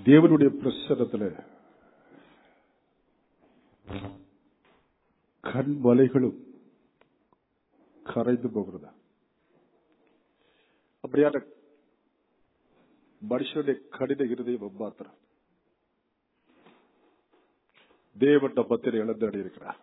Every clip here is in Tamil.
தேவனுடைய பிரசனத்துல கண் மலைகளும் கரைந்து போகிறதா அப்படியான மனுஷனுடைய கடித இருதயம் மாத்திரம் தேவன் பத்திரை இழந்து அடையிருக்கிறார்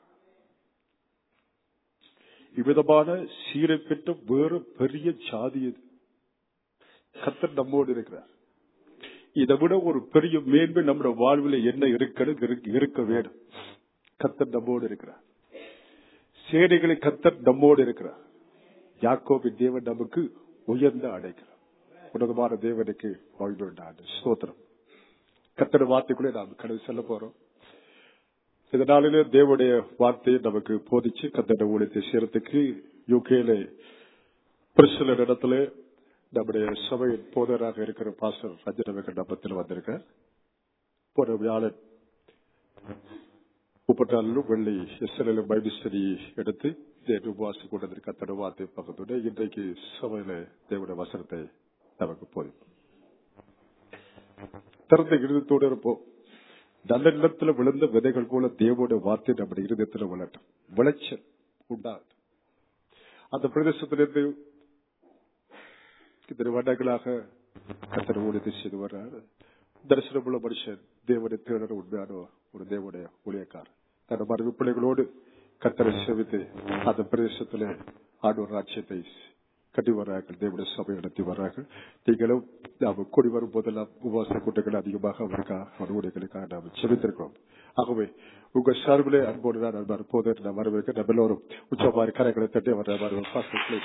இவ்விதமான சீரை பெற்ற வேறு பெரிய ஜாதி இது கத்தர் நம்மோடு இருக்கிறார் இதை விட ஒரு பெரிய மேன்மை நம்முடைய வாழ்வில் என்ன இருக்கிறது இருக்க- இருக்க வேண்டும் கத்தர் நம்மோடு இருக்கிறார் சேனைகளை கத்தர் நம்மோடு இருக்கிறார் யாக்கோபின் தேவன் நமக்கு உயர்ந்த அடைக்கிறார் உலகமான தேவனுக்கு வாழ்ந்து ஸ்தோத்திரம் கத்தட வார்த்தைக்குள்ளே நாம் கடந்து செல்ல போறோம் இதனாலே தேவனுடைய வார்த்தையை நமக்கு போதிச்சு கத்தட ஊழியத்தை செய்யறதுக்கு யூகேல பிரசில இடத்துல நம்முடைய சபையின் போதராக இருக்கிற பாஸ்டர் ரஞ்சன வெங்கடபத்தில் வந்திருக்கார் போன வியாழன் முப்பத்தாலும் வெள்ளி எஸ்எல்எல் பைபிள் ஸ்டடி எடுத்து தேவ உபவாசி கொண்டது கத்தட வார்த்தை பக்கத்தோட இன்றைக்கு சபையில தேவனுடைய வசனத்தை நமக்கு போதும் திறந்த இருதயத்தோடு இருப்போம் நல்ல நிலத்துல விழுந்த விதைகள் போல தேவோட வார்த்தை நம்முடைய இருதயத்துல விளட்டும் விளைச்சல் உண்டாகும் அந்த பிரதேசத்திலிருந்து இத்தனை வருடங்களாக கத்தர் ஊழியத்தை செய்து வர்றாரு தரிசனமுள்ள மனுஷன் தேவனை தேடற உண்மையான ஒரு தேவனுடைய ஊழியக்காரர் தன் மறைவு பிள்ளைகளோடு கத்தரை செவித்து அந்த பிரதேசத்துல ஆண்டவர் ராட்சியத்தை கட்டி வர்றார்கள் தேவனுடைய சபை நடத்தி வர்றார்கள் நீங்களும் நாம் கூடி வரும் போதெல்லாம் உபவாச கூட்டங்கள் அதிகமாக அவருக்காக அவர் ஊழியர்களுக்காக நாம் செவித்திருக்கிறோம் ஆகவே உங்க சார்பிலே அன்போடு நான் அன்பார் போது நான் வரவேற்க நம்ம எல்லோரும் உச்சமாரி கரைகளை தட்டி வர வருவோம்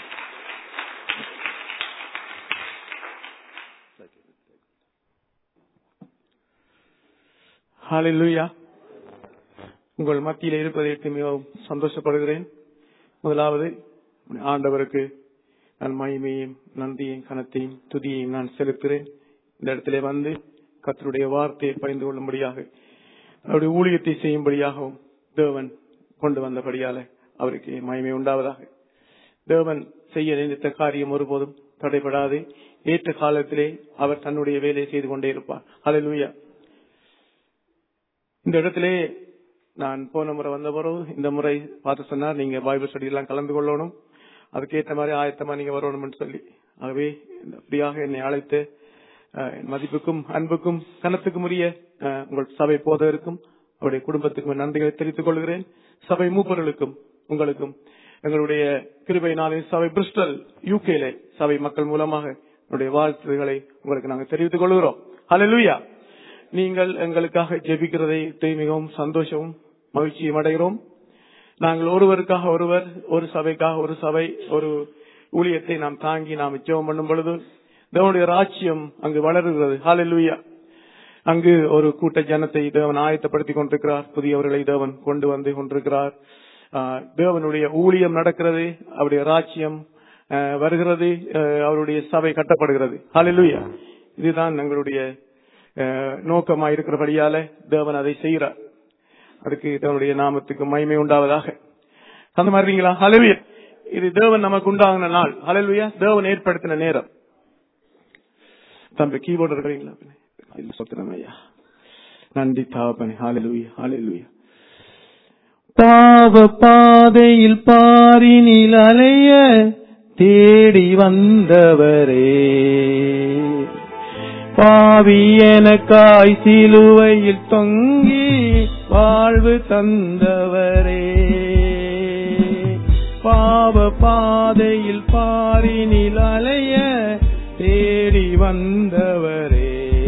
ஹalleluya உங்கள் மத்தியில் இருப்பதற்கு மிகவும் சந்தோஷப்படுகிறேன் முதலாவது ஆண்டவருக்கு நான் மகிமையும் நன்றியும் கனத்தையும் துதியையும் நான் செலுத்துகிறேன் இந்த இடத்திலே வந்து கர்த்தருடைய வார்த்தையை பகிர்ந்து கொள்ளும்படியாக அவருடைய ஊழியத்தை செய்யும்படியாகவும் தேவன் கொண்டு வந்தபடியால அவருக்கு மகிமை உண்டாவதாக தேவன் செய்ய நினைத்த காரியம் ஒருபோதும் தடைபடாது ஏற்ற காலத்திலே அவர் தன்னுடைய வேலையை செய்து கொண்டே இருப்பார் ஹalleluya இந்த இடத்திலே நான் போன முறை வந்த பிறகு இந்த முறை பார்த்து சொன்னார் நீங்க பைபிள் ஸ்டடி எல்லாம் கலந்து கொள்ளணும் அதுக்கேற்ற மாதிரி ஆயத்தமா நீங்க வரணும்னு சொல்லி ஆகவே இந்த அப்படியாக என்னை அழைத்து அஹ், என் மதிப்புக்கும் அன்புக்கும் கனத்துக்கும் உரிய அஹ், உங்கள் சபை போதவருக்கும் அவருடைய குடும்பத்துக்கும் என் நன்றிகளை தெரிவித்துக் கொள்கிறேன் சபை மூப்பர்களுக்கும் உங்களுக்கும் எங்களுடைய கிருபை நாளின் சபை பிரிஸ்டல் யூகேல சபை மக்கள் மூலமாக என்னுடைய வாழ்த்துக்களை உங்களுக்கு நாங்கள் தெரிவித்துக் கொள்கிறோம் ஹalleluya நீங்கள் எங்களுக்காக ஜெபிக்கிறதை மிகவும் சந்தோஷமும் மகிழ்ச்சியும் அடைகிறோம் நாங்கள் ஒருவருக்காக ஒருவர் ஒரு சபைக்காக ஒரு சபை ஒரு ஊழியத்தை நாம் தாங்கி நாம் ஜெபம் பண்ணும் பொழுது தேவனுடைய ராஜ்யம் அங்கு வளருகிறது ஹalleluya அங்கு ஒரு கூட்ட ஜனத்தை தேவன் ஆயத்தப்படுத்திக் கொண்டிருக்கிறார் புதியவர்களை தேவன் கொண்டு வந்து கொண்டிருக்கிறார் ஆஹ் தேவனுடைய ஊழியம் நடக்கிறது அவருடைய ராஜ்யம் ஆஹ் வருகிறது ஆஹ் அவருடைய சபை கட்டப்படுகிறது ஹalleluya இதுதான் எங்களுடைய ஆஹ் நோக்கமா இருக்கிறபடியால தேவன் அதை செய்கிறார் அதுக்கு தேவனுடைய நாமத்துக்கு மகிமை உண்டாவதாக அந்த மாதிரி இருக்கீங்களா ஹalleluya இது தேவன் நமக்கு உண்டாகின நாள் ஹalleluya தேவன் ஏற்படுத்தின நேரம் தம்பி கீபோர்டு இருக்கிறீங்களா இல்ல, சோத்திரம் ஐயா நன்றி தாபனே ஹalleluya ஹalleluya பாவ பாதையில் பாரினில் அலைய தேடி வந்தவரே பாவி எனக்காய் சிலுவையில் தொங்கி வாழ்வு தந்தவரே பாவ பாதையில் பாரினில் அலைய தேடி வந்தவரே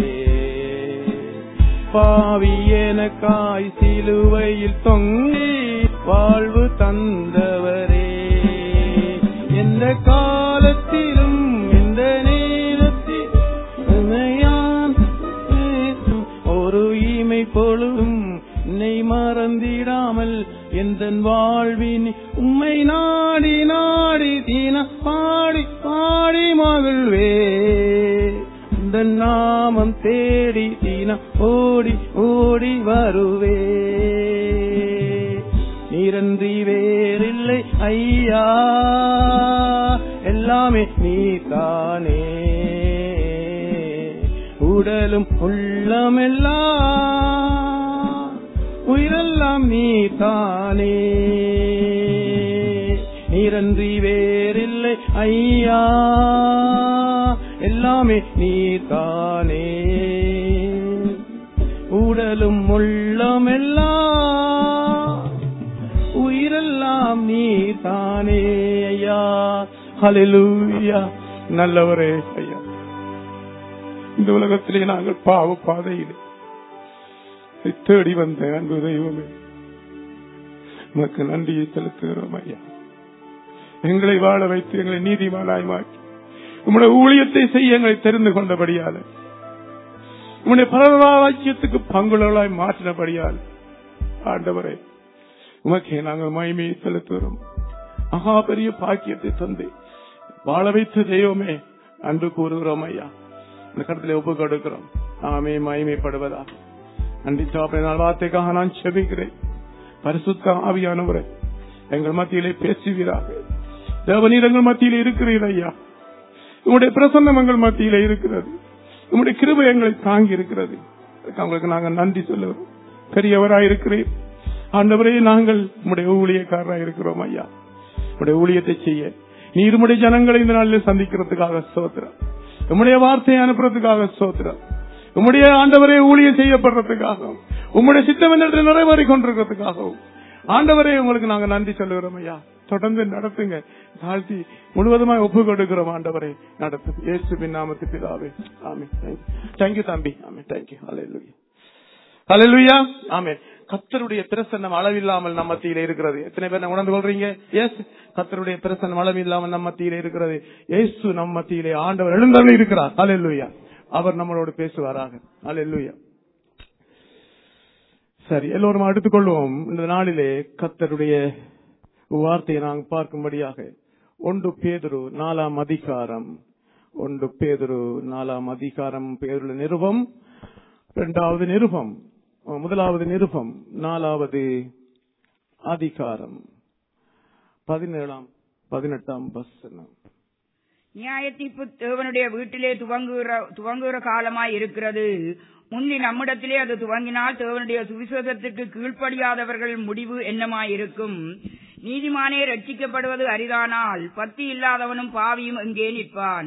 பாவி எனக்காய் சிலுவையில் தொங்கி வாழ்வு தந்தவரே எந்த காலத்திலும் எந்த நேரத்தில் உன்னையான் பேசும் ஒரு இமை பொழுதும் என்னை மறந்திடாமல் எந்த வாழ்வின் உம்மை நாடி நாடி தீன பாடி பாடி மகிழ்வே இந்த நாமம் தேடி தீன ஓடி ஓடி வருவே நீரன்றி வேறில்லை ஐயா எல்லாமே நீ தானே உடலும் உள்ளமெல்லாம் உயிரெல்லாம் நீ தானே நீரன்றி வேறில்லை ஐயா எல்லாமே நீ தானே உடலும் உள்ளமெல்லாம் உயிரெல்லாம் நீ தானே ஐயா ஹalleluya நல்லவரே ஐயா இந்த உலகத்திலே நாங்கள் பாவ பாதையிலே உம்மை தேடி வந்த அன்பு தெய்வமே உமக்கு நன்றியை செலுத்துகிறோம் ஐயா எங்களை வாழ வைத்து எங்களை நீதிமானாய் மாற்றி உம்முடைய ஊழியத்தை செய்ய எங்களை தெரிந்து கொண்டபடியால உம்முடைய பரவாக்கியத்துக்கு பங்குள்ளவர்களாய் மாற்றினபடியால் ஆண்டவரே உமக்கே நாங்கள் மகிமையை செலுத்துகிறோம் மகா பெரிய பாக்கியத்தை தந்து வாழ வைத்த தெய்வமே அன்று கூறுகிறோம் ஐயா இந்த கடத்திலே ஒப்பு கொடுக்கிறோம் ஆமே மகிமைப்படுவதா நன்றி சாப்பிட நாள் வார்த்தைக்காக நான் செபிக்கிறேன் பரிசுத்த ஆவியானவரை எங்கள் மத்தியிலே பேசுவீராக தேவநீர் எங்கள் மத்தியிலே இருக்கிறீர் ஐயா உங்களுடைய பிரசன்னம் எங்கள் மத்தியிலே இருக்கிறது உங்களுடைய கிருபை எங்களை தாங்கி இருக்கிறது அதுக்கு உங்களுக்கு நாங்கள் நன்றி சொல்லுகிறோம் பெரியவராய் இருக்கிறேன் ஆண்டவரே நாங்கள் உங்களுடைய ஊழியக்காரராக இருக்கிறோம் ஐயா உங்களுடைய ஊழியத்தை செய்ய நீர் உம்முடைய ஜனங்களை இந்த நாளில் சந்திக்கிறதுக்காக சோத்திரம் உம்முடைய வார்த்தையை அனுப்புறதுக்காக சோத்திரம் உம்முடைய ஆண்டவரே ஊழியம் செய்யப்படுறதுக்காகவும் உம்முடைய சித்தம் என்னிடத்தில் நிறைவேறி கொண்டிருக்கிறதுக்காகவும் ஆண்டவரே உங்களுக்கு நாங்க நன்றி சொல்லுகிறோம் ஐயா தொடர்ந்து நடத்துங்க தாழ்த்தி முழுவதுமாய் ஒப்பு கொடுக்கிறோம் ஆண்டவரே நடத்தும் இயேசுவின் நாமத்து பிதாவே ஆமே தேங்க்யூ தம்பி ஆமே தேங்க்யூ ஹalleluya ஹalleluya ஆமே கத்தருடைய பிரசன்னம் அளவில்லாமல் நம்ம மத்தியில இருக்கிறது எத்தனை பேர் உணர்ந்து கொள்றீங்க எஸ் கத்தருடைய பிரசன்னம் அளவில்லாமல் நம்ம மத்தியில இருக்கிறது இயேசு நம்ம மத்தியிலே ஆண்டவர் எழுந்தருளி இருக்கிறார் ஹalleluya அவர் நம்மளோடு பேசுவாராக ஹalleluya சரி எல்லோரும் எடுத்துக்கொள்வோம் இந்த நாளிலே கத்தருடைய வார்த்தையை நாங்கள் பார்க்கும்படியாக ஒன்று பேதுரு நாலாம் அதிகாரம் ஒன்று பேதுரு நாலாம் அதிகாரம் பேருள்ள நிருபம் இரண்டாவது நிருபம் முதலாவது நிருபம் நாலாவது அதிகாரம் பதினேழாம் பதினெட்டாம் வசனம் நியாயத்தீர்ப்பு தேவனுடைய வீட்டிலே துவங்குகிற துவங்குகிற காலமாய் இருக்கிறது முந்தி நம்மிடத்திலே அது துவங்கினால் தேவனுடைய சுவிசேஷத்திற்கு கீழ்ப்படியாதவர்கள் முடிவு என்னமாயிருக்கும் நீதிமானே ரட்சிக்கப்படுவது அரிதானால் பக்தி இல்லாதவனும் பாவியும் எங்கே நிற்பான்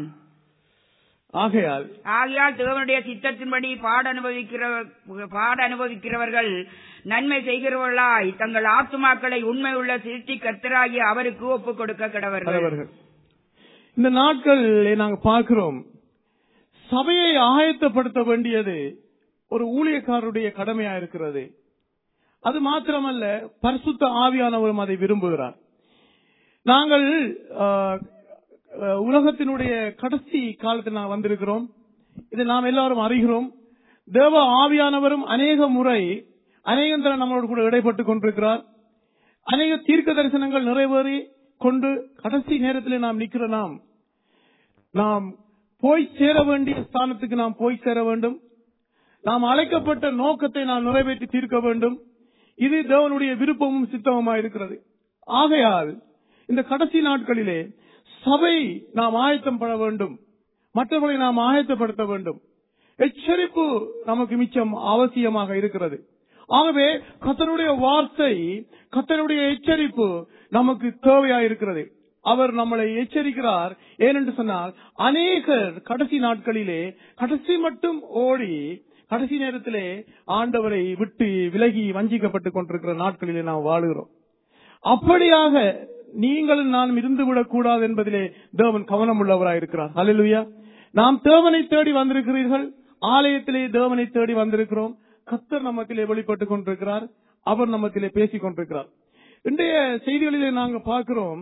ஆகையால் ஆகையால் தேவனுடைய சித்தத்தின்படி பாட அனுபவிக்கிற பாட அனுபவிக்கிறவர்கள் நன்மை செய்கிறவர்களாய் தங்கள் ஆத்துமாக்களை உண்மை உள்ள சிருஷ்டி கர்த்தராகிய அவருக்கு ஒப்புக் கொடுக்க கடவர்கள் தலைவர்கள் இந்த நாட்களில் நாங்க பார்க்கிறோம் சபையை ஆயத்தப்படுத்த வேண்டியது ஒரு ஊழியக்காரருடைய கடமையா இருக்கிறது அது மாத்திரமல்ல பரிசுத்த ஆவியானவரும் அதை விரும்புகிறார் நாங்கள் ஆஹ், ஆஹ், உலகத்தினுடைய கடைசி காலத்தில் நான் வந்திருக்கிறோம் இதை நாம் எல்லாரும் அறிகிறோம் தேவ ஆவியானவரும் அநேக முறை அநேகந்தர நம்மளோடு கூட இடைப்பட்டுக் கொண்டிருக்கிறார் அநேக தீர்க்க தரிசனங்கள் நிறைவேறி கொண்டு கடைசி நேரத்தில் நாம் நிக்கிற நாம் நாம் போய் சேர வேண்டிய ஸ்தானத்துக்கு நாம் போய் சேர வேண்டும் நாம் அழைக்கப்பட்ட நோக்கத்தை நாம் நிறைவேற்றி தீர்க்க வேண்டும் இது தேவனுடைய விருப்பமும் சித்தமுமா இருக்கிறது ஆகையால் இந்த கடைசி நாட்களிலே சபை நாம் ஆயத்தம் பட வேண்டும் மற்றவர்களை நாம் ஆயத்தப்படுத்த வேண்டும் எச்சரிப்பு நமக்கு மிச்சம் அவசியமாக இருக்கிறது ஆகவே கத்தருடைய வார்த்தை கத்தருடைய எச்சரிப்பு நமக்கு தேவையா இருக்கிறது அவர் நம்மளை எச்சரிக்கிறார் ஏனென்று சொன்னால் அநேகர் கடைசி நாட்களிலே கடைசி மட்டும் ஓடி கடைசி நேரத்திலே ஆண்டவரை விட்டு விலகி வஞ்சிக்கப்பட்டுக் கொண்டிருக்கிற நாட்களிலே நாம் வாழுகிறோம் அப்படியாக நீங்களும் நான் இருந்துவிடக் கூடாது என்பதிலே தேவன் கவனம் உள்ளவராயிருக்கிறார் ஹalleluya நாம் தேவனை தேடி வந்திருக்கிறீர்கள் ஆலயத்திலே தேவனை தேடி வந்திருக்கிறோம் கத்தர் நம்மத்திலே வெளிப்பட்டுக் கொண்டிருக்கிறார் அவர் நம்மத்திலே பேசிக் கொண்டிருக்கிறார் இன்றைய செய்திகளிலே நாங்க பார்க்கிறோம்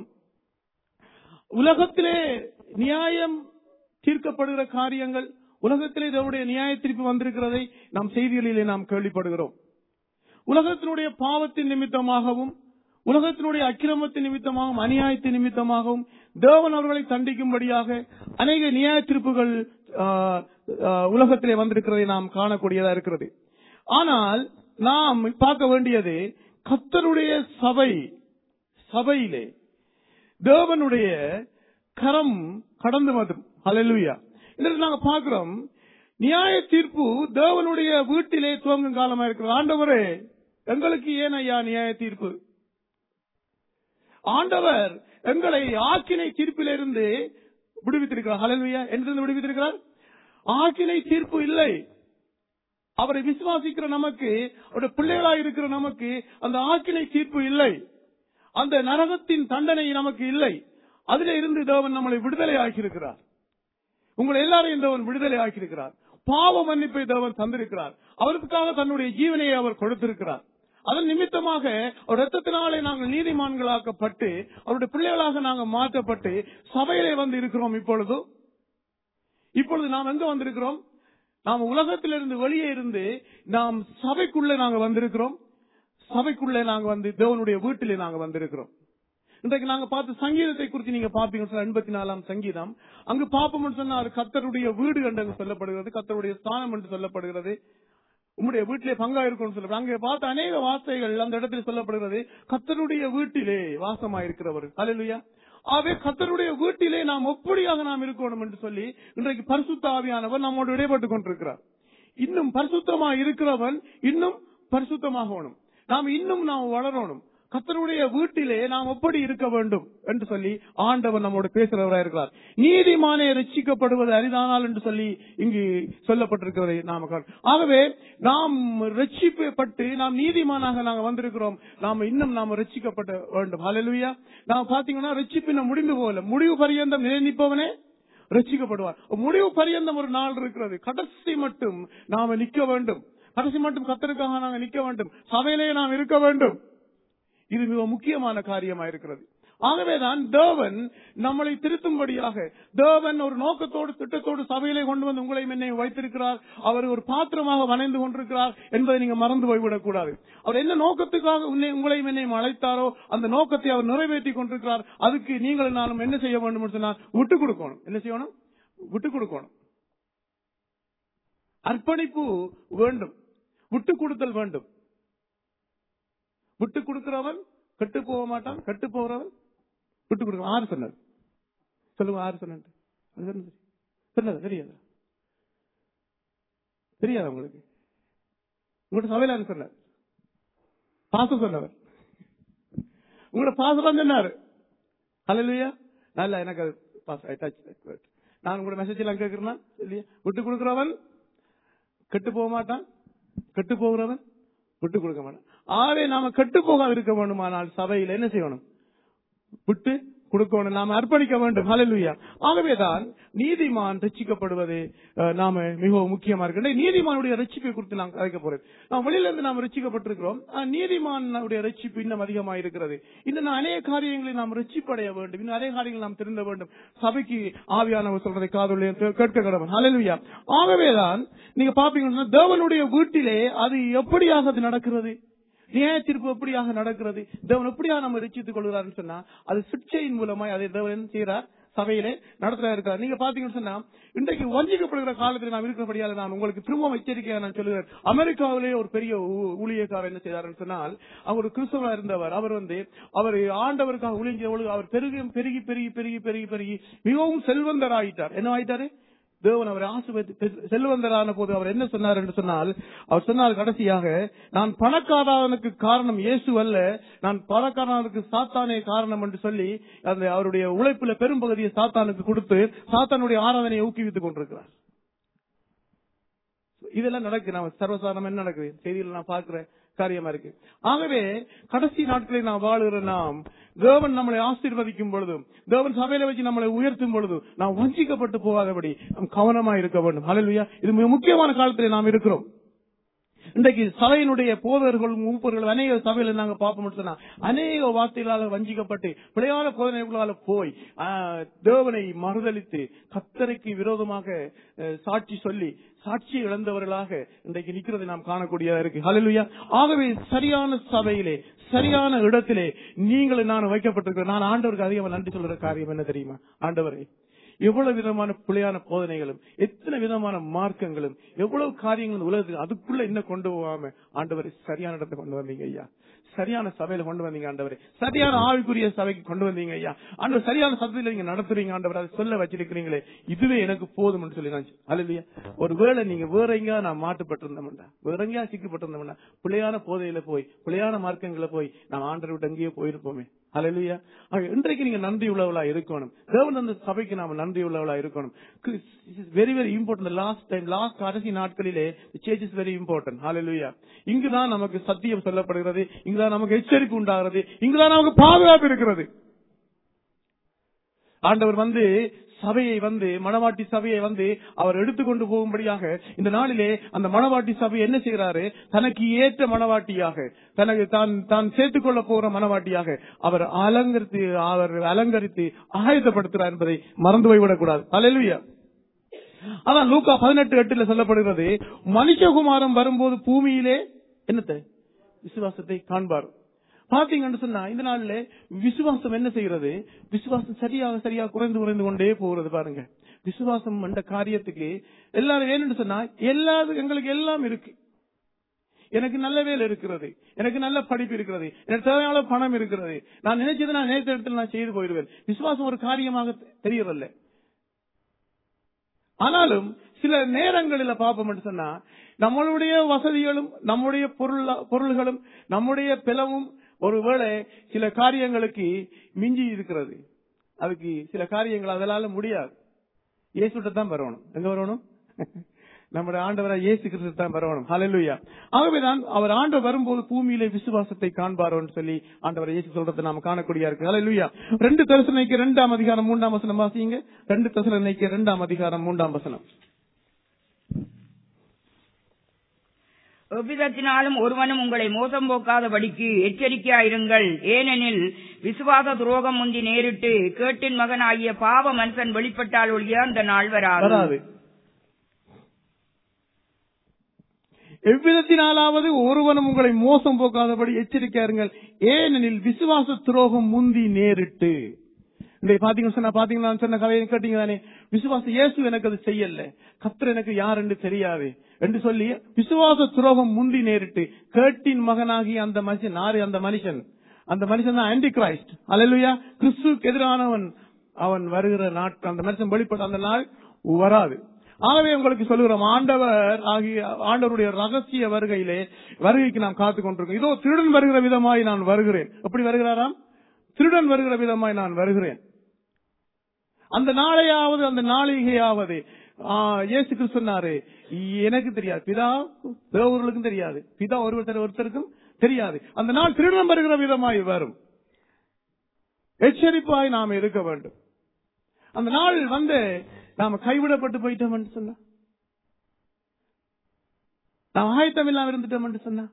உலகத்திலே நியாயம் தீர்க்கப்படுகிற காரியங்கள் உலகத்திலே தேவனுடைய நியாய தீர்ப்பு வந்திருக்கிறதை நாம் செய்திகளிலே நாம் கேள்விப்படுகிறோம் உலகத்தினுடைய பாவத்தின் நிமித்தமாகவும் உலகத்தினுடைய அக்கிரமத்தின் நிமித்தமாகவும் அநியாயத்தின் நிமித்தமாகவும் தேவன் அவர்களை தண்டிக்கும்படியாக அநேக நியாய தீர்ப்புகள் ஆ, ஆ, உலகத்திலே வந்திருக்கிறதை நாம் காணக்கூடியதா இருக்கிறது ஆனால் நாம் பார்க்க வேண்டியது கத்தருடைய சபை சபையிலே தேவனுடைய கரம் கடந்து வரும் ஹalleluya இன்றைக்கு நாங்க பார்க்கிறோம் நியாய தீர்ப்பு தேவனுடைய வீட்டிலே துவங்கும் காலமா இருக்கிறது ஆண்டவரே எங்களுக்கு ஏன் ஐயா நியாய தீர்ப்பு ஆண்டவர் எங்களை ஆக்கினை தீர்ப்பிலிருந்து விடுவித்திருக்கிறார் ஹalleluya என்றிருந்து விடுவித்திருக்கிறார் ஆக்கினை தீர்ப்பு இல்லை அவரை விசுவாசிக்கிற நமக்கு அவருடைய பிள்ளைகளாய் இருக்கிற நமக்கு அந்த ஆக்கினை தீர்ப்பு இல்லை அந்த நரகத்தின் தண்டனை நமக்கு இல்லை அதிலே இருந்து தேவன் நம்மளை விடுதலை ஆக்கியிருக்கிறார் உங்களை எல்லாரையும் தேவன் விடுதலை ஆக்கியிருக்கிறார் பாவ மன்னிப்பை தேவன் தந்திருக்கிறார் அவருக்காக தன்னுடைய ஜீவனையை அவர் கொடுத்திருக்கிறார் அதன் நிமித்தமாக அவர் ரத்தத்தினாலே நாங்கள் நீதிமான்களாக்கப்பட்டு அவருடைய பிள்ளைகளாக நாங்கள் மாற்றப்பட்டு சபையிலே வந்து இருக்கிறோம் இப்பொழுது இப்பொழுது நாம் எங்க வந்திருக்கிறோம் நாம் உலகத்திலிருந்து வெளியே இருந்து நாம் சபைக்குள்ளே நாங்க வந்திருக்கிறோம் சபைக்குள்ளே நாங்க வந்து தேவனுடைய வீட்டிலே நாங்க வந்திருக்கிறோம் இன்றைக்கு நாங்க பார்த்த சங்கீதத்தை குறித்து நீங்க பாப்பீங்க எண்பத்தி நாலாம் சங்கீதம் அங்கு பாப்போம்னு சொன்னா அது கத்தருடைய வீடு என்று சொல்லப்படுகிறது கத்தருடைய ஸ்தானம் என்று சொல்லப்படுகிறது உம்முடைய வீட்டிலே பங்கா இருக்கும்னு சொல்லப்படுது அங்கே பார்த்த அநேக வார்த்தைகள் அந்த இடத்தில் சொல்லப்படுகிறது கத்தருடைய வீட்டிலே வாசமாயிருக்கிறவர் அல்லா ஆகவே கத்தருடைய வீட்டிலே நாம் எப்படியாக நாம் இருக்கணும் என்று சொல்லி இன்றைக்கு பரிசுத்த ஆவியானவர் நம்மோடு இடைப்பட்டுக் கொண்டிருக்கிறார் இன்னும் பரிசுத்தமா இருக்கிறவன் இன்னும் பரிசுத்தமாகணும் நாம் இன்னும் நாம் வளரணும் கத்தருடைய வீட்டிலே நாம் எப்படி இருக்க வேண்டும் என்று சொல்லி ஆண்டவர் நம்மோடு பேசுகிறவராக இருக்கிறார் நீதிமானே ரட்சிக்கப்படுவது அரிதானால் என்று சொல்லி இங்கு சொல்லப்பட்டிருக்கிறதை நாம் காண- ஆகவே நாம் ரட்சிக்கப்பட்டு நாம் நீதிமானாக நாங்கள் வந்திருக்கிறோம் நாம் இன்னும் நாம் ரட்சிக்கப்பட வேண்டும் ஹalleluya நாம் பாத்தீங்கன்னா ரட்சிப்பின முடிந்து போகல முடிவு பரியந்தம் நிலை நிற்பவனே ரட்சிக்கப்படுவார் முடிவு பரியந்தம் ஒரு நாள் இருக்கிறது கடைசி மட்டும் நாம நிக்க வேண்டும் கடைசி மட்டும் கத்தருக்காக நாங்கள் நிக்க வேண்டும் சபையிலே நாம் இருக்க வேண்டும் இது மிக முக்கியமான காரியமா இருக்கிறது ஆகவேதான் தேவன் நம்மளை திருத்தும்படியாக தேவன் ஒரு நோக்கத்தோடு திட்டத்தோடு சபையிலே கொண்டு வந்து உங்களை என்னை வைத்திருக்கிறார் அவர் ஒரு பாத்திரமாக வணைந்து கொண்டிருக்கிறார் என்பதை நீங்க மறந்து போய்விடக் கூடாது அவர் என்ன நோக்கத்துக்காக உன்னை உங்களையும் என்னையும் அழைத்தாரோ அந்த நோக்கத்தை அவர் நிறைவேற்றி கொண்டிருக்கிறார் அதுக்கு நீங்கள் நானும் என்ன செய்ய வேண்டும் என்று சொன்னால் விட்டு கொடுக்கணும் என்ன செய்யணும் விட்டு கொடுக்கணும் அர்ப்பணிப்பு வேண்டும் விட்டு கொடுத்தல் வேண்டும் விட்டு கொடுக்கிறவன் கெட்டு போக மாட்டான் கெட்டு போகிறவன் விட்டு கொடுக்க ஆறு சொன்னது சொல்லுங்க ஆறு சொன்னது அது சொன்னது சொன்னது தெரியாதா தெரியாதா உங்களுக்கு உங்களோட சபையில அது சொன்னார் பாசம் சொன்னவர் உங்களோட பாசம் சொன்னாரு அல்லையா நல்ல எனக்கு அது boss I touched that word. நான் உங்களோட மெசேஜ் எல்லாம் கேட்கிறேன் இல்லையா விட்டு கொடுக்கிறவன் கெட்டு போக மாட்டான் கெட்டு போகிறவன் விட்டு கொடுக்க மாட்டான் ஆகவே நாம கெட்டு போகாது இருக்க வேண்டுமானால் சபையில் என்ன செய்யணும் விட்டு கொடுக்கணும் நாம அர்ப்பணிக்க வேண்டும் ஹalleluya ஆகவேதான் நீதிமான் ரட்சிக்கப்படுவது அஹ், நாம மிகவும் முக்கியமா இருக்கு இந்த நீதிமானுடைய ரட்சிப்பை குறித்து நான் கதைக்க போறேன் நாம் வெளியில இருந்து நாம் ரட்சிக்கப்பட்டிருக்கிறோம் ஆனா, நீதிமானுடைய ரட்சிப்பு இன்னும் அதிகமாக இருக்கிறது இன்னும் நான் அநேக காரியங்களை நாம் ரட்சிப்படைய வேண்டும் இன்னும் அநேக காரியங்கள் நாம் திருந்த வேண்டும் சபைக்கு ஆவியானவர் சொல்றதை காதுள்ள கேட்க கடவன் ஹalleluya ஆகவேதான் நீங்க பாப்பீங்கன்னா தேவனுடைய வீட்டிலே அது எப்படியாக அது நடக்கிறது நியாய தீர்ப்பு எப்படியாக நடக்கிறது தேவன் எப்படியாக நம்ம ரட்சித்துக் கொள்கிறார்னு சொன்னா அது சிக்ஷையின் மூலமாய் அதை தேவன் என்ன செய்கிறார் சபையிலே நடத்துறா இருக்கிறார் நீங்க பாத்தீங்கன்னு சொன்னா இன்றைக்கு வஞ்சிக்கப்படுகிற காலத்தில் நாம் இருக்கிறபடியால நான் உங்களுக்கு திரும்ப எச்சரிக்கையா நான் சொல்லுகிறேன் அமெரிக்காவிலே ஒரு பெரிய ஊ- ஊழியக்காரர் என்ன செய்தார்னு சொன்னால் அவர் ஒரு கிறிஸ்தவா இருந்தவர் அவர் வந்து அவர் ஆண்டவருக்காக ஊழியம் பொழுது அவர் பெருகி பெருகி பெருகி பெருகி பெருகி பெருகி மிகவும் செல்வந்தர் ஆயிட்டார் என்ன ஆயிட்டாரு தேவன் அவரை ஆசிர்வதி செல்வந்தரான போது அவர் என்ன சொன்னார் என்று சொன்னால் அவர் சொன்னார் கடைசியாக நான் பணக்காரனுக்கு காரணம் இயேசு அல்ல நான் பணக்காரனுக்கு சாத்தானே காரணம் என்று சொல்லி அந்த அவருடைய உழைப்புல பெரும்பகுதியை சாத்தானுக்கு கொடுத்து சாத்தானுடைய ஆராதனையை ஊக்குவித்துக் கொண்டிருக்கிறார் இதெல்லாம் நடக்குது நான் சர்வசாதாரணம் என்ன நடக்குது செய்தியில் நான் பார்க்கிற காரியமா இருக்கு ஆகவே கடைசி நாட்களில் நாம் வாழுகிற நாம் தேவன் நம்மளை ஆசீர்வதிக்கும் பொழுதும் தேவன் சபையில வச்சு நம்மளை உயர்த்தும் பொழுது நாம் வஞ்சிக்கப்பட்டு போகாதபடி நாம் கவனமா இருக்க வேண்டும் ஹalleluya இது மிக முக்கியமான காலத்தில் நாம் இருக்கிறோம் இன்றைக்கு சபையினுடைய போதர்கள் மூப்பர்கள் அநேக சபையில நாங்க பார்ப்போம் சொன்னா அநேக வார்த்தைகளால் வஞ்சிக்கப்பட்டு பிழையான போதனைகளால போய் ஆ, தேவனை மறுதலித்து கத்தரைக்கு விரோதமாக அஹ், சாட்சி சொல்லி சாட்சி இழந்தவர்களாக இன்றைக்கு நிக்கிறதை நாம் காணக்கூடியதா இருக்கு ஹalleluya ஆகவே சரியான சபையிலே சரியான இடத்திலே நீங்களும் நான் வைக்கப்பட்டிருக்கிறேன் நான் ஆண்டவருக்கு அதிகமாக நன்றி சொல்ற காரியம் என்ன தெரியுமா ஆண்டவரே எவ்வளவு விதமான பிழையான போதனைகளும் எத்தனை விதமான மார்க்கங்களும் எவ்வளவு காரியங்களும் உலகத்துக்கு அதுக்குள்ள இன்னும் கொண்டு போகாம ஆண்டவரை சரியான இடத்தை கொண்டு வந்தீங்க ஐயா சரியான சபையில கொண்டு வந்தீங்க ஆண்டவரே சரியான ஆவிக்குரிய சபைக்கு கொண்டு வந்தீங்க ஐயா ஆண்டவர் சரியான சபையில நீங்க நடத்துறீங்க ஆண்டவர் அதை சொல்ல வச்சிருக்கிறீங்களே இதுவே எனக்கு போதும்னு சொல்லி நான் அல்லையா ஒருவேளை நீங்க வேற எங்கேயா நான் மாட்டுப்பட்டிருந்தோம்டா வேற எங்கேயா சிக்கப்பட்டிருந்தோம்டா பிள்ளையான போதையில போய் பிள்ளையான மார்க்கங்களை போய் நான் ஆண்டவர் விட்டு எங்கேயோ போயிருப்போமே அலையிலுயா இன்றைக்கு நீங்க நன்றி உள்ளவளா இருக்கணும் தேவன் அந்த சபைக்கு நாம நன்றி உள்ளவளா இருக்கணும் very very important last time last கடைசி நாட்களிலே சேஞ்ச் இஸ் வெரி இம்பார்ட்டன்ட் ஹalleluya இங்குதான் நமக்கு சத்தியம் சொல்லப்படுகிறது இங்குதான் நமக்கு எச்சரிப்பு உண்டாகிறது இங்குதான் நமக்கு பாதுகாப்பு இருக்கிறது ஆண்டவர் வந்து சபையை வந்து மணவாட்டி சபையை வந்து அவர் எடுத்துக்கொண்டு போகும்படியாக இந்த நாளிலே அந்த மணவாட்டி சபை என்ன செய்கிறாரு தனக்கு ஏற்ற மணவாட்டியாக தனக்கு தான் தான் சேர்த்துக் கொள்ள போகிற மணவாட்டியாக அவர் அலங்கரித்து அவர் அலங்கரித்து ஆயத்தப்படுத்துறார் என்பதை மறந்து போய்விடக்கூடாது அலையிலுயா அதான் லூக்கா பதினெட்டு எட்டுல சொல்லப்படுகிறது மனுஷகுமாரம் வரும்போது பூமியிலே என்னத்தை விசுவாசத்தை காண்பார் பாத்தீங்கன்னு சொன்னா இந்த நாள்ல விசுவாசம் என்ன செய்கிறது விசுவாசம் சரியாக சரியாக குறைந்து குறைந்து கொண்டே போகிறது பாருங்க விசுவாசம் என்ற காரியத்துக்கு எல்லாரும் வேணும்னு சொன்னா எல்லாரும் எங்களுக்கு எல்லாம் இருக்கு எனக்கு நல்ல வேலை இருக்கிறது எனக்கு நல்ல படிப்பு இருக்கிறது எனக்கு தேவையான பணம் இருக்கிறது நான் நினைச்சது நான் நேரத்த இடத்துல நான் செய்து போயிடுவேன் விசுவாசம் ஒரு காரியமாக தெரியறதில்ல ஆனாலும் சில நேரங்களில் பார்ப்போம் சொன்னா நம்மளுடைய வசதிகளும் நம்முடைய பொருள் பொருள்களும் நம்முடைய பிளவும் ஒருவேளை சில காரியங்களுக்கு மிஞ்சி இருக்கிறது அதுக்கு சில காரியங்கள் அதனால முடியாது இயேசுட்ட தான் வரணும் எங்க வரணும் நம்முடைய ஆண்டவரா இயேசு கிறிஸ்து தான் வரணும் ஹalleluya ஆகவேதான் அவர் ஆண்டவர் வரும்போது பூமியிலே விசுவாசத்தை காண்பாரோன்னு சொல்லி ஆண்டவர் இயேசு சொல்றதை நாம காணக்கூடியா இருக்கு ஹalleluya ரெண்டு தரிசனைக்கு இரண்டாம் அதிகாரம் மூன்றாம் வசனம் வாசிங்க ரெண்டு தரிசனைக்கு இரண்டாம் அதிகாரம் மூன்றாம் வசனம் எவ்விதத்தினாலும் ஒருவனும் உங்களை மோசம் போக்காதபடிக்கு எச்சரிக்கையாயிருங்கள் ஏனெனில் விசுவாச துரோகம் முந்தி நேரிட்டு கேட்டின் மகனாகிய பாவ மனுஷன் வெளிப்பட்டால் ஒழிய அந்த நாள் வராது வராது எவ்விதத்தினாலாவது ஒருவனும் உங்களை மோசம் போக்காதபடி எச்சரிக்கையாருங்கள் ஏனெனில் விசுவாச துரோகம் முந்தி நேரிட்டு இந்த பாத்தீங்கன்னா சொன்னா பாத்தீங்கன்னா நான் சொன்ன கதையை கேட்டீங்க தானே விசுவாச இயேசு எனக்கு அது செய்யல கத்தர் எனக்கு யார் என்று தெரியாது என்று சொல்லி விசுவாச துரோகம் முந்தி நேரிட்டு கேட்டின் மகனாகி அந்த மனுஷன் யாரு அந்த மனுஷன் அந்த மனுஷன் தான் ஆன்டி கிரைஸ்ட் அலையிலுயா கிறிஸ்துக்கு எதிரானவன் அவன் வருகிற நாட்கள் அந்த மனுஷன் வெளிப்பட்ட அந்த நாள் வராது ஆகவே உங்களுக்கு சொல்லுகிறோம் ஆண்டவர் ஆகிய ஆண்டவருடைய ரகசிய வருகையிலே வருகைக்கு நாம் காத்துக் கொண்டிருக்கோம் இதோ திருடன் வருகிற விதமாய் நான் வருகிறேன் எப்படி வருகிறாராம் திருடன் வருகிற விதமாய் நான் வருகிறேன் அந்த நாளையாவது அந்த நாளிகையாவது ஆ, இயேசு கிறிஸ்து சொன்னாரு எனக்கு தெரியாது பிதா தேவர்களுக்கும் தெரியாது பிதா ஒருவர் ஒருத்தருக்கும் தெரியாது அந்த நாள் திருடன் வருகிற விதமாய் வரும் எச்சரிப்பாய் நாம் இருக்க வேண்டும் அந்த நாள் வந்து நாம கைவிடப்பட்டு போயிட்டோம் என்று சொன்னா நாம் ஆயத்தம் இல்லாம இருந்துட்டோம் என்று சொன்னா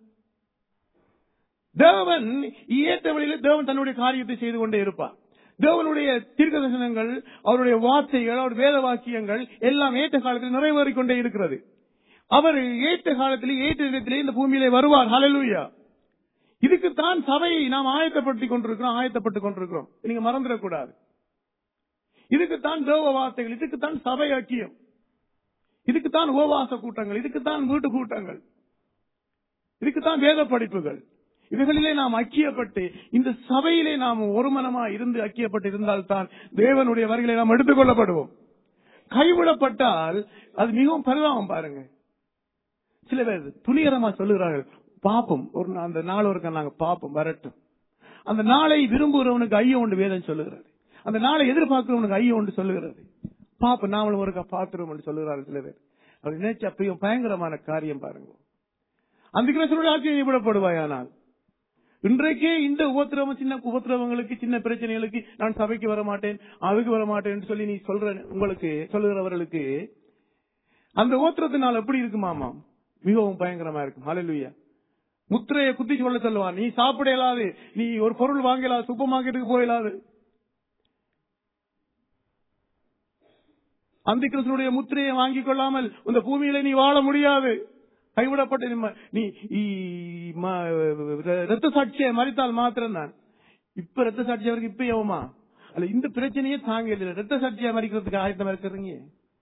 தேவன் ஏற்ற வழியில தேவன் தன்னுடைய காரியத்தை செய்து கொண்டே இருப்பார் தேவனுடைய தீர்க்க தரிசனங்கள் அவருடைய வார்த்தைகள் அவருடைய வேத வாக்கியங்கள் எல்லாம் ஏற்ற காலத்தில் நிறைவேறிக் கொண்டே இருக்கிறது அவர் ஏற்ற காலத்திலே ஏற்ற இடத்திலே இந்த பூமியிலே வருவார் ஹalleluya இதுக்குத்தான் சபையை நாம் ஆயத்தப்படுத்திக் கொண்டிருக்கிறோம் ஆயத்தப்பட்டுக் கொண்டிருக்கிறோம் நீங்க மறந்துடக்கூடாது இதுக்குத்தான் தேவ வார்த்தைகள் இதுக்குத்தான் சபை ஐக்கியம் இதுக்குத்தான் உபவாச கூட்டங்கள் இதுக்குத்தான் வீட்டு கூட்டங்கள் இதுக்குத்தான் வேத படிப்புகள் இவைகளிலே நாம் ஐக்கியப்பட்டு இந்த சபையிலே நாம் ஒருமனமா இருந்து ஐக்கியப்பட்டு இருந்தால்தான் தேவனுடைய வரிகளை நாம் எடுத்துக் கொள்ளப்படுவோம் கைவிடப்பட்டால் அது மிகவும் பரிதாபம் பாருங்க சில பேர் துணிகரமா சொல்லுகிறார்கள் பாப்போம் ஒரு நா- அந்த நாள் ஒருக்க நாங்க பாப்போம் வரட்டும் அந்த நாளை விரும்புகிறவனுக்கு ஐயோ ஒன்று வேதம் சொல்லுகிறது அந்த நாளை எதிர்பார்க்கிறவனுக்கு ஐயோ ஒன்று சொல்லுகிறது பாப்போம் நாமளும் ஒருக்கா பாத்துருவோம் என்று சொல்லுகிறார்கள் சில பேர் அப்படி நினைச்சு அப்பயும் பயங்கரமான காரியம் பாருங்க அந்த கிரசனுடைய ஆட்சியை விடப்படுவாயானால் இன்றைக்கே இந்த உபத்திரவம் சின்ன உபத்திரவங்களுக்கு சின்ன பிரச்சனைகளுக்கு நான் சபைக்கு வர மாட்டேன் அதுக்கு வர மாட்டேன் என்று சொல்லி நீ சொல்ற உங்களுக்கு சொல்லுகிறவர்களுக்கு அந்த உபத்திரத்தினால் எப்படி இருக்குமாமா மிகவும் பயங்கரமா இருக்கும் ஹalleluya முத்திரையை குத்தி சொல்ல சொல்லுவான் நீ சாப்பிட இயலாது நீ ஒரு பொருள் வாங்க இயலாது சூப்பர் மார்க்கெட்டுக்கு போயிடாது அந்த கிருஷ்ணனுடைய முத்திரையை வாங்கிக் கொள்ளாமல் இந்த பூமியில நீ வாழ முடியாது கைவிடப்பட்ட நீ ம- நீ ஈ- ம- ரத்த சாட்சியை மறித்தால் மாத்திரம் தான் இப்ப ரத்த சாட்சி அவருக்கு இப்ப எவமா அல்ல இந்த பிரச்சனையே தாங்க இல்லை ரத்த சக்தியா மறிக்கிறதுக்கு ஆயத்தமா இருக்கிறீங்க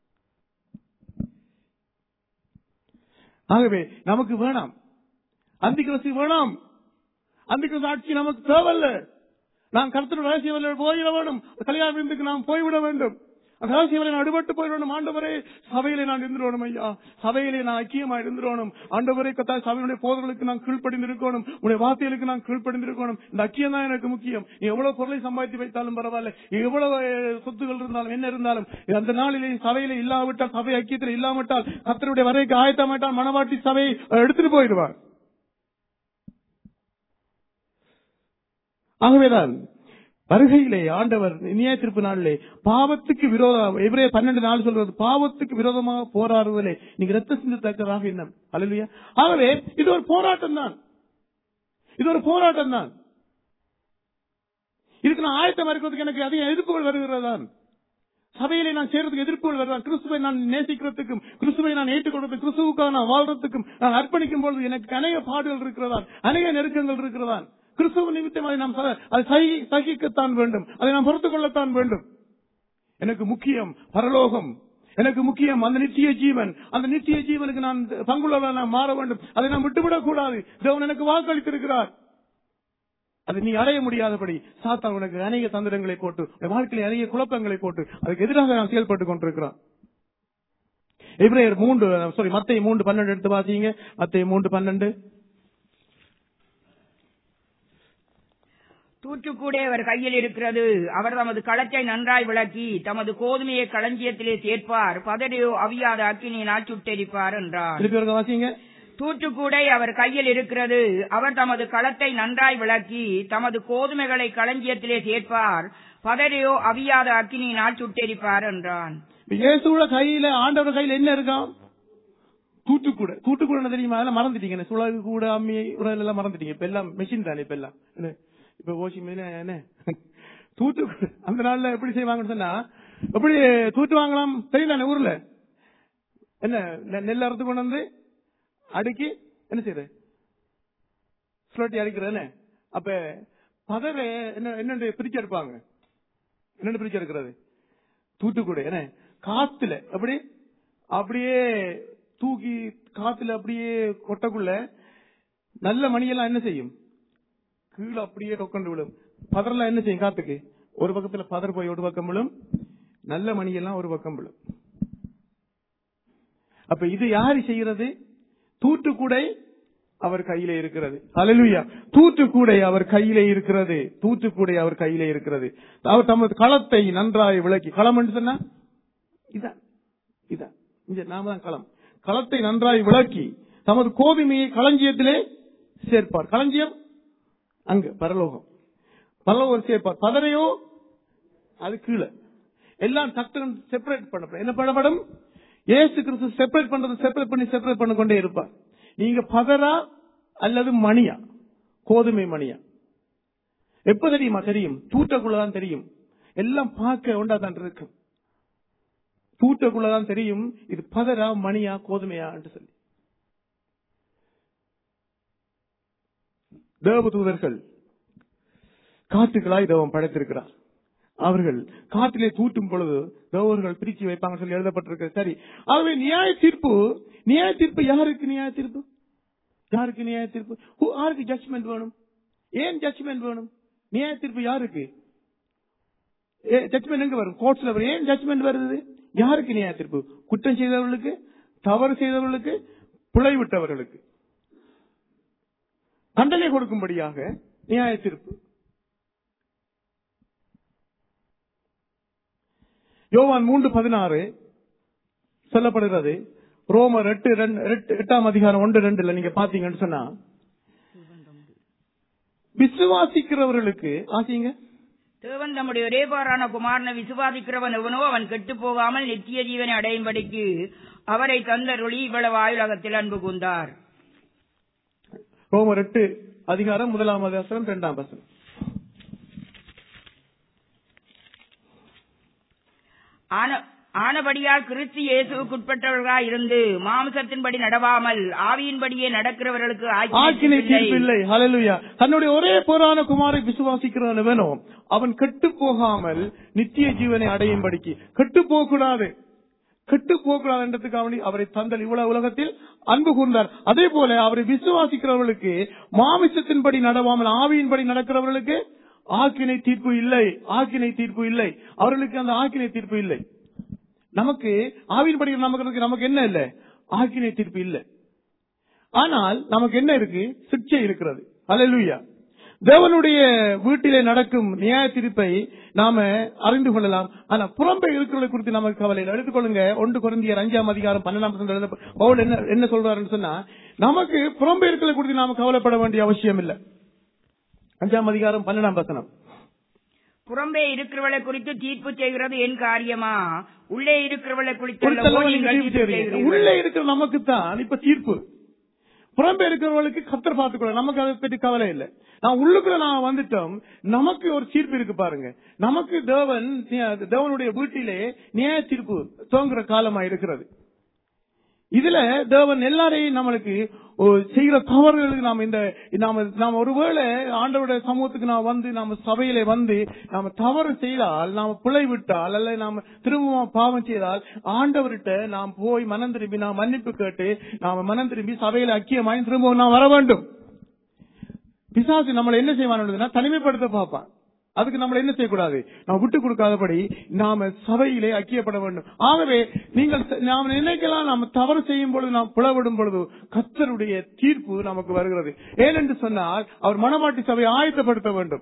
ஆகவே நமக்கு வேணாம் அந்தி கிறிஸ்து வேணாம் அந்தி கிறிஸ்து ஆட்சி நமக்கு தேவையில்ல நாம் கருத்து ரகசிய போயிட வேண்டும் கல்யாண விருந்துக்கு நாம் போய்விட வேண்டும் அந்த ரகசியங்களை நான் அடிபட்டு போயிட வேண்டும் ஆண்டவரே சபையிலே நான் இருந்துடணும் ஐயா சபையிலே நான் ஐக்கியமா இருந்துடணும் ஆண்டவரே கத்தா சபையுடைய போதர்களுக்கு நான் கீழ்ப்படிந்திருக்கணும் உடைய வார்த்தைகளுக்கு நான் கீழ்ப்படிந்திருக்கணும் இந்த ஐக்கியம் தான் எனக்கு முக்கியம் நீ எவ்வளவு பொருளை சம்பாதித்து வைத்தாலும் பரவாயில்ல எவ்வளவு அஹ், சொத்துகள் இருந்தாலும் என்ன இருந்தாலும் அந்த நாளிலே சபையில இல்லாவிட்டால் சபை ஐக்கியத்தில் இல்லாவிட்டால் கத்தருடைய வரைக்கு ஆயத்தமாட்டால் மனவாட்டி சபையை அஹ், எடுத்துட்டு போயிடுவார் ஆகவேதான் வருகையிலே ஆண்டவர் நியாய திருப்பு நாளிலே பாவத்துக்கு விரோதம் எவரே பன்னெண்டு நாள் சொல்றது பாவத்துக்கு விரோதமாக போராடுவதிலே நீங்க ரத்த சிந்தத்தக்கதாக என்ன அல்லையா ஆகவே இது ஒரு போராட்டம் தான் இது ஒரு போராட்டம் தான் இதுக்கு நான் ஆயத்தம் இருக்கிறதுக்கு எனக்கு அதிக எதிர்ப்புகள் வருகிறதான் சபையிலே நான் சேர்றதுக்கு எதிர்ப்புகள் வருதான் கிறிஸ்துவை நான் நேசிக்கிறதுக்கும் கிறிஸ்துவை நான் ஏற்றுக்கொள்றதுக்கும் கிறிஸ்துவுக்காக நான் வாழ்றதுக்கும் நான் அர்ப்பணிக்கும் பொழுது எனக்கு அநேக பாடுகள் இருக்கிறதான் அநேக நெருக்கங்கள் இருக்கிறதான் கிறிஸ்துவ நிமித்தம் அதை நாம் ச- அதை சகி- சகிக்கத்தான் வேண்டும் அதை நாம் பொறுத்துக் கொள்ளத்தான் வேண்டும் எனக்கு முக்கியம் பரலோகம் எனக்கு முக்கியம் அந்த நித்திய ஜீவன் அந்த நித்திய ஜீவனுக்கு நான் பங்குள்ளவன் நான் மாற வேண்டும் அதை நாம் விட்டுவிடக் கூடாது தேவன் எனக்கு வாக்களித்திருக்கிறார் அதை நீ அடைய முடியாதபடி சாத்தான் உனக்கு அநேக தந்திரங்களை போட்டு உன் வாழ்க்கையில் அநேக குழப்பங்களை போட்டு அதுக்கு எதிராக நான் செயல்பட்டுக் கொண்டிருக்கிறான் எபிரேயர் மூன்று சாரி மத்திய மூன்று பன்னெண்டு எடுத்து பாத்தீங்க மத்திய மூன்று பன்னெண்டு தூற்றுக்கூடே அவர் கையில் இருக்கிறது அவர் தமது களத்தை நன்றாய் விளக்கி தமது கோதுமையை களஞ்சியத்திலே சேர்ப்பார் பதறியோ அவியாத அக்கினியினால் சுட்டெரிப்பார் என்றார் திருப்பி ஒருக்க வாசிங்க தூற்றுக்கூடை அவர் கையில் இருக்கிறது அவர் தமது களத்தை நன்றாய் விளக்கி தமது கோதுமைகளை களஞ்சியத்திலே சேர்ப்பார் பதறியோ அவியாத அக்கினியினால் சுட்டெரிப்பார் என்றான் இப்ப இயேசுவோட கையில ஆண்டவர் கையில என்ன இருக்கான் தூட்டுக்கூட தூட்டுக்கூட தெரியுமா அதெல்லாம் மறந்துட்டீங்க என்ன சுழகு கூட அம்மி உடல் எல்லாம் மறந்துட்டீங்க இப்ப எல்லாம் மெஷின் தானே இப்ப எல்லாம் என்ன இப்ப வாஷிங் மிஷின் என்ன தூட்டு அந்த நாள்ல எப்படி செய்வாங்கன்னு சொன்னா எப்படி தூட்டு வாங்கலாம் தெரியல ஊர்ல என்ன நெ- நெல் அறுத்து கொண்டு வந்து அடுக்கி என்ன செய்யறது சுழட்டி அடிக்கிறது என்ன அப்ப பதற என்ன என்னென்று பிரிச்சு எடுப்பாங்க என்னென்னு பிரிச்சு எடுக்கிறது தூத்துக்குடி என்ன காத்துல அப்படி அப்படியே தூக்கி காத்துல அப்படியே கொட்டக்குள்ள நல்ல மணியெல்லாம் என்ன செய்யும் கீழே அப்படியே கொண்டு விழும் பதரெல்லாம் என்ன செய்யும் காத்துக்கு ஒரு பக்கத்துல பதர் போய் ஒரு பக்கம் விழும் நல்ல மணியெல்லாம் ஒரு பக்கம் விழும் அப்ப இது யாரு செய்கிறது தூத்துக்குடை அவர் கையிலே இருக்கிறது அலலுயா தூத்துக்குடை அவர் கையிலே இருக்கிறது தூத்துக்குடை அவர் கையிலே இருக்கிறது அவர் தமது களத்தை நன்றாய் விளக்கி களம் என்று சொன்னா இதான் இதான் இங்க நாம தான் களம் களத்தை நன்றாய் விளக்கி தமது கோதுமையை களஞ்சியத்திலே சேர்ப்பார் களஞ்சியம் அங்க பரலோகம் பரலோகம் சேர்ப்பார் பதறையோ அது கீழே எல்லாம் டக்கு செப்பரேட் பண்ணப்படும் என்ன பண்ணப்படும் ஏசு கிறிஸ்து செப்பரேட் பண்றது செப்பரேட் பண்ணி செப்பரேட் பண்ண கொண்டே இருப்பார் நீங்க பதரா அல்லது மணியா கோதுமை மணியா எப்ப தெரியுமா தெரியும் தூட்டக்குள்ளதான் தெரியும் எல்லாம் பார்க்க ஒண்டாதான் இருக்கும் தூட்டக்குள்ளதான் தெரியும் இது பதரா மணியா கோதுமையா என்று சொல்லி தேவதூதர்கள் காட்டுகளாய் தேவன் படைத்திருக்கிறார் அவர்கள் காட்டிலே தூட்டும் பொழுது தேவர்கள் பிரிச்சு வைப்பாங்க சொல்லி எழுதப்பட்டிருக்கு சரி ஆகவே நியாய தீர்ப்பு நியாய தீர்ப்பு யாருக்கு நியாய தீர்ப்பு யாருக்கு நியாய தீர்ப்பு Who- யாருக்கு ஜட்ஜ்மெண்ட் வேணும் ஏன் ஜட்ஜ்மெண்ட் வேணும் நியாய தீர்ப்பு யாருக்கு ஜட்ஜ்மெண்ட் எங்க வரும் கோர்ட்ஸ்ல வரும் ஏன் ஜட்ஜ்மெண்ட் வருது யாருக்கு நியாய தீர்ப்பு குற்றம் செய்தவர்களுக்கு தவறு செய்தவர்களுக்கு பிழை விட்டவர்களுக்கு தண்டனை கொடுக்கும்படியாக நியாய தீர்ப்பு யோவான் மூன்று பதினாறு சொல்லப்படுகிறது ரோமர் எட்டு ரெண்டு- எட்டு- எட்டாம் அதிகாரம் ஒன்று ரெண்டுல நீங்க பாத்தீங்கன்னு சொன்னா விசுவாசிக்கிறவர்களுக்கு ஆசீங்க தேவன் தம்முடைய ஒரே பாரான குமாரனை விசுவாசிக்கிறவன் எவனோ அவன் கெட்டு போகாமல் நித்திய ஜீவனை அடையும்படிக்கு அவரை தந்தருளி இவ்வளவு ஆயுலகத்தில் அன்பு கூர்ந்தார் ரோமர் எட்டு அதிகாரம் முதலாம் அதிகாரம் இரண்டாம் வசனம் ஆன- ஆனபடியால் கிறிஸ்து இயேசுக்குட்பட்டவர்களாய் இருந்து மாம்சத்தின்படி நடவாமல் ஆவியின்படியே நடக்கிறவர்களுக்கு ஆக்கினை ஆக்கினை தீர்ப்பு இல்லை ஹalleluya தன்னுடைய ஒரே புறான குமாரை விசுவாசிக்கிறவனோ அவன் கெட்டு போகாமல் நித்திய ஜீவனை அடையும்படிக்கு கெட்டு போக கூடாது கெட்டு போகக்கூடாது என்றதுக்காக அவரை தந்தல் இவ்வளவு உலகத்தில் அன்பு கூர்ந்தார் அதே போல அவரை விசுவாசிக்கிறவர்களுக்கு மாமிசத்தின்படி நடவாமல் ஆவியின்படி நடக்கிறவர்களுக்கு ஆக்கினை தீர்ப்பு இல்லை ஆக்கினை தீர்ப்பு இல்லை அவர்களுக்கு அந்த ஆக்கினை தீர்ப்பு இல்லை நமக்கு ஆவியின்படி நமக்கு நமக்கு என்ன இல்லை ஆக்கினை தீர்ப்பு இல்லை ஆனால் நமக்கு என்ன இருக்கு சிக்ஷை இருக்கிறது அல்லேலூயா தேவனுடைய வீட்டிலே நடக்கும் நியாய தீர்ப்பை நாம அறிந்து கொள்ளலாம் ஆனா புறம்பே இருக்கிறவர்களை குறித்து நமக்கு கவலை இல்லை எடுத்துக்கொள்ளுங்க ஒன்று குறைந்தியர் அஞ்சாம் அதிகாரம் பன்னெண்டாம் வசனத்துல எழுத பவுல் என்ன என்ன சொல்றாருன்னு சொன்னா நமக்கு புறம்பே இருக்கிறவர்களை குறித்து நாம கவலைப்பட வேண்டிய அவசியம் இல்லை அஞ்சாம் அதிகாரம் பன்னெண்டாம் வசனம் புறம்பே இருக்கிறவளை குறித்து தீர்ப்பு செய்கிறது என் காரியமா உள்ளே இருக்கிறவளை குறித்து குறித்தெல்லாம் நீங்க தீர்ப்பு செய்றீங்க. உள்ளே இருக்கிற நமக்கு தான் இப்ப தீர்ப்பு புறம்பே இருக்கிறவங்களுக்கு கத்தர் பார்த்துக்கூட நமக்கு அதை பற்றி கவலை இல்லை நான் உள்ளுக்குள்ள நான் வந்துட்டோம் நமக்கு ஒரு தீர்ப்பு இருக்கு பாருங்க நமக்கு தேவன் தேவனுடைய வீட்டிலே நியாய தீர்ப்பு தோங்குற காலமா இருக்கிறது இதுல தேவன் எல்லாரையும் நம்மளுக்கு ஒரு செய்கிற தவறுகளுக்கு நாம் இந்த நாம நாம் ஒருவேளை ஆண்டவருடைய சமூகத்துக்கு நாம் வந்து நாம சபையில வந்து நாம தவறு செய்தால் நாம பிழை விட்டால் அல்ல நாம திரும்பவும் பாவம் செய்தால் ஆண்டவர்கிட்ட நாம் போய் மனம் திரும்பி நாம் மன்னிப்பு கேட்டு நாம மனம் திரும்பி சபையில ஐக்கியமாய் திரும்பவும் நாம் வர வேண்டும் பிசாசு நம்மளை என்ன செய்வான் தனிமைப்படுத்த பார்ப்பான் அதுக்கு நம்மள என்ன செய்யக்கூடாது நாம் விட்டு கொடுக்காதபடி நாம சபையிலே ஐக்கியப்பட வேண்டும் ஆகவே நீங்கள் ச- நாம் நினைக்கலாம் நாம் தவறு செய்யும் பொழுது நாம் புலவிடும் பொழுது கத்தருடைய தீர்ப்பு நமக்கு வருகிறது ஏனென்று சொன்னால் அவர் மனமாட்டி சபையை ஆயத்தப்படுத்த வேண்டும்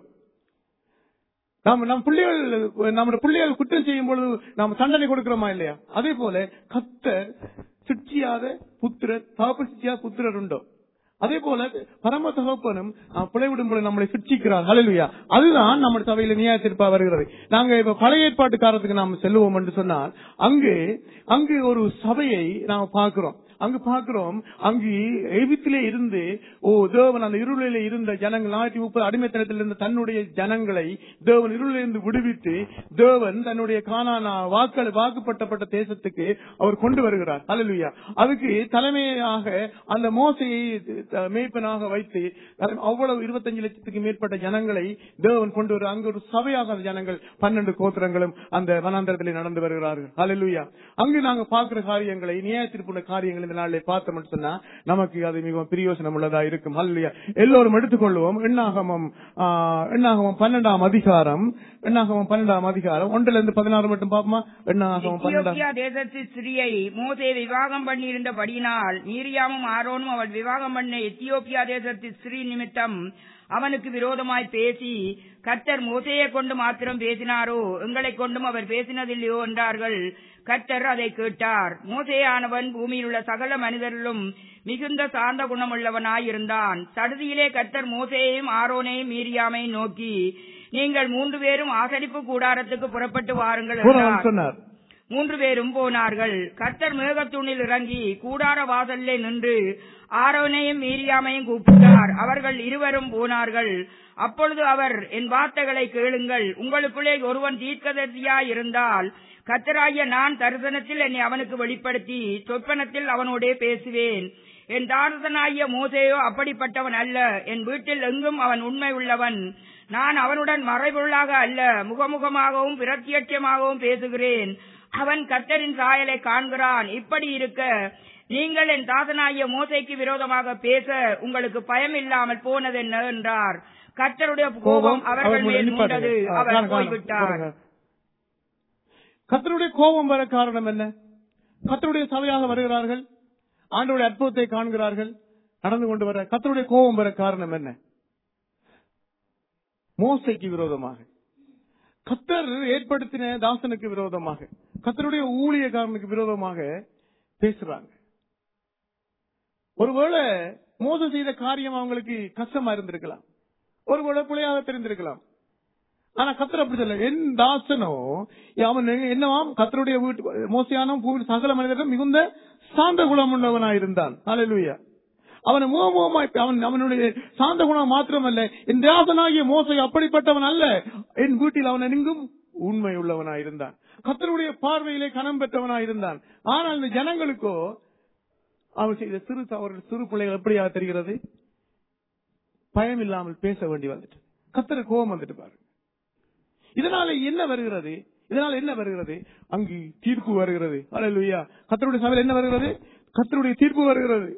நாம் நம் பிள்ளைகள் நம்முடைய பிள்ளைகள் குற்றம் செய்யும் பொழுது நாம் தண்டனை கொடுக்கிறோமா இல்லையா அதே போல கத்தர் சிற்றியாத புத்திரர் தகப்ப சிற்றியாத புத்திரர் உண்டோ அதே போல பரம தகப்பனும் நாம் பிழைவிடும் பொழுது நம்மளை சிற்றிக்கிறார் ஹalleluya அதுதான் நம்ம சபையில நியாயத்திற்பா வருகிறது நாங்க இப்ப பழைய ஏற்பாட்டு காலத்துக்கு நாம் செல்லுவோம் என்று சொன்னால் அங்கு அங்கு ஒரு சபையை நாம் பார்க்கிறோம் அங்கு பார்க்கிறோம் அங்கு எகிப்திலே இருந்து ஓ தேவன் அந்த இருளிலே இருந்த ஜனங்கள் ஆயிரத்தி முப்பது அடிமைத்தனத்தில் இருந்த தன்னுடைய ஜனங்களை தேவன் இருளிலிருந்து விடுவித்து தேவன் தன்னுடைய காணான வாக்கள் வாக்குப்பட்டப்பட்ட தேசத்துக்கு அவர் கொண்டு வருகிறார் அல்லா அதுக்கு தலைமையாக அந்த மோசையை த- மேய்ப்பனாக வைத்து அவ்வளவு இருபத்தஞ்சு லட்சத்துக்கு மேற்பட்ட ஜனங்களை தேவன் கொண்டு வர அங்கு ஒரு சபையாக அந்த ஜனங்கள் பன்னெண்டு கோத்திரங்களும் அந்த வனாந்தரத்திலே நடந்து வருகிறார்கள் அல்லா அங்கு நாங்க பார்க்கிற காரியங்களை நியாயத்திற்குள்ள காரியங்கள் இந்த நாளிலே பார்த்தோம்னு சொன்னா நமக்கு அது மிகவும் பிரியோசனம் உள்ளதா இருக்கும் அல்லையா எல்லோரும் எடுத்துக்கொள்வோம் எண்ணாகமம் ஆ, எண்ணாகமம் பன்னெண்டாம் அதிகாரம் எண்ணாகமம் பன்னெண்டாம் அதிகாரம் ஒன்றுல இருந்து பதினாறு மட்டும் பாப்போமா எண்ணாகமம் பன்னெண்டாம் எத்தியோப்பியா தேசத்து ஸ்திரியை மோசே விவாகம் பண்ணியிருந்தபடியினால் மீரியாமும் ஆரோனும் அவள் விவாகம் பண்ண எத்தியோப்பியா தேசத்து ஸ்திரீ நிமித்தம் அவனுக்கு விரோதமாய் பேசி கர்த்தர் மோசையை கொண்டு மாத்திரம் பேசினாரோ எங்களை கொண்டும் அவர் பேசினதில்லையோ என்றார்கள் கர்த்தர் அதை கேட்டார் மோசேயானவன் பூமியில் உள்ள சகல மனிதரிலும் மிகுந்த சார்ந்த குணமுள்ளவனாயிருந்தான் சடுதியிலே கர்த்தர் மோசேயையும் ஆரோனையும் மீரியாமையும் நோக்கி நீங்கள் மூன்று பேரும் ஆசரிப்பு கூடாரத்துக்கு புறப்பட்டு வாருங்கள் பூரணம் என்றார். சொன்னார் மூன்று பேரும் போனார்கள் கர்த்தர் மேகத்தூணில் இறங்கி கூடார வாசல்லே நின்று ஆரோனையும் மீரியாமையும் கூப்பிட்டார் அவர்கள் இருவரும் போனார்கள் அப்பொழுது அவர் என் வார்த்தைகளை கேளுங்கள் உங்களுக்குள்ளே ஒருவன் தீர்க்கதரிசியாய் இருந்தால் கர்த்தராகிய நான் தரிசனத்தில் என்னை அவனுக்கு வெளிப்படுத்தி சொப்பனத்தில் அவனோடே பேசுவேன் என் தாரதனாகிய மோசேயோ அப்படிப்பட்டவன் அல்ல என் வீட்டில் எங்கும் அவன் உண்மை உள்ளவன் நான் அவனுடன் மறைபொருளாக அல்ல முகமுகமாகவும் பிரத்யட்சமாகவும் பேசுகிறேன் அவன் கர்த்தரின் சாயலை காண்கிறான் இப்படி இருக்க நீங்கள் என் தாசனாகிய மோசைக்கு விரோதமாக பேச உங்களுக்கு பயம் இல்லாமல் போனது என்ன என்றார் கர்த்தருடைய கோபம் அவர்கள் மேல் மூண்டது அவர் போய்விட்டார் கத்தருடைய கோபம் வர காரணம் என்ன கத்தருடைய சபையாக வருகிறார்கள் ஆண்டவருடைய அற்புதத்தை காண்கிறார்கள் நடந்து கொண்டு வர கத்தருடைய கோபம் வர காரணம் என்ன மோசைக்கு விரோதமாக கத்தர் ஏற்படுத்தின தாசனுக்கு விரோதமாக கத்தருடைய ஊழியக்காரனுக்கு விரோதமாக பேசுறாங்க ஒருவேளை மோசம் செய்த காரியம் அவங்களுக்கு கஷ்டமா இருந்திருக்கலாம் ஒருவேளை பிழையாக தெரிந்திருக்கலாம் ஆனா கத்தர் அப்படி சொல்ல என் தாசனோ அவன் என்னவாம் கத்தருடைய வீட்டு மோசையான பூமியில் சகல மனிதர்கள் மிகுந்த சாந்த குணம் உள்ளவனாயிருந்தான் ஹalleluya அவனை முகமுகமாய் அவன் அவனுடைய சாந்த குணம் மாத்திரமல்ல என் தாசனாகிய மோசை அப்படிப்பட்டவன் அல்ல என் வீட்டில் அவன் எங்கும் உண்மை உள்ளவனாயிருந்தான் கத்தருடைய பார்வையிலே கனம் பெற்றவனாய் இருந்தான் ஆனால் இந்த ஜனங்களுக்கோ அவன் செய்த சிறு தவறு சிறு பிள்ளைகள் எப்படியாக தெரிகிறது பயம் இல்லாமல் பேச வேண்டி வந்துட்டு கத்தரு கோபம் வந்துட்டு பாருங்க இதனால என்ன வருகிறது இதனால என்ன வருகிறது அங்கு தீர்ப்பு வருகிறது அல்லா கத்தருடைய சபையில் என்ன வருகிறது கத்தருடைய தீர்ப்பு வருகிறது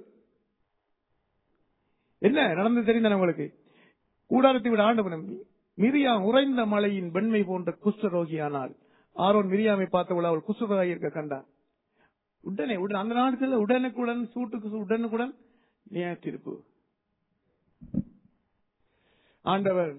என்ன நடந்து தெரிந்தானே உங்களுக்கு கூடாரத்தை விட ஆண்டவன் மிரியா உறைந்த மலையின் வெண்மை போன்ற குஷ்டரோகியானால் ஆரோன் மிரியாமை பார்த்தவள் அவள் குஷ்டரோகி இருக்க கண்டார் உடனே உடனே அந்த நாட்கள்ல உடனுக்குடன் சூட்டுக்கு சூ- உடனுக்குடன் நியாய தீர்ப்பு ஆண்டவர்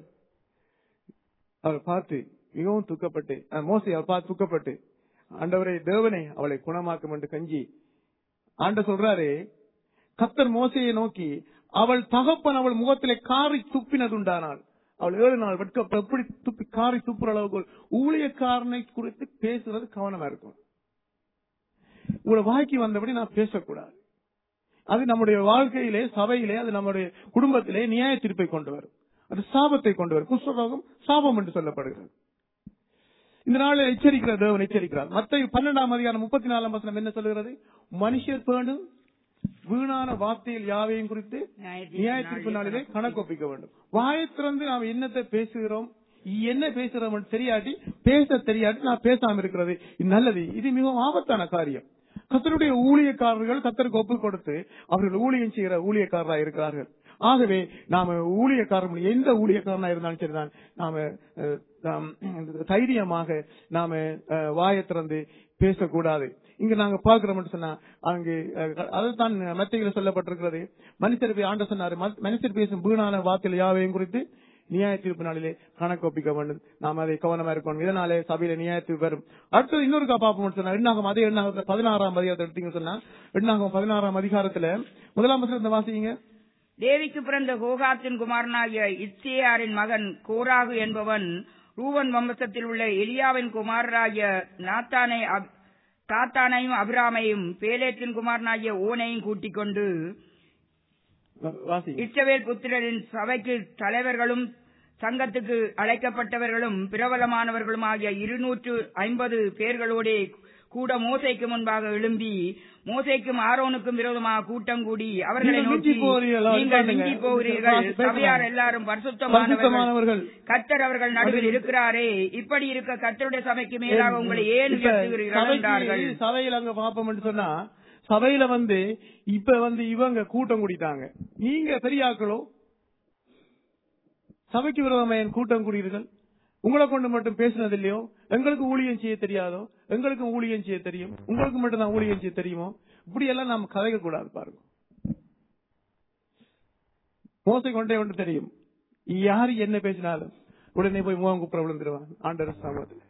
அவர் பார்த்து மிகவும் துக்கப்பட்டு அஹ், மோசே அவர் பார்த்து துக்கப்பட்டு ஆண்டவரே தேவனே அவளை குணமாக்கும் என்று கஞ்சி ஆண்ட சொல்றாரு கத்தர் மோசையை நோக்கி அவள் தகப்பன் அவள் முகத்திலே காரி துப்பினதுண்டானாள் அவள் ஏழு நாள் வெட்க எப்படி துப்பி காரி துப்புற அளவுக்கு ஊழியக்காரனை குறித்து பேசுறது கவனமா இருக்கும் உங்களோட வாய்க்கு வந்தபடி நான் பேசக்கூடாது அது நம்முடைய வாழ்க்கையிலே சபையிலே அது நம்முடைய குடும்பத்திலே நியாய தீர்ப்பை கொண்டு வரும் அது சாபத்தை கொண்டு வரும் குஷ்டரோகம் சாபம் என்று சொல்லப்படுகிறது இந்த நாளில் எச்சரிக்கிறார் தேவன் எச்சரிக்கிறார் மத்த பன்னெண்டாம் அதிகாரம் முப்பத்தி நாலாம் வசனம் என்ன சொல்லுகிறது மனுஷர் பேண்டும் வீணான வார்த்தையில் யாவையும் குறித்து நியாய தீர்ப்பு நாளிலே கணக்கு ஒப்பிக்க வேண்டும் வாயை திறந்து நாம் என்னத்தை பேசுகிறோம் என்ன பேசுறோம் என்று தெரியாட்டி பேச தெரியாட்டி நான் பேசாம இருக்கிறது இது நல்லது இது மிகவும் ஆபத்தான காரியம் கத்தருடைய ஊழியக்காரர்கள் கத்தருக்கு ஒப்பு கொடுத்து அவர்கள் ஊழியம் செய்கிற ஊழியக்காரராக இருக்கிறார்கள் ஆகவே நாம ஊழியக்காரர்கள் எந்த ஊழியக்காரனா இருந்தாலும் சரிதான் நாம அஹ், நாம் தைரியமாக நாம அஹ், வாயை திறந்து பேசக்கூடாது இங்க நாங்க பார்க்கிறோம் சொன்னா அங்கு அஹ், அதுதான் மத்தியில சொல்லப்பட்டிருக்கிறது மனுஷர் போய் ஆண்ட சொன்னாரு ம- மனுஷர் பேசும் வீணான வார்த்தைகள் யாவையும் குறித்து நியாய தீர்ப்பு நாளிலே கணக்கு ஒப்பிக்க வேண்டும் நாம் அதை கவனமா இருக்கணும் இதனாலே சபையில நியாய தீர்ப்பு வரும் அடுத்தது இன்னொரு பாப்போம் சொன்னா எண்ணாகம் அதே எண்ணாகத்துல பதினாறாம் அதிகாரத்தை எடுத்தீங்க சொன்னா எண்ணாகம் பதினாறாம் அதிகாரத்துல முதலாம் வசனத்தை வாசிங்க தேவிக்கு பிறந்த கோகாத்தின் குமாரனாகிய இத்சேயாரின் மகன் கோராகு என்பவன் ரூவன் வம்சத்தில் உள்ள எலியாவின் குமாரராகிய நாத்தானை அப்- தாத்தானையும் அபிராமையும் பேலேத்தின் குமாரனாகிய ஓனையும் கூட்டிக் கொண்டு வாசிங்க இஸ்ரவேல் புத்திரரின் சபைக்கு தலைவர்களும் சங்கத்துக்கு அழைக்கப்பட்டவர்களும் பிரபலமானவர்களும் ஆகிய இருநூற்று ஐம்பது பேர்களோடே கூட மோசைக்கு முன்பாக எழும்பி மோசைக்கும் ஆரோனுக்கும் விரோதமாக கூட்டம் கூடி அவர்களை நீங்கள் நோக்கி மிஞ்சி போகிறீர்களா? நீங்கள் உட்காருங்க. மிஞ்சி போகிறீர்கள் பேசலாம். சபையார் எல்லாரும் பரிசுத்தமானவர்கள் பரிசுத்தமானவர்கள் கர்த்தர் அவர்கள் நடுவில் இருக்கிறாரே இப்படி இருக்க கர்த்தருடைய சபைக்கு மேலாக உங்களை ஏன் இப்ப உயர்த்துகிறீர்கள் என்றார்கள் சபைக்கு சபையில அங்க பாப்போம்னு சொன்னா சபையில வந்து இப்ப வந்து இவங்க கூட்டம் கூடிட்டாங்க நீங்க பெரியாக்களோ சபைக்கு விரோதமாக ஏன் கூட்டம் கூடியீர்கள் உங்களை கொண்டு மட்டும் பேசினது இல்லையோ எங்களுக்கு ஊழியம் செய்ய தெரியாதோ எங்களுக்கு ஊழியம் செய்ய தெரியும் உங்களுக்கு மட்டும் தான் ஊழியம் செய்ய தெரியுமோ இப்படி எல்லாம் நாம கதைக்க கூடாது பாருங்க மோசை கொண்டே ஒன்று தெரியும் யாரு என்ன பேசினாலும் உடனே போய் முகம் குப்புற விழுந்துருவான் ஆண்டர் சமூகத்தில்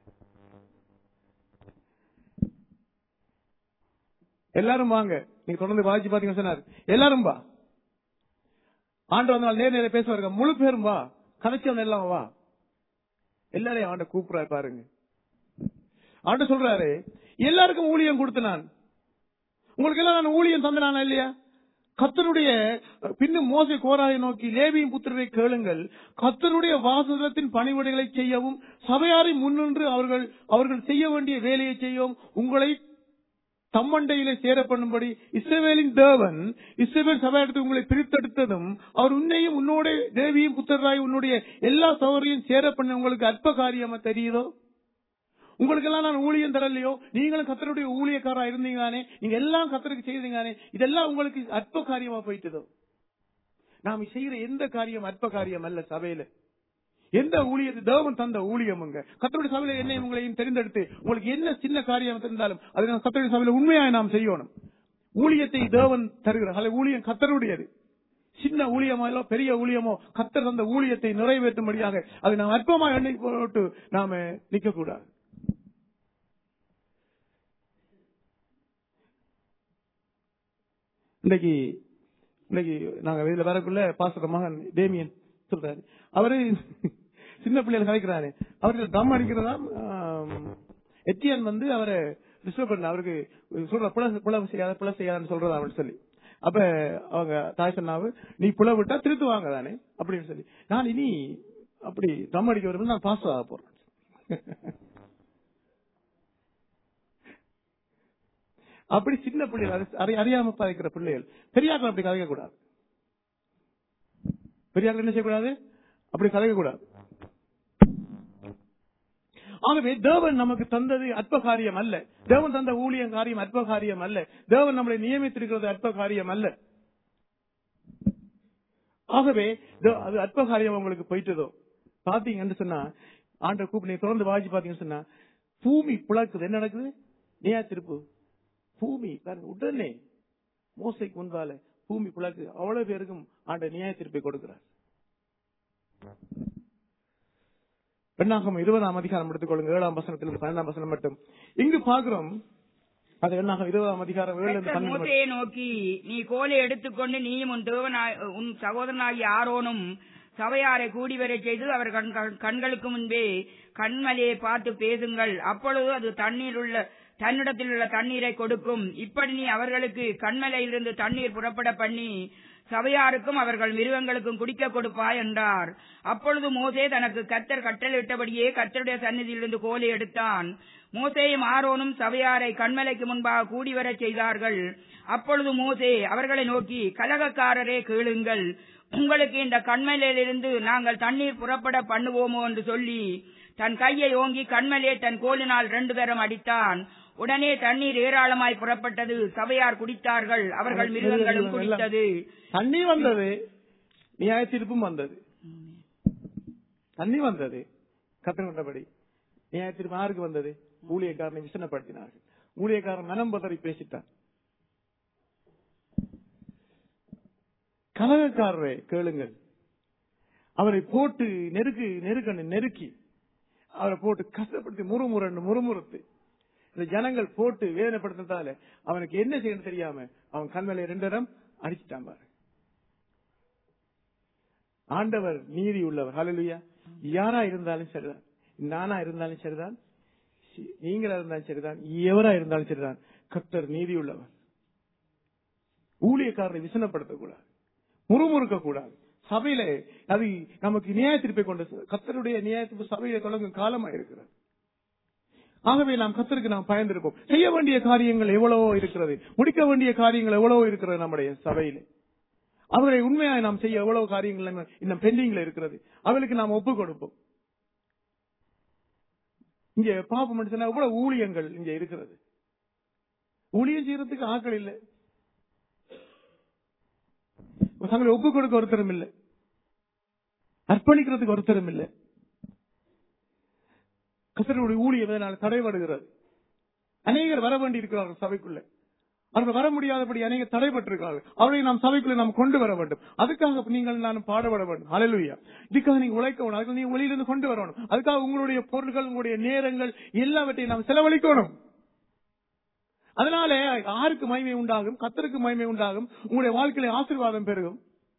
எல்லாரும் வாங்க நீங்க தொடர்ந்து வாசிச்சு பாத்தீங்க சொன்னார் எல்லாரும் வா ஆண்டு வந்தால் நேர் நேர பேச வருங்க முழு பேரும் வா கதைச்சவன் எல்லாம் வா எல்லாரையும் ஆண்ட கூப்பிடுறாரு பாருங்க ஆண்டு சொல்றாரு எல்லாருக்கும் ஊழியம் கொடுத்து நான் உங்களுக்கு எல்லாம் நான் ஊழியம் தந்தனானா இல்லையா கத்தருடைய பின்னும் மோசை கோராயை நோக்கி லேவியும் புத்திரரை கேளுங்கள் கத்தருடைய வாசகத்தின் பணிவிடைகளை செய்யவும் சபையாரை முன்னின்று அவர்கள் அவர்கள் செய்ய வேண்டிய வேலையை செய்யவும் உங்களை தம்மண்டையிலே சேர பண்ணும்படி இஸ்ரவேலின் தேவன் இஸ்ரவேல் சபையிடத்து உங்களை பிரித்தெடுத்ததும் அவர் உன்னையும் உன்னோட தேவியும் புத்தராய் உன்னுடைய எல்லா சௌகரியம் சேர பண்ண உங்களுக்கு அற்ப காரியமா தெரியுதோ உங்களுக்கு எல்லாம் நான் ஊழியம் தரலையோ நீங்களும் கத்தருடைய ஊழியக்காரா இருந்தீங்களானே நீங்க எல்லாம் கத்தருக்கு செய்தீங்களானே இதெல்லாம் உங்களுக்கு அற்ப காரியமா போயிட்டதோ நாம் செய்யற எந்த காரியம் அற்ப காரியம் அல்ல சபையில எந்த ஊழியத்தை தேவன் தந்த ஊழியமுங்க கத்தருடைய சபையில என்னையும் உங்களையும் தெரிந்தெடுத்து உங்களுக்கு என்ன சின்ன காரியம் இருந்தாலும் அதை நாம் கத்தருடைய சபையில உண்மையாய் நாம் செய்யணும் ஊழியத்தை தேவன் தருகிறார் அல்ல ஊழியம் கத்தருடையது சின்ன ஊழியமோ இல்ல பெரிய ஊழியமோ கத்தர் தந்த ஊழியத்தை நிறைவேற்றும்படியாக அதை நாம் அற்பமா எண்ணி போட்டு நாம நிக்க கூடாது இன்னைக்கு இன்னைக்கு நாங்க இதுல வரக்குள்ள பாஸ்டர் மகன் டேமியன் சொல்றாரு அவரு சின்ன பிள்ளைகள் கலைக்கிறாரு அவருக்கு தம் அடிக்கிறதா எத்தியன் வந்து அவரை டிஸ்டர்ப் பண்ண அவருக்கு சொல்ற புல புலவு செய்யாத புல செய்யாதான்னு சொல்றதா அப்படின்னு சொல்லி அப்ப அவங்க தாய் சொன்னாவு நீ புல விட்டா திருத்து வாங்க தானே அப்படின்னு சொல்லி நான் இனி அப்படி தம் அடிக்க வரும்போது நான் பாஸ் ஆக போறேன் அப்படி சின்ன பிள்ளைகள் அது அறி- அறியாம பாய்க்கிற பிள்ளைகள் பெரியார்கள் அப்படி கதைக்க கூடாது பெரியார்கள் என்ன செய்யக்கூடாது அப்படி கதைக்க கூடாது ஆகவே தேவன் நமக்கு தந்தது அற்ப காரியம் அல்ல தேவன் தந்த ஊழியம் காரியம் அற்ப காரியம் அல்ல தேவன் நம்மளை நியமித்திருக்கிறது அற்ப காரியம் அல்ல ஆகவே தே- அது அற்ப காரியம் உங்களுக்கு போயிட்டதோ பாத்தீங்கன்னு சொன்னா ஆண்ட கூப்பிட்டு நீங்க தொடர்ந்து வாசி பாத்தீங்கன்னு சொன்னா பூமி பிளக்குது என்ன நடக்குது நேயா திருப்பு பூமி பாருங்க உடனே மோசைக்கு முன்பால பூமி பிளக்கு அவ்வளவு பேருக்கும் ஆண்ட நியாய திருப்பை கொடுக்கிறார் பெண்ணாகம் இருபதாம் அதிகாரம் எடுத்துக்கொள்ளுங்க ஏழாம் வசனத்திலிருந்து பன்னெண்டாம் வசனம் மட்டும் இங்கு பாக்குறோம் அது எண்ணாகம் இருபதாம் அதிகாரம் ஏழுல இருந்து கர்த்தர் பன்னெண்டு மட்டும். மோசேயை நோக்கி நீ கோலை எடுத்துக்கொண்டு நீயும் உன் தேவனாய் உன் சகோதரனாகிய ஆரோனும் சபையாரை கூடி வரச் செய்து அவர் கண்- கண்- கண்களுக்கு முன்பே கண்மலையை பார்த்து பேசுங்கள் அப்பொழுது அது தண்ணீர் உள்ள தன்னிடத்தில் உள்ள தண்ணீரை கொடுக்கும் இப்படி நீ அவர்களுக்கு கண்மலையிலிருந்து தண்ணீர் புறப்பட பண்ணி சபையாருக்கும் அவர்கள் மிருகங்களுக்கும் குடிக்க கொடுப்பாய் என்றார் அப்பொழுது மோசே தனக்கு கத்தர் கட்டளையிட்டபடியே கத்தருடைய சந்நிதியிலிருந்து கோலை எடுத்தான் மோசேயும் ஆரோனும் சபையாரை கண்மலைக்கு முன்பாக கூடி வரச் செய்தார்கள் அப்பொழுது மோசே அவர்களை நோக்கி கலகக்காரரே கேளுங்கள் உங்களுக்கு இந்த கண்மலையிலிருந்து நாங்கள் தண்ணீர் புறப்பட பண்ணுவோமோ என்று சொல்லி தன் கையை ஓங்கி கண்மலே தன் கோலினால் ரெண்டு தரம் அடித்தான் உடனே தண்ணீர் ஏராளமாய் புறப்பட்டது சபையார் குடித்தார்கள் அவர்கள் மிருகங்களும் குடித்தது தண்ணி வந்தது நியாய தீர்ப்பும் வந்தது தண்ணி வந்தது கற்றுக்கொண்டபடி நியாய தீர்ப்பு யாருக்கு வந்தது ஊழியக்காரனை விசனப்படுத்தினார்கள் ஊழியக்காரன் மனம் பதறி பேசிட்டான் கலகக்காரரை கேளுங்கள் அவரை போட்டு நெருக்கு நெருக்கன்னு நெருக்கி அவரை போட்டு கஷ்டப்படுத்தி முறுமுறன்னு முறுமுறுத்து இந்த ஜனங்கள் போட்டு வேதனைப்படுத்தினதால அவனுக்கு என்ன செய்யணும் தெரியாம அவன் கண்மலை ரெண்டு இடம் அடிச்சிட்டான் பாரு ஆண்டவர் நீதி உள்ளவர் ஹalleluya யாரா இருந்தாலும் சரிதான் நானா இருந்தாலும் சரிதான் சி- நீங்களா இருந்தாலும் சரிதான் எவரா இருந்தாலும் சரிதான் கர்த்தர் நீதி உள்ளவர் ஊழியக்காரரை விசனப்படுத்தக்கூடாது முறுமுறுக்க கூடாது சபையில அது நமக்கு நியாய தீர்ப்பை கொண்ட கத்தருடைய நியாய தீர்ப்பு சபையில தொடங்கும் காலமா இருக்கிறது ஆகவே நாம் கத்தருக்கு நாம் பயந்திருப்போம் செய்ய வேண்டிய காரியங்கள் எவ்வளவோ இருக்கிறது முடிக்க வேண்டிய காரியங்கள் எவ்வளவோ இருக்கிறது நம்முடைய சபையிலே அவரை உண்மையாய் நாம் செய்ய எவ்வளவு காரியங்கள் நம்ம இன்னும் பெண்டிங்ல இருக்கிறது அவளுக்கு நாம் ஒப்பு கொடுப்போம் இங்க பாப்போம் சொன்னா எவ்வளவு ஊழியங்கள் இங்க இருக்கிறது ஊழியம் செய்யறதுக்கு ஆட்கள் இல்லை தங்களை ஒப்பு கொடுக்க ஒருத்தரும் இல்லை அர்ப்பணிக்கிறதுக்கு ஒருத்தரும் இல்லை கத்தருடைய ஊழியம் இதனால் தடைபடுகிறது அநேகர் வர வேண்டி இருக்கிறார்கள் சபைக்குள்ள அவர்கள் வர முடியாதபடி அநேகர் தடைபட்டிருக்கிறார்கள் அவர்களை நாம் சபைக்குள்ள நாம் கொண்டு வர வேண்டும் அதுக்காக நீங்கள் நான் பாடுபட வேண்டும் அலையிலுயா இதுக்காக நீங்க உழைக்க வேணும் அதுக்கு நீங்க வெளியிலிருந்து கொண்டு வரணும் அதுக்காக உங்களுடைய பொருட்கள் உங்களுடைய நேரங்கள் எல்லாவற்றையும் நாம் செலவழிக்கணும் அதனால யாருக்கு மகிமை உண்டாகும் கத்தருக்கு மகிமை உண்டாகும் உங்களுடைய வாழ்க்கையில ஆசீர்வாதம் பெருகும்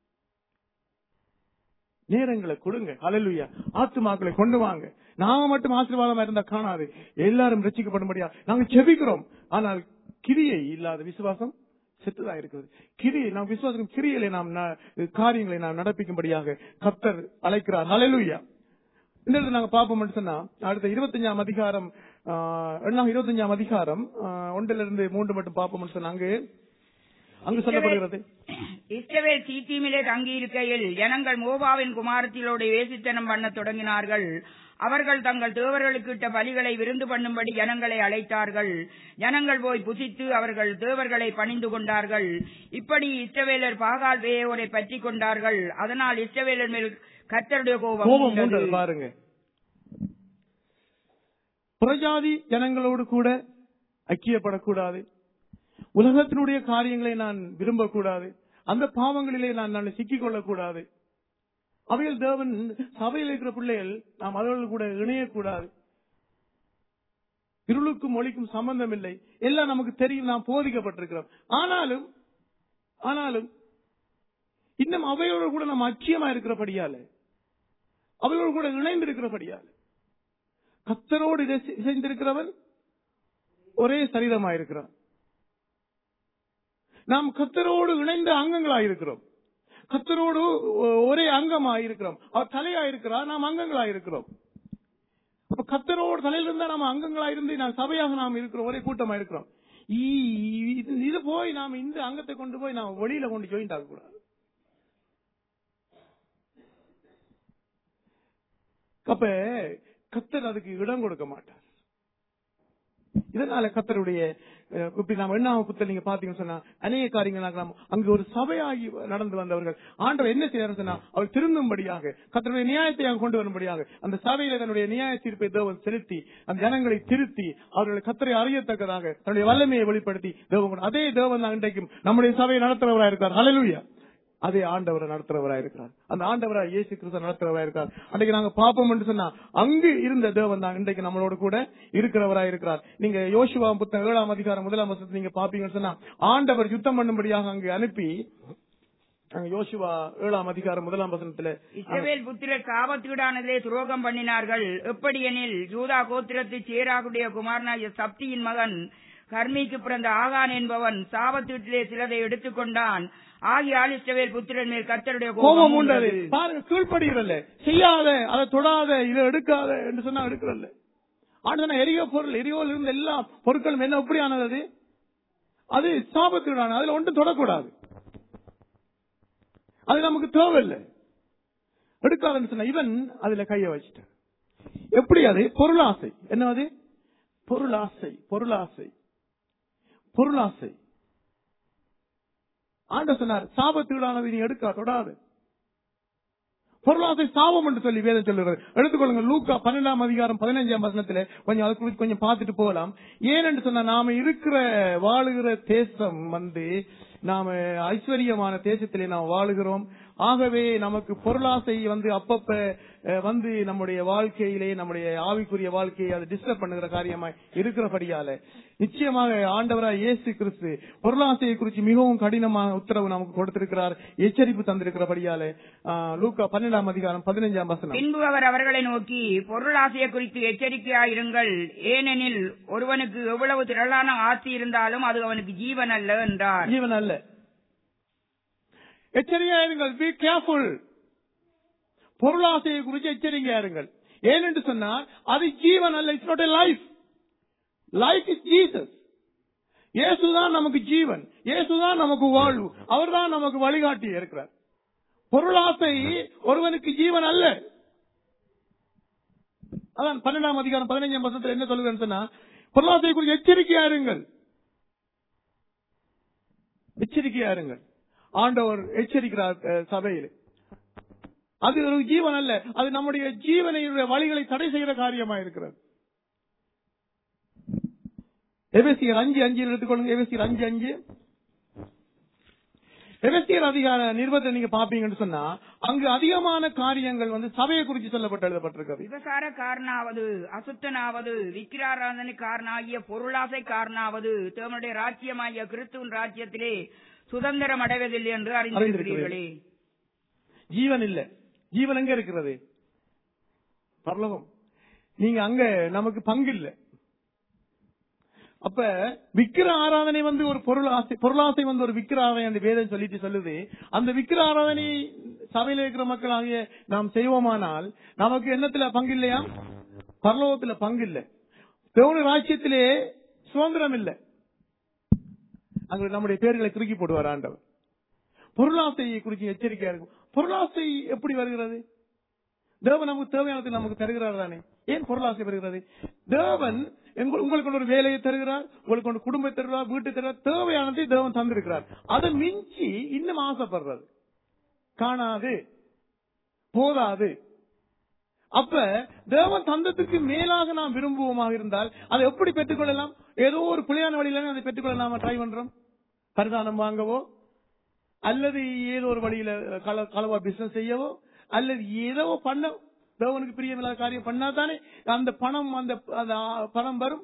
நேரங்களை கொடுங்க அலலுயா ஆத்துமாக்களை கொண்டு வாங்க நாம மட்டும் ஆசீர்வாதமா இருந்தா காணாது எல்லாரும் ரசிக்கப்படும்படியா நாங்க செபிக்கிறோம் ஆனால் கிரியை இல்லாத விசுவாசம் செத்துதான் இருக்கிறது கிரியை நாம் விசுவாசம் கிரியைகளை நாம் ந- காரியங்களை நாம் நடப்பிக்கும்படியாக கத்தர் அழைக்கிறார் ஹalleluya இந்த இடத்துல நாங்க பார்ப்போம் சொன்னா அடுத்த இருபத்தஞ்சாம் அதிகாரம் எண்ணாம் இருபத்தஞ்சாம் அதிகாரம் ஆஹ், ஒன்றிலிருந்து இருந்து மூன்று மட்டும் பார்ப்போம் சொன்னா அங்கு அங்கு சொல்லப்படுகிறது இஸ்ரவேல் சீத்தீமிலே தங்கியிருக்கையில் ஜனங்கள் மோபாவின் குமாரத்திலோடு வேசித்தனம் பண்ணத் தொடங்கினார்கள் அவர்கள் தங்கள் தேவர்களுக்கிட்ட பலிகளை விருந்து பண்ணும்படி ஜனங்களை அழைத்தார்கள் ஜனங்கள் போய் புசித்து அவர்கள் தேவர்களை பணிந்து கொண்டார்கள் இப்படி இஸ்ரவேலர் பாகால் வேயோரை பற்றி கொண்டார்கள் அதனால் இஸ்ரவேலர் மேல் கர்த்தருடைய கோபம் கோபம் உண்டது. மூண்டது பாருங்க புறஜாதி ஜனங்களோடு கூட ஐக்கியப்படக்கூடாது உலகத்தினுடைய காரியங்களை நான் விரும்பக்கூடாது அந்த பாவங்களிலே நான் நான் சிக்கிக் கொள்ளக்கூடாது அவைகள் தேவன் சபையில் இருக்கிற பிள்ளைகள் நாம் அவர்கள் கூட இணையக்கூடாது இருளுக்கும் ஒளிக்கும் சம்பந்தம் இல்லை எல்லாம் நமக்கு தெரியும் நாம் போதிக்கப்பட்டிருக்கிறோம் ஆனாலும் ஆனாலும் இன்னும் அவையோடு கூட நம்ம அச்சியமா இருக்கிறபடியால அவையோடு கூட இணைந்து இருக்கிறபடியால கத்தரோடு இசை- இசைந்திருக்கிறவன் ஒரே சரீரமா இருக்கிறான் நாம் கத்தரோடு இணைந்த அங்கங்களாய் இருக்கிறோம் கத்தரோடு ஒ- ஒரே அங்கமா இருக்கிறோம் அவர் தலையா இருக்கிறார் நாம் அங்கங்களா இருக்கிறோம் அப்ப கத்தரோடு தலையில இருந்தா நாம அங்கங்களா இருந்து நாம் சபையாக நாம் இருக்கிறோம் ஒரே கூட்டமா இருக்கிறோம் இ- இது- இது போய் நாம இந்த அங்கத்தை கொண்டு போய் நாம வெளியில கொண்டு ஜாயிண்ட் ஆகக்கூடாது அப்ப கத்தர் அதுக்கு இடம் கொடுக்க மாட்டார் இதனால கத்தருடைய அஹ், இப்படி நாம என்ன புத்தல் நீங்க பாத்தீங்கன்னு சொன்னா அநேக காரியங்கள் நாம் அங்கு ஒரு சபையாகி நடந்து வந்தவர்கள் ஆண்டவர் என்ன செய்யறாரு சொன்னா அவர் திருந்தும்படியாக கத்தருடைய நியாயத்தை அங்கு கொண்டு வரும்படியாக அந்த சபையில தன்னுடைய நியாய தீர்ப்பை தேவன் செலுத்தி அந்த ஜனங்களை திருத்தி அவர்களை கத்தரை அறியத்தக்கதாக தன்னுடைய வல்லமையை வெளிப்படுத்தி தேவன் கொண்டு- அதே தேவன் தான் இன்றைக்கும் நம்முடைய சபையை நடத்துறவராக இருக்கார் ஹalleluya அதே ஆண்டவரை நடத்துறவராக இருக்கிறார் அந்த ஆண்டவரா இயேசு கிறிஸ்து நடத்துறவராக இருக்கார் அன்றைக்கு நாங்க பாப்போம் என்று சொன்னா அங்கு இருந்த தேவன் தான் இன்றைக்கு நம்மளோட கூட இருக்கிறவராக இருக்கிறார் நீங்க யோசுவா புத்தகம் ஏழாம் அதிகாரம் முதலாம் வருஷத்தை நீங்க பாப்பீங்கன்னு சொன்னா ஆண்டவர் யுத்தம் பண்ணும்படியாக அங்கு அனுப்பி அங்க யோசுவா ஏழாம் அதிகாரம் முதலாம் வசனத்துல இஸ்ரவேல் புத்திரர் சாபத்தீடானதிலே துரோகம் பண்ணினார்கள் எப்படியெனில் யூதா கோத்திரத்து சேராகுடைய குமாரனாகிய சப்தியின் மகன் கர்மிக்கு பிறந்த ஆகான் என்பவன் சாபத்தீட்டிலே சிலதை எடுத்துக்கொண்டான் ஆகியால் இஸ்ரவேல் புத்திரர் மேல் கர்த்தருடைய கோபம் கோபம் உண்டது உண்டது. பாருங்க கீழ்படுகிறல்ல செய்யாத அதை தொடாத இதை எடுக்காத என்று சொன்னா எடுக்கிறல்ல ஆண்டு எரிய பொருள் எரியோல் இருந்த எல்லா பொருட்களும் என்ன எப்படியானது அது அது சாபத்துடான அதுல ஒன்றும் தொடக்கூடாது அது நமக்கு தேவையில்லை எடுக்காதுன்னு சொன்ன இவன் அதுல கைய வச்சுட்டான் எப்படி அது பொருளாசை என்ன அது பொருளாசை பொருளாசை பொருளாசை ஆண்ட சொன்னார் சாபத்தீடானது நீ எடுக்க தொடாது பொருளாசை சாபம் என்று சொல்லி வேதம் சொல்லுகிறது எடுத்துக்கொள்ளுங்க லூக்கா பன்னெண்டாம் அதிகாரம் பதினஞ்சாம் வசனத்துல கொஞ்சம் அதை குறித்து கொஞ்சம் பார்த்துட்டு போகலாம் ஏனென்று சொன்னா நாம இருக்கிற வாழுகிற தேசம் வந்து நாம ஐஸ்வர்யமான தேசத்திலே நாம் வாழுகிறோம் ஆகவே நமக்கு பொருளாசை வந்து அப்பப்ப அஹ், வந்து நம்முடைய வாழ்க்கையிலே நம்முடைய ஆவிக்குரிய வாழ்க்கையை அது டிஸ்டர்ப் பண்ணுகிற காரியமாய் இருக்கிறபடியால நிச்சயமாக ஆண்டவராய் இயேசு கிறிஸ்து பொருளாசையை குறித்து மிகவும் கடினமான உத்தரவு நமக்கு கொடுத்திருக்கிறார் எச்சரிப்பு தந்திருக்கிறபடியால ஆஹ், லூக்கா பன்னெண்டாம் அதிகாரம் பதினைஞ்சாம் வசனம் பின்பு அவர் அவர்களை நோக்கி பொருளாசையை குறித்து எச்சரிக்கையாயிருங்கள் ஏனெனில் ஒருவனுக்கு எவ்வளவு திரளான ஆஸ்தி இருந்தாலும் அது அவனுக்கு ஜீவன் அல்ல என்றார் ஜீவன் அல்ல எச்சரிக்கையா இருங்கள் பி கேர்ஃபுல் பொருளாசையை குறித்து எச்சரிக்கையா இருங்கள் ஏனென்று சொன்னால் அது ஜீவன் அல்ல it's not a life life is Jesus இயேசுதான் நமக்கு ஜீவன் இயேசுதான் நமக்கு வாழ்வு அவர்தான் நமக்கு வழிகாட்டி இருக்கிறார் பொருளாசை ஒருவனுக்கு ஜீவன் அல்ல அதான் பன்னெண்டாம் அதிகாரம் பதினைஞ்சாம் வருஷத்துல என்ன சொல்லுகிறேன்னு சொன்னா பொருளாசையை குறித்து எச்சரிக்கையா இருங்கள் எச்சரிக்கையா இருங்கள் ஆண்டவர் எச்சரிக்கிறார் அஹ், சபையில் அது ஒரு ஜீவன் அல்ல அது நம்முடைய ஜீவனையுடைய வழிகளை தடை செய்கிற காரியமா இருக்கிறது எபேசியர் அஞ்சு அஞ்சு எடுத்துக்கொள்ளுங்க எபேசியர் அஞ்சு அஞ்சு எபேசியர் அதிகார நிறுவனத்தை நீங்க பாப்பீங்கன்னு சொன்னா அங்கு அதிகமான காரியங்கள் வந்து சபையை குறித்து சொல்லப்பட்டு எழுதப்பட்டிருக்கிறது விபசார காரணாவது அசுத்தனாவது விக்கிராராதனை காரணாகிய பொருளாசை காரணாவது தேவனுடைய ராஜ்யமாகிய கிறிஸ்துவின் ராஜ்யத்திலே சுதந்திரம் அடைவதில்லை என்று அறிந்திருக்கிறீர்களே ஜீவன் இல்ல ஜீவன் எங்க இருக்கிறது பரலோகம் நீங்க அங்க நமக்கு பங்கு இல்ல அப்ப விக்கிர ஆராதனை வந்து ஒரு பொருள் ஆசை பொருளாசை வந்து ஒரு விக்கிர ஆராதனை அந்த வேதம் சொல்லிட்டு சொல்லுது அந்த விக்கிர ஆராதனை சபையில இருக்கிற மக்களாகிய நாம் செய்வோமானால் நமக்கு என்னத்துல பங்கு இல்லையா பரலோகத்துல பங்கு இல்ல தேவன ராஜ்யத்திலே சுதந்திரம் இல்லை அங்க நம்முடைய பேர்களை திருக்கி போடுவார் ஆண்டவர் பொருளாசையை குறித்து எச்சரிக்கையா இருக்கும் பொருளாசை எப்படி வருகிறது தேவன் நமக்கு தேவையானது நமக்கு தருகிறார் தானே ஏன் பொருளாசை வருகிறது தேவன் எங்க- உங்களுக்கு ஒரு வேலையை தருகிறார் உங்களுக்கு ஒரு குடும்பத்தை தருகிறார் வீட்டை தருகிறார் தேவையானதை தேவன் தந்திருக்கிறார் அதை மிஞ்சி இன்னும் ஆசைப்படுறது காணாது போதாது அப்ப தேவன் தந்தத்துக்கு மேலாக நாம் விரும்புவோமாக இருந்தால் அதை எப்படி பெற்றுக்கொள்ளலாம் ஏதோ ஒரு பிள்ளையான வழியில அதை பெற்றுக்கொள்ள நாம ட்ரை பண்றோம் பரிதானம் வாங்கவோ அல்லது ஏதோ ஒரு வழியில கள- களவா பிசினஸ் செய்யவோ அல்லது ஏதோ பண்ண தேவனுக்கு பிரியமில்லாத காரியம் பண்ணாதானே அந்த பணம் அந்த அந்த ஆ- பணம் வரும்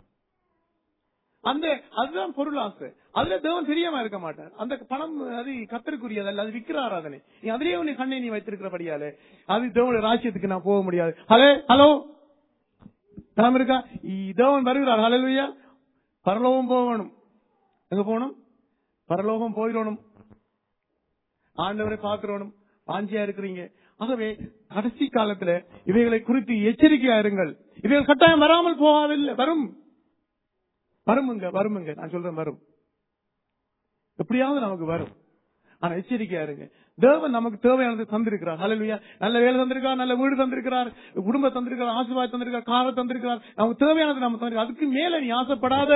அந்த அதுதான் பொருள் ஆசை அதுல தேவன் பிரியமா இருக்க மாட்டார் அந்த பணம் அது கத்தருக்குரியது அல்ல அது விக்கிர ஆராதனை நீ அதிலேயே உன்னை கண்ணை நீ வைத்திருக்கிறபடியாலே அது தேவனுடைய ராஜ்யத்துக்கு நான் போக முடியாது ஹலோ ஹலோ நாம் இருக்கா இ- தேவன் வருகிறார் ஹலலுயா பரலோகம் போகணும் எங்க போகணும் பரலோகம் போயிடணும் ஆண்டவரை பார்க்கிறோம் வாஞ்சியா இருக்கிறீங்க ஆகவே கடைசி காலத்துல இவைகளை குறித்து எச்சரிக்கையா இருங்கள் இவைகள் கட்டாயம் வராமல் போகாதில்லை வரும் வருமுங்க வருமுங்க நான் சொல்றேன் வரும் எப்படியாவது நமக்கு வரும் ஆனா எச்சரிக்கையா இருங்க தேவன் நமக்கு தேவையானது தந்திருக்கிறார் ஹalleluya நல்ல வேலை தந்திருக்கார் நல்ல வீடு தந்திருக்கிறார் குடும்பம் தந்திருக்கிறார் ஆசீர்வாதம் தந்திருக்கிறார் காரை தந்திருக்கிறார் நமக்கு தேவையானது நம்ம தந்திருக்கார் அதுக்கு மேல நீ ஆசைப்படாத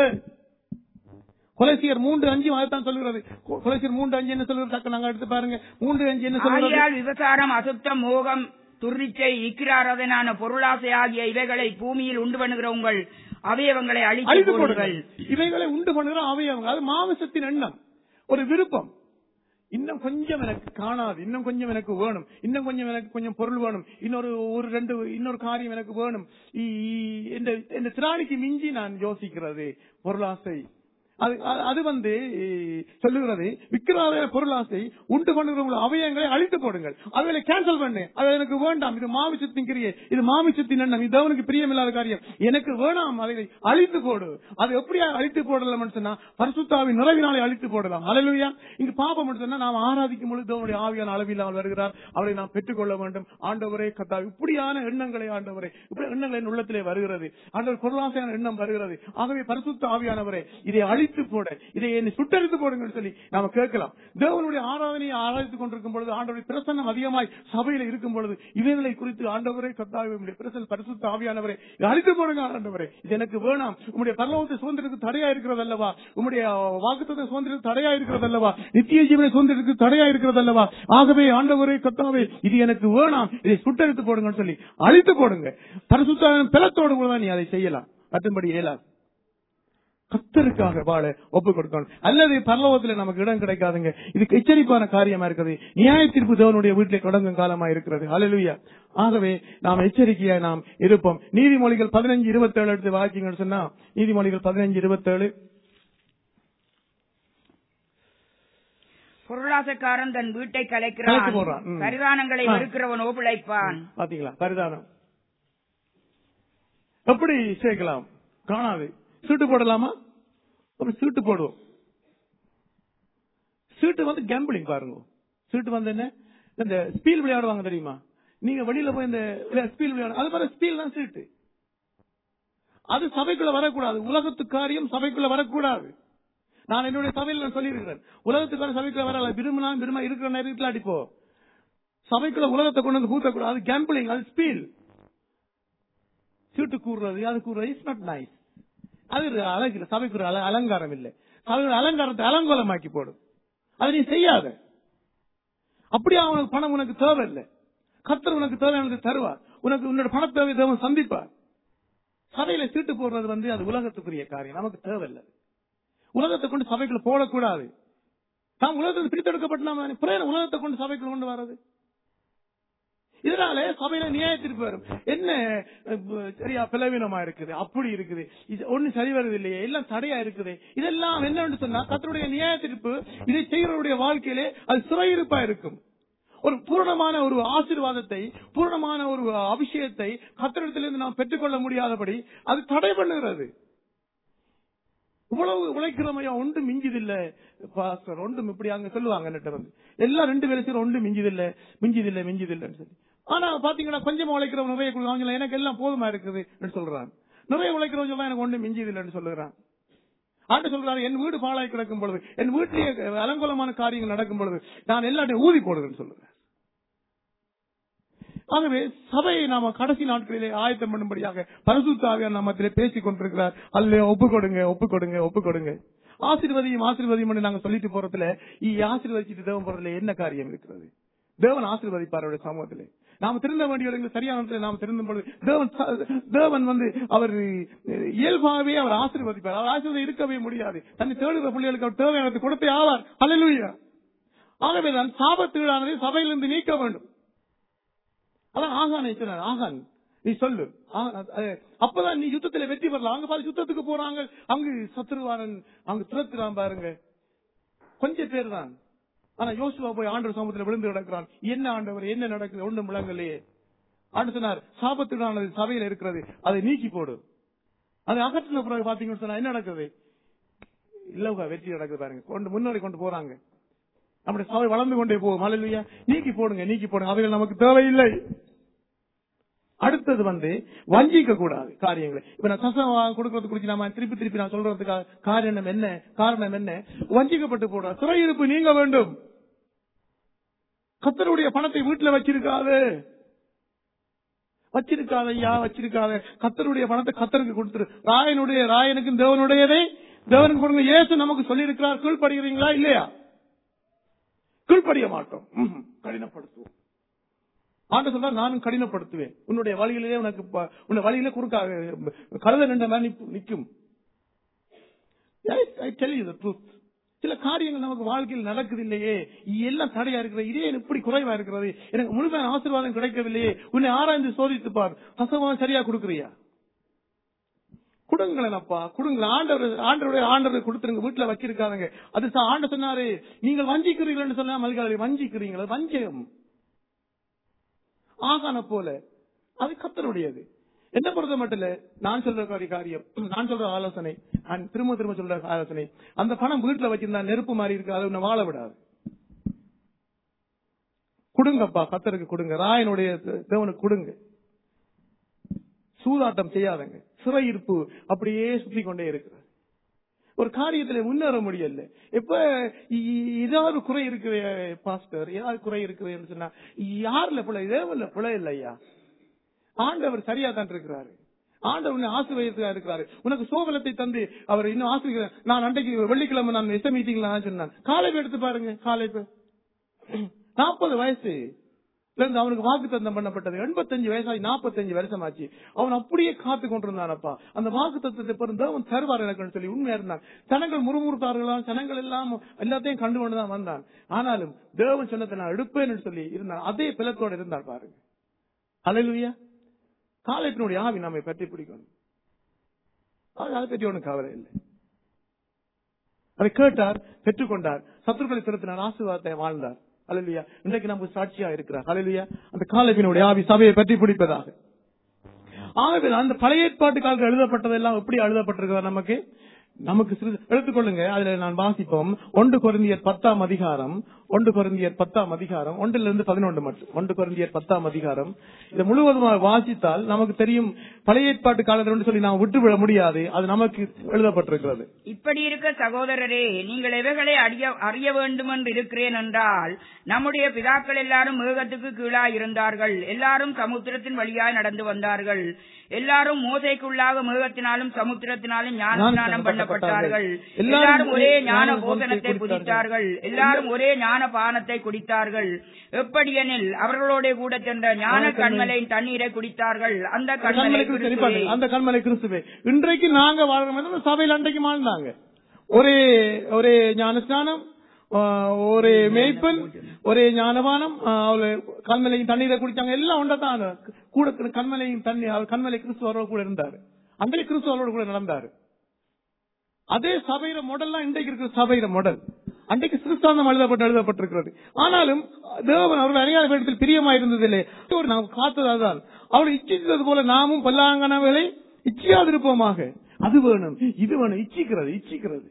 கொலைசியர் மூன்று அஞ்சு அதைத்தான் சொல்லுகிறது கொ- கொலைசியர் மூன்று அஞ்சு என்ன சொல்லுறது டக்கு நாங்க எடுத்து பாருங்க மூன்று அஞ்சு என்ன சொல்லுறது ஆகையால் விபசாரம் அசுத்தம் மோகம் துர்ரிச்சை இக்கிராரதனான பொருளாசை ஆகிய இவைகளை பூமியில் உண்டு பண்ணுகிற உங்கள் அவயவங்களை அழித்து அழித்து போடுங்கள் போடுங்கள் இவைகளை உண்டு பண்ணுகிற அவயவங்கள் அது மாமிசத்தின் எண்ணம் ஒரு விருப்பம் இன்னும் கொஞ்சம் எனக்கு காணாது இன்னும் கொஞ்சம் எனக்கு வேணும் இன்னும் கொஞ்சம் எனக்கு கொஞ்சம் பொருள் வேணும் இன்னொரு ஒரு ரெண்டு இன்னொரு காரியம் எனக்கு வேணும் இ- இ- இந்த இந்த திராணிக்கு மிஞ்சி நான் யோசிக்கிறது பொருளாசை அது அது- அது வந்து சொல்லுகிறது விக்கிராத பொருளாசை உண்டு பண்ணுகிற அவயங்களை அழித்து போடுங்கள் அதுகளை கேன்சல் பண்ணு அது எனக்கு வேண்டாம் இது மாமிசத்தின் கிரியை இது மாமிசத்தின் எண்ணம் இது தேவனுக்கு பிரியமில்லாத காரியம் எனக்கு வேணாம் அதை அழித்து போடு அது எப்படி அழித்து போடலாம் சொன்னா பரிசுத்தாவின் நிறைவினாலே அழித்து போடலாம் அலையிலுயா இங்கு பாபம் சொன்னா நாம் ஆராதிக்கும் பொழுது தேவனுடைய ஆவியான அளவில்லாமல் வருகிறார் அவரை நாம் பெற்றுக்கொள்ள வேண்டும் ஆண்டவரே கத்தா இப்படியான எண்ணங்களை ஆண்டவரே இப்படி எண்ணங்கள் என் உள்ளத்திலே வருகிறது ஆண்டவர் பொருளாசையான எண்ணம் வருகிறது ஆகவே பரிசுத்த ஆவியானவரே இதை அழித்து போட இதை என்னை சுட்டரித்து போடுங்கள் சொல்லி நாம கேட்கலாம் தேவனுடைய ஆராதனையை ஆராய்த்துக் கொண்டிருக்கும் பொழுது ஆண்டவருடைய பிரசன்னம் அதிகமாய் சபையில இருக்கும் பொழுது இவைகளை குறித்து ஆண்டவரே கத்தாவே பிரசன் பரிசுத்த ஆவியானவரே இதை அழித்து போடுங்க ஆண்டவரே இது எனக்கு வேணாம் உங்களுடைய பரலோகத்தை சுதந்திரத்துக்கு தடையா இருக்கிறது அல்லவா உங்களுடைய வாக்குத்தத்தை சுதந்திரத்துக்கு தடையா இருக்கிறது அல்லவா நித்திய ஜீவனை சுதந்திரத்துக்கு தடையா இருக்கிறது அல்லவா ஆகவே ஆண்டவரே கத்தாவே இது எனக்கு வேணாம் இதை சுட்டரித்து போடுங்கன்னு சொல்லி அழித்து போடுங்க பரிசுத்த பிளத்தோடு கூட நீ அதை செய்யலாம் மற்றபடி இயலாது கத்தருக்காக வாழ ஒப்பு கொடுக்கணும் அல்லது பரலோகத்துல நமக்கு இடம் கிடைக்காதுங்க இதுக்கு எச்சரிப்பான காரியமா இருக்குது நியாய தீர்ப்பு தேவனுடைய வீட்டிலே தொடங்கும் காலமா இருக்கிறது ஹalleluya ஆகவே நாம் எச்சரிக்கையா நாம் இருப்போம் நீதிமொழிகள் பதினஞ்சு இருபத்தி ஏழு எடுத்து வாக்கிங்கன்னு சொன்னா நீதிமொழிகள் பதினஞ்சு இருபத்தி ஏழு பொருளாசைக்காரன் தன் வீட்டை கலைத்து கலைக்கிறான் போடுறான். ம். பரிதானங்களை ஆ. வெறுக்கிறவனோ பிழைப்பான் பாத்தீங்களா பரிதானம் எப்படி சேர்க்கலாம் காணாது சீட்டு போடலாமா ஒரு சீட்டு போடுவோம் சீட்டு வந்து கேம்பிளிங் பாருங்க சீட்டு வந்து என்ன இந்த ஸ்பீல் விளையாடுவாங்க தெரியுமா நீங்க வெளியில போய் இந்த ஸ்பீல் விளையாடு அது மாதிரி ஸ்பீல் தான் சீட்டு அது சபைக்குள்ள வரக்கூடாது உலகத்து காரியம் சபைக்குள்ள வரக்கூடாது நான் என்னுடைய சபையில் நான் சொல்லியிருக்கிறேன் உலகத்துக்கான சபைக்குள்ள வரல விரும்பினா விரும்ப இருக்கிற நேரத்தில் அடிப்போ சபைக்குள்ள உலகத்தை கொண்டு வந்து பூத்தக்கூடாது அது கேம்பிளிங் அது ஸ்பீல் சீட்டு கூறுறது அது கூறுறது இட்ஸ் நாட் நைஸ் அது ஒரு அழகு இல்லை சபைக்கு ஒரு அல- அலங்காரம் இல்லை சபையோட அலங்காரத்தை அலங்கோலமாக்கி போடும் அதை நீ செய்யாத அப்படியே அவனுக்கு பணம் உனக்கு தேவையில்லை கத்தர் உனக்கு தேவையானது தருவார் உனக்கு உன்னோட பண தேவை தேவன் சந்திப்பார் சபையில சீட்டு போடுறது வந்து அது உலகத்துக்குரிய காரியம் நமக்கு தேவையில்லை உலகத்தை கொண்டு சபைக்குள்ள போடக்கூடாது நாம் உலகத்தில் பிரித்தெடுக்கப்பட்டு நாம பிரேரணை உலகத்தை கொண்டு சபைக்குள்ள கொண்டு வர்றது இதனால சபையில நியாய தீர்ப்பு வரும் என்ன அஹ், சரியா பிளவீனமா இருக்குது அப்படி இருக்குது இது ஒண்ணு சரி வருது இல்லையே எல்லாம் தடையா இருக்குது இதெல்லாம் என்னன்னு சொன்னா கத்தருடைய நியாய தீர்ப்பு இதை செய்கிறவருடைய வாழ்க்கையிலே அது சிறையிருப்பா இருக்கும் ஒரு பூரணமான ஒரு ஆசீர்வாதத்தை பூரணமான ஒரு அபிஷேகத்தை கத்தரிடத்திலிருந்து நாம் பெற்றுக்கொள்ள முடியாதபடி அது தடை பண்ணுகிறது இவ்வளவு உழைக்கிறமையா ஒன்று மிஞ்சிதில்ல பாஸ்டர் ஒன்றும் இப்படி அங்க சொல்லுவாங்க என்னட்ட வந்து எல்லாம் ரெண்டு பேரும் சேர்ந்து ஒன்று மிஞ்சிதில்ல மிஞ்சிதில்ல மிஞ்சிதில்லைன்னு சொல்லி ஆனா பாத்தீங்கன்னா கொஞ்சமா உழைக்கிறவங்க நிறைய கொடுக்குறாங்க அவங்க எனக்கு எல்லாம் போதுமா இருக்குது சொல்றான் நிறைய உழைக்கிறவங்க சொல்ல எனக்கு ஒன்று மிஞ்சிதில்லைன்னு சொல்லுறான் ஆண்டு சொல்றாரு என் வீடு பாழாய் கிடக்கும் பொழுது என் வீட்டிலேயே அலங்கோலமான காரியங்கள் நடக்கும் பொழுது நான் எல்லாத்தையும் ஊதி போடுவேன்னு சொல்லுறேன் ஆகவே சபையை நாம கடைசி நாட்களிலே ஆயத்தம் பண்ணும்படியாக பரிசுத்தாவிய நாமத்திலே பேசிக் கொண்டிருக்கிறார் அல்ல ஒப்பு கொடுங்க ஒப்பு கொடுங்க ஒப்பு கொடுங்க ஆசீர்வதியும் ஆசீர்வதியும் என்று நாங்க சொல்லிட்டு போறதுல இ ஆசீர்வதிச்சுட்டு தேவன் போறதுல என்ன காரியம் இருக்கிறது தேவன் ஆசீர்வதிப்பார் அவருடைய சமூகத்திலே நாம் திருந்த வேண்டிய இடங்களில் சரியான இடத்துல நாம் திருந்தும் பொழுது தேவன் ச- தேவன் வந்து அவர் இயல்பாகவே அவர் ஆசீர்வதிப்பார் அவர் ஆசீர்வாதம் இருக்கவே முடியாது தன்னை தேடுகிற பிள்ளைகளுக்கு அவர் தேவையானது கொடுத்தே ஆவார் அல்லேலூயா ஆகவே தான் சாபத்தீடானதை சபையிலிருந்து நீக்க வேண்டும் அதான் ஆகான் சொன்னார் ஆகான் நீ சொல்லு ஆ- அஹ், அப்பதான் நீ யுத்தத்துல வெற்றி பெறலாம் அங்க பாரு யுத்தத்துக்கு போறாங்க அங்கு சத்ருவானன் அங்கு துரத்துறான் பாருங்க கொஞ்சம் பேர் தான் ஆனா யோசுவா போய் ஆண்டவர் சமூகத்தில் விழுந்து கிடக்கிறான் என்ன ஆண்டவர் என்ன நடக்குது ஒன்றும் விளங்கலையே ஆண்டு சொன்னார் சாபத்துடானது சபையில இருக்கிறது அதை நீக்கி போடு அதை அகற்றின பிறகு பாத்தீங்கன்னு சொன்னா என்ன நடக்குது இல்லவா வெற்றி நடக்குது பாருங்க கொண்டு முன்னோடி கொண்டு போறாங்க நம்முடைய சபை வளர்ந்து கொண்டே போகும் அல்லையா நீக்கி போடுங்க நீக்கி போடுங்க அவைகள் நமக்கு தேவையில்லை அடுத்தது வந்து வஞ்சிக்க கூடாது காரியங்களை இப்ப நான் தசம் கொடுக்கறது குறிச்சு நாம திருப்பி திருப்பி நான் சொல்றதுக்கு காரணம் என்ன காரணம் என்ன வஞ்சிக்கப்பட்டு போட சிறையிருப்பு நீங்க வேண்டும் கத்தருடைய பணத்தை வீட்டுல வச்சிருக்காது வச்சிருக்காத ஐயா வச்சிருக்காத கத்தருடைய பணத்தை கத்தருக்கு கொடுத்துரு ராயனுடைய ராயனுக்கும் தேவனுடையதை தேவனுக்கு கொடுங்க இயேசு நமக்கு சொல்லி இருக்கிறார் கீழ்படுகிறீங்களா இல்லையா கீழ்படிய மாட்டோம் ம்ஹும். கடினப்படுத்துவோம் ஆண்டு சொல்றார் நானும் கடினப்படுத்துவேன் உன்னுடைய வழியிலே உனக்கு ப- உன்னை வழியில குறுக்காக கழுத நின்ற மாதிரி நிப்பு- நிக்கும் I tell you the truth. சில காரியங்கள் நமக்கு வாழ்க்கையில் நடக்குது இல்லையே எல்லாம் தடையா இருக்கிறது இதே இப்படி குறைவா இருக்கிறது எனக்கு முழுமையான ஆசீர்வாதம் கிடைக்கவில்லையே உன்னை ஆராய்ந்து சோதித்து பார் தசவம் சரியா கொடுக்கறியா கொடுங்களேனப்பா கொடுங்களேன் ஆண்டவர் ஆண்டவருடைய ஆண்டவர் கொடுத்துருங்க வீட்டுல வச்சிருக்காங்க அது ச- ஆண்டவர் சொன்னாரு நீங்கள் வஞ்சிக்கிறீர்கள் சொன்னா மல்காரி வஞ்சிக்கிறீங்களா வஞ்சகம் ஆகான போல அது கத்தருடையது என்ன பொறுத்த மட்டும் இல்ல நான் சொல்ற காரிய காரியம் நான் சொல்ற ஆலோசனை நான் திரும்ப திரும்ப சொல்ற ஆலோசனை அந்த பணம் வீட்டுல வச்சிருந்தா நெருப்பு மாதிரி இருக்கு அதை உன்னை வாழ விடாது கொடுங்கப்பா கத்தருக்கு கொடுங்க ராயனுடைய தேவனுக்கு கொடுங்க சூதாட்டம் செய்யாதங்க சிறையிருப்பு அப்படியே சுத்தி கொண்டே இருக்கிறது ஒரு காரியத்துல முன்னேற முடியல எப்ப இ- ஏதாவது குறை இருக்குது பாஸ்டர் ஏதாவது குறை இருக்குதுன்னு சொன்னா யாருல பிள்ளை தேவன்ல பிள்ளை இல்லையா ஆண்டவர் சரியா தான் இருக்கிறாரு ஆண்டவர் உன்னை ஆசீர்வதித்தா இருக்கிறாரு உனக்கு சோபலத்தை தந்து அவர் இன்னும் ஆசீர்வாத நான் அன்றைக்கு வெள்ளிக்கிழமை நான் எஸ் மீட்டிங்ல சொன்னேன் காலை எடுத்து பாருங்க காலை நாற்பது வயசு இருந்து அவனுக்கு வாக்கு தந்தம் பண்ணப்பட்டது எண்பத்தஞ்சு வயசாகி நாற்பத்தஞ்சு வருஷமாச்சு அவன் அப்படியே காத்து கொண்டிருந்தானப்பா அந்த வாக்கு தத்துவத்தை பிறந்து அவன் தருவார் எனக்குன்னு சொல்லி உண்மையா இருந்தான் ஜனங்கள் முறுமுறுத்தார்களாம் ஜனங்கள் எல்லாம் எல்லாத்தையும் கண்டு கொண்டுதான் வந்தான் ஆனாலும் தேவன் சொன்னதை நான் எடுப்பேன்னு சொல்லி இருந்தான் அதே பிளத்தோட இருந்தார் பாருங்க அலையிலுயா காலைப்பினுடைய ஆவி நம்மை பற்றி பிடிக்கணும் அது அதை பற்றி ஒன்றும் கவலை இல்லை அதை கேட்டார் பெற்றுக்கொண்டார் சத்துருக்களை திருத்தினார் ஆசீர்வாதத்தை வாழ்ந்தார் அலையிலுயா இன்றைக்கு நமக்கு சாட்சியா இருக்கிறார் அலையிலுயா அந்த காலைப்பினுடைய ஆவி சபையை பற்றி பிடிப்பதாக ஆகவே அந்த பழைய ஏற்பாட்டு காலத்தில் எழுதப்பட்டதெல்லாம் எப்படி எழுதப்பட்டிருக்கிறது நமக்கு நமக்கு சிறிது எடுத்துக்கொள்ளுங்க அதுல நான் வாசிப்போம் ஒன்று குருந்தியர் பத்தாம் அதிகாரம் ஒன்று குருந்தியர் பத்தாம் அதிகாரம் ஒன்றிலிருந்து பதினொன்று மட்டும் ஒன்று குருந்தியர் பத்தாம் அதிகாரம் இதை முழுவதுமாக வாசித்தால் நமக்கு தெரியும் பழைய ஏற்பாட்டு காலத்தில் சொல்லி நாம் விட்டுவிட முடியாது அது நமக்கு எழுதப்பட்டிருக்கிறது இப்படி இருக்க சகோதரரே நீங்கள் எவைகளை அறிய அறிய வேண்டும் என்று இருக்கிறேன் என்றால் நம்முடைய பிதாக்கள் எல்லாரும் மேகத்துக்கு கீழாய் இருந்தார்கள் எல்லாரும் சமுத்திரத்தின் வழியாய் நடந்து வந்தார்கள் எல்லாரும் மோசைக்குள்ளாக மேகத்தினாலும் சமுத்திரத்தினாலும் ஞான ஸ்நானம் பண்ணப்பட்டார்கள் எல்லாரும் ஒரே ஞான போதனத்தை புதித்தார்கள் எல்லாரும் ஒரே ஞான பானத்தை குடித்தார்கள் எப்படியெனில் அவர்களோட கூட சென்ற ஞான கண்மலையின் தண்ணீரை குடித்தார்கள் அந்த கண்மலை கண்மலை கிறிஸ்து கிறிஸ்துவே. நிப்பாட்டுங்க. அந்த கண்மலை கிறிஸ்துவே இன்றைக்கு நாங்க வாழ்றோம் அந்த சபையில் அன்றைக்கு வாழ்ந்தாங்க ஒரே ஒரே ஞானஸ்நானம் ஆ, ஒரே மேய்ப்பன் ஒரே ஞானபானம் ஆ, அவரு கண்மலையும் தண்ணீரை குடிச்சாங்க எல்லாம் ஒன்றதான் கூட கண்மலையும் தண்ணி அவர் கண்மலை கிறிஸ்துவரோட கூட இருந்தாரு அன்றைய கிறிஸ்துவரோட கூட நடந்தாரு அதே சபையில மாடல்லாம் இன்றைக்கு இருக்கிற சபையில மாடல் அன்றைக்கு சிறுஸ்தாந்தம் எழுதப்பட்டு எழுதப்பட்டிருக்கிறது ஆனாலும் தேவன் அவர்கள் அறியாத இடத்தில் பிரியமா இருந்ததில்லை ஒரு நாம் காத்ததான் அவள் இச்சித்தது போல நாமும் பல்லாங்கனவர்களை இச்சியாதிருப்போமாக அது வேணும் இது வேணும் இச்சிக்கிறது இச்சிக்கிறது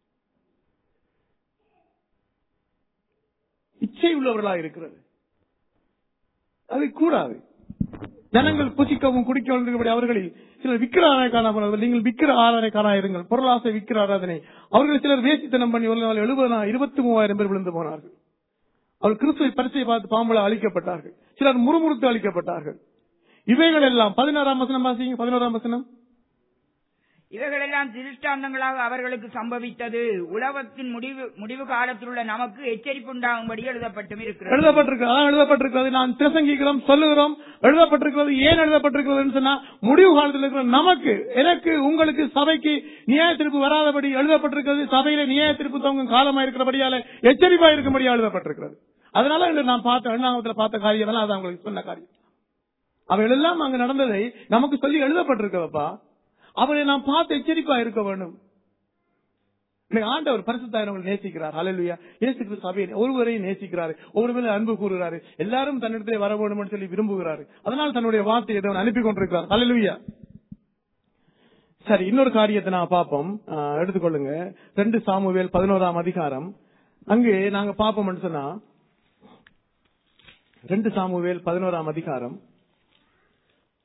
இச்சை உள்ளவர்களா இருக்கிறது அது கூடாது ஜனங்கள் புசிக்கவும் குடிக்கவும் இருக்கிறபடி அவர்களில் சிலர் விக்கிர ஆராய்க்கான நீங்கள் விக்கிர ஆராய்க்கான இருங்கள் பொருளாசை விக்கிர ஆராதனை அவர்கள் சிலர் வேசித்தனம் பண்ணி ஒரு நாள் எழுபது இருபத்தி மூவாயிரம் பேர் விழுந்து போனார்கள் அவர் கிறிஸ்துவை பரிசை பார்த்து பாம்புல அழிக்கப்பட்டார்கள் சிலர் முறுமுறுத்து அழிக்கப்பட்டார்கள் இவைகள் எல்லாம் பதினாறாம் வசனம் வாசிங்க பதினோராம் வசனம் இவைகளெல்லாம் திருஷ்டாந்தங்களாக அவர்களுக்கு சம்பவித்தது உலகத்தின் முடிவு முடிவு காலத்தில் உள்ள நமக்கு எச்சரிப்புண்டாகும்படி எழுதப்பட்டும் இருக்கிறது எழுதப்பட்டிருக்கிறது அதான் எழுதப்பட்டிருக்கிறது நான் பிரசங்கிக்கிறோம் சொல்லுகிறோம் எழுதப்பட்டிருக்கிறது ஏன் எழுதப்பட்டிருக்கிறதுன்னு சொன்னா முடிவு காலத்தில் இருக்கிற நமக்கு எனக்கு உங்களுக்கு சபைக்கு நியாய தீர்ப்பு வராதபடி எழுதப்பட்டிருக்கிறது சபையில நியாய தீர்ப்பு தொங்கும் காலமா இருக்கிறபடியால எச்சரிப்பா இருக்கும்படியா எழுதப்பட்டிருக்கிறது அதனால இன்று நான் பார்த்த எண்ணாமத்துல பார்த்த காரியம் எல்லாம் அது அவங்களுக்கு சொன்ன காரியம் அவைகள் எல்லாம் அங்க நடந்ததை நமக்கு சொல்லி எழுதப்பட்டிருக்கவப்பா அவரை நாம் பார்த்து எச்சரிப்பா இருக்க வேண்டும் இன்னைக்கு ஆண்டவர் பரிசுத்தாயிரவங்களை நேசிக்கிறார் ஹalleluya இயேசு கிறிஸ்து சபையை ஒருவரையும் நேசிக்கிறாரு ஒவ்வொரு மேல அன்பு கூறுகிறாரு எல்லாரும் தன்னிடத்திலே வர வேண்டும் சொல்லி விரும்புகிறாரு அதனால் தன்னுடைய வார்த்தையை தேவன் அனுப்பி கொண்டிருக்கிறார் ஹalleluya சரி இன்னொரு காரியத்தை நான் பார்ப்போம் ஆஹ், எடுத்துக்கொள்ளுங்க ரெண்டு சாமுவேல் பதினோராம் அதிகாரம் அங்கு நாங்க பார்ப்போம்னு சொன்னா ரெண்டு சாமுவேல் பதினோராம் அதிகாரம்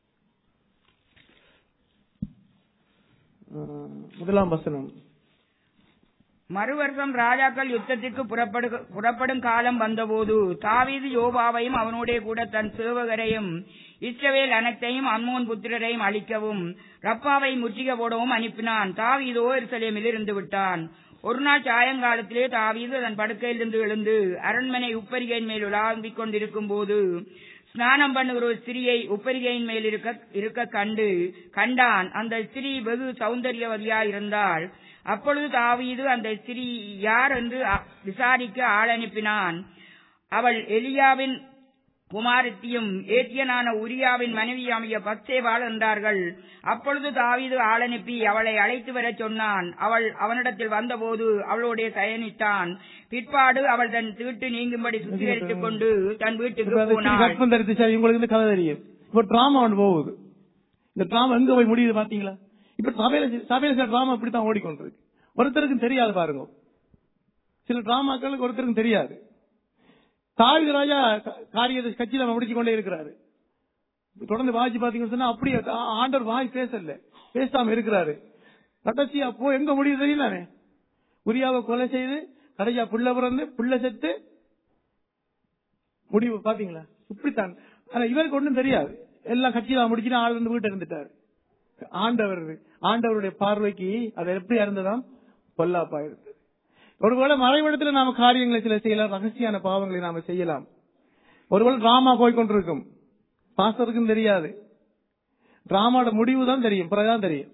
அஹ், முதலாம் வசனம் மறுவருஷம் ராஜாக்கள் யுத்தத்திற்கு புறப்படு புறப்படும் காலம் வந்தபோது தாவீது யோபாவையும் அவனோடே கூட தன் சேவகரையும் இஸ்ரவேல் அனைத்தையும் அம்மோன் புத்திரரையும் அழிக்கவும் ரப்பாவை முற்றுகை போடவும் அனுப்பினான் தாவீதோ எருசலேமில் இருந்து விட்டான் ஒரு நாள் சாயங்காலத்திலே தாவீது தன் படுக்கையிலிருந்து எழுந்து அரண்மனை உப்பரிகையின் மேல் உலாவிக் கொண்டிருக்கும் போது ஸ்நானம் பண்ணுகிற ஒரு ஸ்திரியை உப்பரிகையின் மேல் இருக்க இருக்க கண்டு கண்டான் அந்த ஸ்திரீ வெகு சௌந்தரியவதியாய் இருந்தாள் அப்பொழுது தாவீது அந்த ஸ்திரீ யார் என்று அ- விசாரிக்க ஆள் அனுப்பினான் அவள் எலியாவின் குமாரத்தியும் ஏத்தியனான உரியாவின் மனைவியாமிய பத்சேவாள் என்றார்கள் அப்பொழுது தாவீது ஆளனுப்பி அவளை அழைத்து வரச் சொன்னான் அவள் அவனிடத்தில் வந்தபோது அவளோடே சயனித்தான் பிற்பாடு அவள் தன் தீட்டு நீங்கும்படி சுத்திகரித்துக் கொண்டு தன் வீட்டுக்கு இப்ப அந்த ஸ்திரீ போனாள் கற்பம் தரித்து சரி உங்களுக்கு இந்த கதை தெரியும் இப்ப டிராமா ஒன்று போகுது இந்த டிராமா எங்க போய் முடியுது பாத்தீங்களா இப்ப சபையில சபையில சில டிராமா இப்படித்தான் ஓடிக்கொண்டிருக்கு ஒருத்தருக்கும் தெரியாது பாருங்க சில டிராமாக்களுக்கு ஒருத்தருக்கும் தெரியாது தாவித ராஜா க- காரியத்தை கட்சியில முடிச்சு கொண்டே இருக்கிறாரு தொடர்ந்து வாசி பாத்தீங்கன்னு சொன்னா அப்படியே ஆ- ஆண்டவர் வாய் பேசல பேசாம இருக்கிறாரு கடைசி அப்போ எங்க முடியுது தெரியலானே உரியாவை கொலை செய்து கடைசியா புள்ள பிறந்து புள்ள செத்து முடிவு பாத்தீங்களா இப்படித்தான் ஆனா இவருக்கு ஒண்ணும் தெரியாது எல்லாம் கட்சியில முடிச்சுட்டு ஆள் வந்து வீட்டு இருந்துட்டாரு ஆண்டவர் ஆண்டவருடைய பார்வைக்கு அது எப்படி இருந்ததாம் பொல்லாப்பா இருந்தது ஒருவேளை மறைவிடத்துல நாம காரியங்களை சில செய்யலாம் ரகசியான பாவங்களை நாம செய்யலாம் ஒருவேளை டிராமா போய்கொண்டிருக்கும் பாஸ்டருக்கும் தெரியாது டிராமாவோட முடிவு தான் தெரியும் பிறகுதான் தெரியும்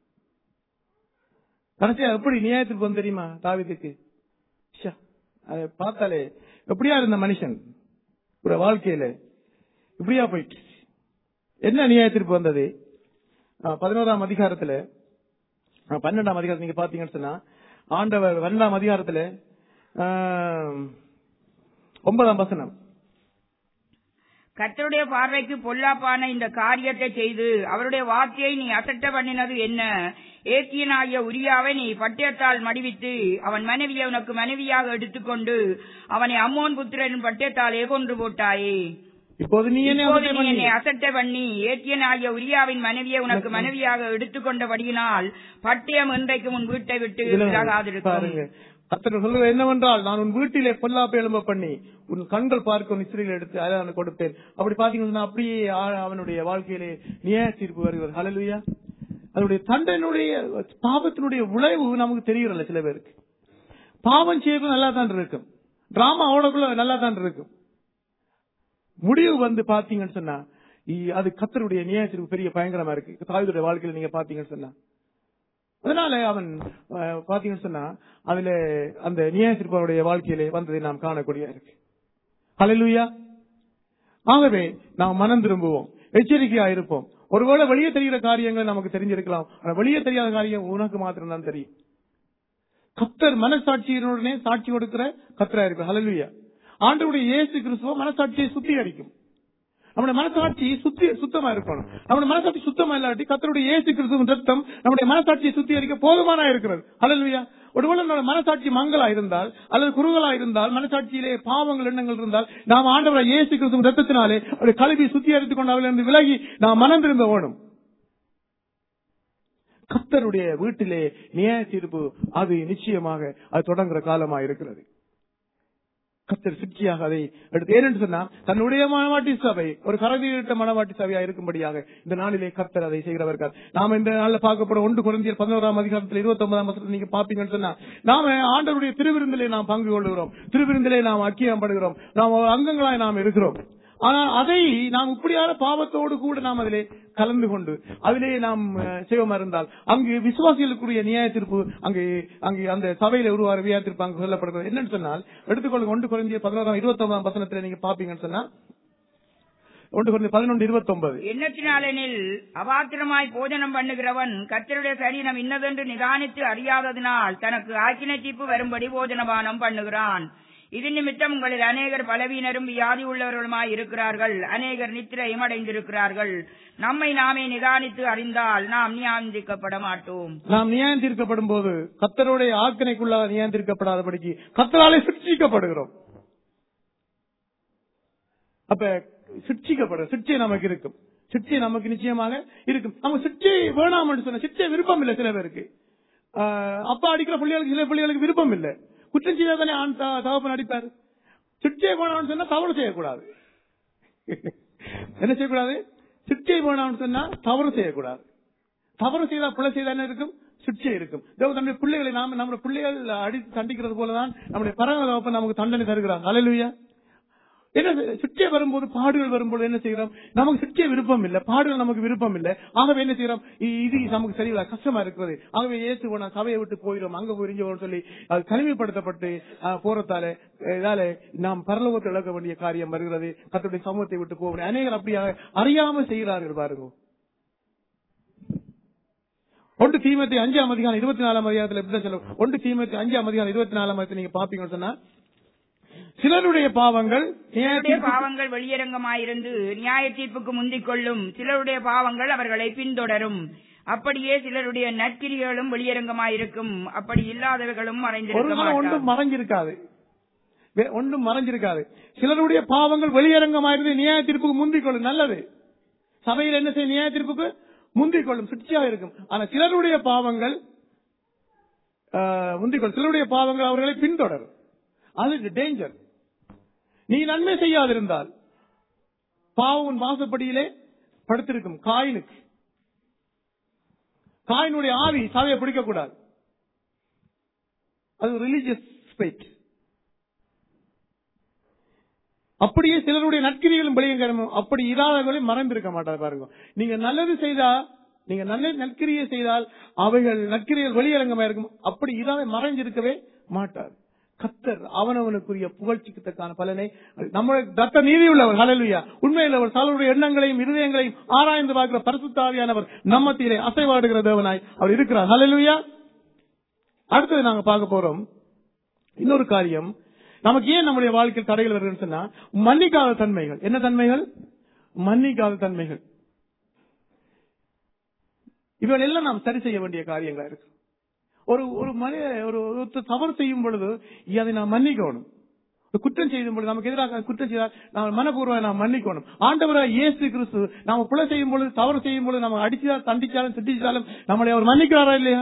கடைசியா எப்படி நியாயத்திற்கு வந்து தெரியுமா தாவிதுக்கு ச்சே, அதை பார்த்தாலே எப்படியா இருந்த மனுஷன் ஒரு வாழ்க்கையில இப்படியா போயிட்டு என்ன நியாயத்திற்கு வந்தது ஆ, பதினோராம் அதிகாரத்துல ஆ, பன்னெண்டாம் அதிகாரம் நீங்க பாத்தீங்கன்னு சொன்னா ஆண்டவர் பன்னெண்டாம் அதிகாரத்துல ஆ, ஒன்பதாம் வசனம் கர்த்தருடைய பார்வைக்கு பொல்லாப்பான இந்த காரியத்தை செய்து அவருடைய வார்த்தையை நீ அசட்ட பண்ணினது என்ன ஏக்கியனாகிய உரியாவை நீ பட்டயத்தால் மடிவித்து அவன் மனைவியை உனக்கு மனைவியாக எடுத்துக்கொண்டு அவனை அம்மோன் புத்திரன் பட்டயத்தாலே கொன்று போட்டாயே இப்போது நீ என்ன இப்போது அவசியம் நீ பண்ணி? என்னை அசட்டை பண்ணி ஏத்தியனாகிய உரியாவின் மனைவியை உனக்கு மனைவியாக எடுத்துக்கொண்டபடியினால் பட்டயம் இன்றைக்கு உன் வீட்டை விட்டு இதுல விலகாதிருக்கும் பாருங்க கர்த்தர் சொல்வது என்னவென்றால் நான் உன் வீட்டிலே பொல்லாப்பை எழும்ப பண்ணி உன் கண்கள் பார்க்க உன் இஸ்ரேல் எடுத்து அதை கொடுத்தேன் அப்படி பாத்தீங்கன்னா அப்படியே ஆ- அவனுடைய வாழ்க்கையிலே நியாய தீர்ப்பு வருகிறது ஹalleluya அதனுடைய தண்டனுடைய பாவத்தினுடைய விளைவு நமக்கு தெரியறல சில பேருக்கு பாவம் செய்யறது நல்லா தான் இருக்கும் டிராமா ஓடக்குள்ள நல்லா தான் இருக்கும் முடிவு வந்து பாத்தீங்கன்னு சொன்னா இ- அது கத்தருடைய நியாயத்திற்கு பெரிய பயங்கரமா இருக்கு தாயுடைய வாழ்க்கையில நீங்க பாத்தீங்கன்னு சொன்னா அதனால அவன் அஹ், பாத்தீங்கன்னு சொன்னா அதுல அந்த நியாயத்திற்பவருடைய வாழ்க்கையிலே வந்ததை நாம் காணக்கூடிய இருக்கு ஹalleluya ஆகவே நாம் மனம் திரும்புவோம் எச்சரிக்கையா இருப்போம் ஒருவேளை வெளியே தெரிகிற காரியங்கள் நமக்கு தெரிஞ்சிருக்கலாம் ஆனா வெளியே தெரியாத காரியம் உனக்கு மாத்திரம் தான் தெரியும் கத்தர் மனசாட்சியினுடனே சாட்சி கொடுக்கிற கத்தரா இருக்கு ஹalleluya ஆண்டவருடைய இயேசு கிறிஸ்துவ மனசாட்சியை சுத்திகரிக்கும் நம்முடைய மனசாட்சி சுத்தி சுத்தமா இருக்கணும் நம்முடைய மனசாட்சி சுத்தமா இல்லாட்டி கத்தருடைய இயேசு கிறிஸ்துவின் ரத்தம் நம்முடைய மனசாட்சியை சுத்திகரிக்க போதுமானா இருக்கிறது ஹalleluya ஒருவேளை நம்முடைய மனசாட்சி மங்களா இருந்தால் அல்லது குறுகலா இருந்தால் மனசாட்சியிலே பாவங்கள் எண்ணங்கள் இருந்தால் நாம் ஆண்டவரை இயேசு கிறிஸ்துவின் ரத்தத்தினாலே அவருடைய கல்வி சுத்திகரித்துக் கொண்டு அவளிருந்து விலகி நாம் மனம் திரும்ப வேணும் கத்தருடைய வீட்டிலே நியாய தீர்ப்பு அது நிச்சயமாக அது தொடங்குற காலமா இருக்கிறது கத்தர் சிக்கியாக அதை எடுத்து ஏனென்று சொன்னா தன்னுடைய மனவாட்டி சபை ஒரு கரதீட்ட மனவாட்டி சபையா இருக்கும்படியாக இந்த நாளிலே கத்தர் அதை செய்கிறவர்கள் நாம இந்த நாளில் பார்க்கப்பட ஒன்று குழந்தையர் பதினோராம் அதிகாரத்தில் இருபத்தி ஒன்பதாம் வருஷத்துல நீங்க பாப்பீங்கன்னு சொன்னா நாம ஆண்டவருடைய திருவிருந்திலே நாம் பங்கு கொள்கிறோம் திருவிருந்திலே நாம் அக்கியம் படுகிறோம் நாம் ஒரு அங்கங்களாய் நாம் இருக்கிறோம் ஆனால் அதை நாம் இப்படியான பாவத்தோடு கூட நாம் அதிலே கலந்து கொண்டு அதிலே நாம் அஹ், செய்வமா இருந்தால் அங்கு விசுவாசிகளுக்குரிய நியாய தீர்ப்பு அங்கு அங்கு அந்த சபையில உருவார நியாய தீர்ப்பு அங்கு சொல்லப்படுகிறது என்னன்னு சொன்னால் எடுத்துக்கொள்ளுங்க ஒன்று குறைந்திய பதினோராம் இருபத்தி ஒன்பதாம் வசனத்துல நீங்க பாப்பீங்கன்னு சொன்னா ஒன்று குறைந்த பதினொன்று இருபத்தி ஒன்பது எண்ணத்தினாலெனில் அபாத்திரமாய் போஜனம் பண்ணுகிறவன் கர்த்தருடைய சரீரம் இன்னதென்று நிதானித்து அறியாததினால் தனக்கு ஆக்கினை தீர்ப்பு வரும்படி போஜனபானம் பண்ணுகிறான் இது நிமித்தம் உங்களில் அநேகர் பலவீனரும் வியாதி உள்ளவர்களுமாய் இருக்கிறார்கள் அநேகர் நித்திரையும் அடைந்திருக்கிறார்கள் நம்மை நாமே நிதானித்து அறிந்தால் நாம் நியாந்திக்கப்பட மாட்டோம் நாம் நியாயம் தீர்க்கப்படும் போது கத்தருடைய ஆக்கினைக்குள்ளாக நியாயம் தீர்க்கப்படாதபடிக்கு கத்தராலே சிக்ஷிக்கப்படுகிறோம் அப்ப சிக்ஷிக்கப்பட சிக்ஷை நமக்கு இருக்கும் சிக்ஷை நமக்கு நிச்சயமாக இருக்கும் நம்ம சிக்ஷை வேணாம்னு சொன்ன சிக்ஷை விருப்பம் இல்லை சில பேருக்கு ஆஹ் அப்பா அடிக்கிற பிள்ளைகளுக்கு சில பிள்ளைகளுக்கு விருப்பம் இல்லை குற்றம் செய்தா தானே ஆண் த- தகப்பன் அடிப்பாரு சிக்ஷை வேணாம்னு சொன்னா தவறு செய்யக்கூடாது என்ன செய்யக்கூடாது சிக்ஷை வேணாம்னு சொன்னா தவறு செய்யக்கூடாது தவறு செய்தா பிள்ளை செய்தா என்ன இருக்கும் சிக்ஷை இருக்கும் தேவ தன்னுடைய பிள்ளைகளை நாம நம்முடைய பிள்ளைகள் அடித்து தண்டிக்கிறது போலதான் நம்முடைய பரம தகப்பன் நமக்கு தண்டனை தருகிறார் அலையிலுயா என்ன சிற்றை வரும்போது பாடுகள் வரும்போது என்ன செய்கிறோம் நமக்கு சிற்றை விருப்பம் இல்லை பாடுகள் நமக்கு விருப்பம் இல்லை ஆகவே என்ன செய்யறோம் இது நமக்கு சரியில்லை கஷ்டமா இருக்கிறது ஆகவே இயேசு நான் சபையை விட்டு போயிடும் அங்க போய் சொல்லி அது தனிமைப்படுத்தப்பட்டு அஹ், போறதால அஹ், இதால நாம் பரலோகத்தை இழக்க வேண்டிய காரியம் வருகிறது கத்தருடைய சமூகத்தை விட்டு போக வேண்டிய அநேகர் அப்படியாக அறியாம செய்கிறார்கள் பாருங்க ஒன்று தீமத்தி அஞ்சாம் அதிகாரம் இருபத்தி நாலாம் அதிகாரத்தில் எப்படி சொல்லும் ஒன்று தீமத்தி அஞ்சாம் அதிகாரம் இருபத்தி நாலாம் அதிகாரத்தை நீங்க பாப்பீங்கன்னு சொன்னா சிலருடைய பாவங்கள் சிலருடைய பாவங்கள் வெளியரங்கமாயிருந்து நியாய தீர்ப்புக்கு முந்திக் கொள்ளும் சிலருடைய பாவங்கள் அவர்களை பின்தொடரும் அப்படியே சிலருடைய நற்கிரிகளும் வெளியரங்கமாயிருக்கும் அப்படி இல்லாதவர்களும் ஒரு மறைந்திருக்க நாள் ஒன்றும் மாட்டார் மறைஞ்சிருக்காது வே- ஒன்றும் மறைஞ்சிருக்காது சிலருடைய பாவங்கள் வெளியரங்கமாயிருந்து நியாய தீர்ப்புக்கு முந்திக் கொள்ளும் நல்லது சபையில் என்ன செய்யும் நியாய தீர்ப்புக்கு முந்திக் கொள்ளும் சுற்றியா இருக்கும் ஆனா சிலருடைய பாவங்கள் ஆஹ், முந்திக் கொள்ளும் சிலருடைய பாவங்கள் அவர்களை பின்தொடரும் அது டேஞ்சர் நீ நன்மை செய்யாதிருந்தால் பாவம் உன் வாசப்படியிலே படுத்திருக்கும் காயினுக்கு காயினுடைய ஆவி சபையை பிடிக்க கூடாது அது ரிலீஜியஸ் ஸ்பைட் அப்படியே சிலருடைய நற்கிரிகளும் வெளியங்கரமும் அப்படி இராதவர்களையும் மறைந்திருக்க மாட்டார் பாருங்க நீங்க நல்லது செய்தா நீங்க நல்ல நற்கிரியை செய்தால் அவைகள் நற்கிரிகள் வெளியரங்கமா இருக்கும் அப்படி இராத மறைஞ்சிருக்கவே மாட்டார் கத்தர் அவனவனுக்குரிய புகழ்ச்சிக்கு தக்கான பலனை நம்முடைய தத்த நீதி உள்ளவர் ஹalleluya உண்மையில் அவர் சாலருடைய எண்ணங்களையும் இருதயங்களையும் ஆராய்ந்து பார்க்கிற பரிசுத்தாவியானவர் நம்மத்திலே அசைவாடுகிற தேவனாய் அவர் இருக்கிறார் ஹalleluya அடுத்தது நாங்க பார்க்க போறோம் இன்னொரு காரியம் நமக்கு ஏன் நம்முடைய வாழ்க்கையில் தடைகள் வருதுன்னு சொன்னா மன்னிக்காத தன்மைகள் என்ன தன்மைகள் மன்னிக்காத தன்மைகள் இவர்கள் எல்லாம் நாம் சரி செய்ய வேண்டிய காரியங்களா இருக்கு ஒரு ஒரு மனித ஒரு ஒருத்தர் தவறு செய்யும் பொழுது அதை நாம் மன்னிக்கணும் ஒரு குற்றம் செய்யும் பொழுது நமக்கு எதிராக குற்றம் செய்தால் நாம் மனப்பூர்வம் நாம் மன்னிக்கணும் ஆண்டவராக இயேசு கிறிஸ்து நாம பிழை செய்யும் பொழுது தவறு செய்யும் பொழுது நம்ம அடிச்சாலும் தண்டிச்சாலும் திட்டிச்சாலும் நம்மளை அவர் மன்னிக்கிறாரா இல்லையா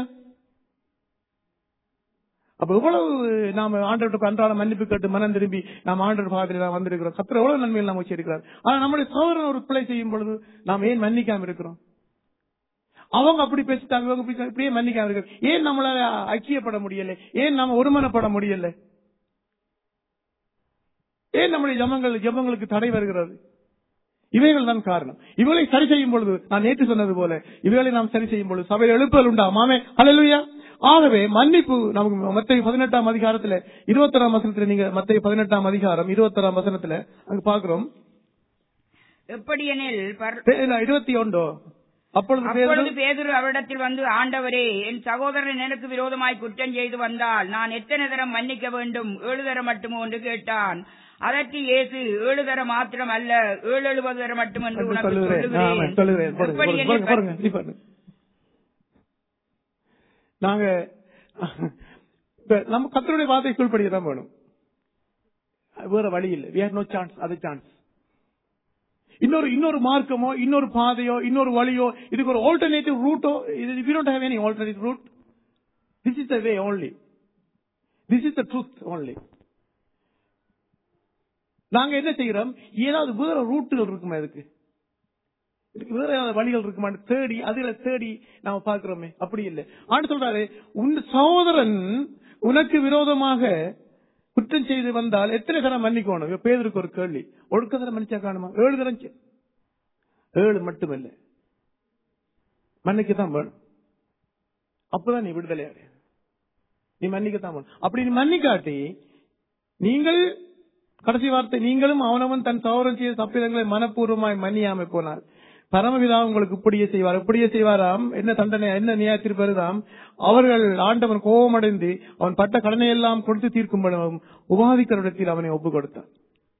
அப்ப எவ்வளவு நாம ஆண்டவருக்கு அன்றாட மன்னிப்பு கேட்டு மனம் திரும்பி நாம் ஆண்டவர் பாதையில் நாம் வந்திருக்கிறோம் கத்திர எவ்வளவு நன்மைகள் நாம் வச்சிருக்கிறார் ஆனா நம்முடைய சோதரன் ஒரு பிழை செய்யும் பொழுது நாம் ஏன் மன்னிக்காம இருக்கிறோம் அவங்க அப்படி பேசிட்டாங்க இவங்க இப்படி- இப்படியே மன்னிக்காம இருக்கிறோம் ஏன் நம்மளால ஐக்கியப்பட முடியல ஏன் நாம ஒருமனப்பட முடியல ஏன் நம்முடைய ஜபங்கள் ஜபங்களுக்கு தடை வருகிறது இவைகள் தான் காரணம் இவைகளை சரி செய்யும் பொழுது நான் நேற்று சொன்னது போல இவைகளை நாம் சரி செய்யும் பொழுது சபையில் எழுப்புதல் உண்டா மாமே அல்லா ஆகவே மன்னிப்பு நமக்கு மத்திய பதினெட்டாம் அதிகாரத்துல இருபத்தொராம் வசனத்துல நீங்க மத்திய பதினெட்டாம் அதிகாரம் இருபத்தொராம் வசனத்துல அங்க பாக்குறோம் எப்படியெனில் பர்- தே- இல்ல, இருபத்தி ஒன்றோ அப்பொழுது அப்பொழுது பேதுரு, பேதுரு அவரிடத்தில் வந்து ஆண்டவரே என் சகோதரன் எனக்கு விரோதமாய் குற்றம் செய்து வந்தால் நான் எத்தனை தரம் மன்னிக்க வேண்டும் ஏழு தரம் மட்டுமோ என்று கேட்டான் அதற்கு இயேசு ஏழு தரம் மாத்திரம் அல்ல ஏழு எழுபது தரம் மட்டும் என்று அப்படி உனக்கு சொல்லுகிறேன் ஆமா, சொல்லுகிறேன் சொல்லுகிறேன் பாருங்க, எப்படியெனில் பாருங்க, பாருங்க, நீ பாருங்க. நாங்க இப்ப நம்ம கத்தருடைய வார்த்தை கீழ்படிய தான் வேணும் வேற வழி இல்லை we have no சான்ஸ் அது சான்ஸ் இன்னொரு இன்னொரு மார்க்கமோ இன்னொரு பாதையோ இன்னொரு வழியோ இதுக்கு ஒரு ஆல்டர்னேட்டிவ் ரூட்டோ இது we don't have any alternative route this is the way only this is the truth only நாங்க என்ன செய்யறோம் ஏதாவது வேற ரூட்டுகள் இருக்குமா இதுக்கு இதுக்கு வேற ஏதாவது வழிகள் இருக்குமான்னு தேடி அதுல தேடி நாம பாக்குறோமே அப்படி இல்லை ஆண்டு சொல்றாரு உன் சகோதரன் உனக்கு விரோதமாக குற்றம் செய்து வந்தால் எத்தனை தரம் மன்னிக்கணும் இப்ப பேதருக்கு ஒரு கேள்வி ஒழுக்க தரம் மன்னிச்சா காணுமா ஏழு தரம் செய். ஏழு மட்டுமல்ல மன்னிக்கத்தான் வேணும் அப்பதான் நீ விடுதலை அடைய நீ மன்னிக்கத்தான் வேணும் அப்படி நீ மன்னிக்காட்டி நீங்கள் கடைசி வார்த்தை நீங்களும் அவனவன் தன் சௌரம் செய்த தப்பிதங்களை மனப்பூர்வமாய் மன்னியாமை போனால் பரமபிதா உங்களுக்கு இப்படியே செய்வார் இப்படியே செய்வாராம் என்ன தண்டனை என்ன நியாயத்தில் பெறுதாம் அவர்கள் ஆண்டவன் கோபமடைந்து அவன் பட்ட கடனை எல்லாம் கொடுத்து தீர்க்கும் உபாதிக்கரிடத்தில் அவனை ஒப்பு கொடுத்தான்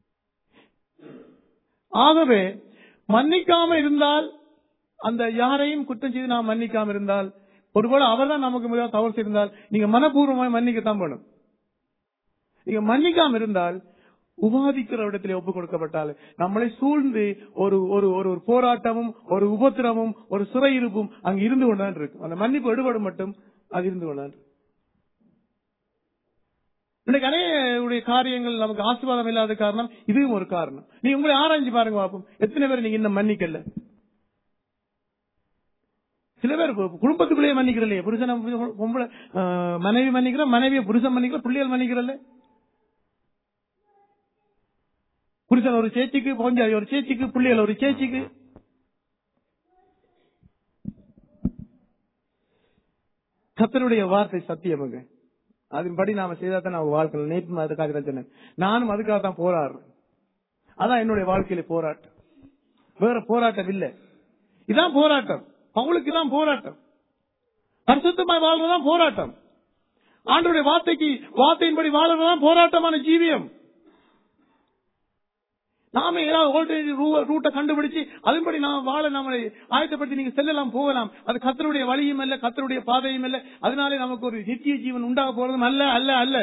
ஆகவே மன்னிக்காம இருந்தால் அந்த யாரையும் குற்றம் செய்து நாம் மன்னிக்காம இருந்தால் ஒருவேளை அவர்தான் நமக்கு முதல் தவறு செய்திருந்தால் நீங்க மனப்பூர்வமாய் மன்னிக்கத்தான் வேணும் நீங்க மன்னிக்காம இருந்தால் உபாதிக்கிற இடத்திலே ஒப்பு கொடுக்கப்பட்டால் நம்மளை சூழ்ந்து ஒரு ஒரு ஒரு ஒரு போராட்டமும் ஒரு உபத்திரமும் ஒரு சிறையிருப்பும் அங்கு இருந்து கொண்டான் இருக்கும் அந்த மன்னிப்பு எடுபடும் மட்டும் அது இருந்து கொண்டான் இருக்கும். இன்னைக்கு அநேக காரியங்கள் நமக்கு ஆசீர்வாதம் இல்லாத காரணம் இதுவும் ஒரு காரணம் நீ உங்களை ஆராய்ஞ்சு பாருங்க பாப்போம் எத்தனை பேர் நீங்க இன்னும் மன்னிக்கல சில பேர் கு- குடும்பத்துக்குள்ளேயே மன்னிக்கிறல்லையே புருஷனை பொம்பளை ஆஹ், மனைவி மன்னிக்கிற மனைவியை புருஷன் மன்னிக்கிற பிள்ளைகள் மன்னிக்கிறல்ல புருஷன் ஒரு சேச்சிக்கு பொஞ்சாதி ஒரு சேச்சிக்கு பிள்ளைகள் ஒரு சேச்சிக்கு கத்தருடைய வார்த்தை சத்தியமுங்க அதன்படி நாம செய்தா தான் நம்ம வாழ்க்கை நேற்று அதுக்காக தான் சொன்னேன் நானும் அதுக்காக தான் போராடுறேன் அதான் என்னுடைய வாழ்க்கையில போராட்டம் வேற போராட்டம் இல்ல இதான் போராட்டம் பவுலுக்கு தான் போராட்டம் பரிசுத்தமாய் வாழ்றதுதான் போராட்டம் ஆண்டவருடைய வார்த்தைக்கு வார்த்தையின்படி வாழ்றதுதான் போராட்டமான ஜீவியம் நாம ஏதாவது வோல்டேஜ் ரூட்டை கண்டுபிடிச்சு அதன்படி நாம் வாழ நம்மளை ஆயத்தப்படுத்தி நீங்க செல்லலாம் போகலாம் அது கத்தருடைய வழியும் அல்ல கத்தருடைய பாதையும் அல்ல அதனாலே நமக்கு ஒரு நித்திய ஜீவன் உண்டாக போறதும் அல்ல அல்ல அல்ல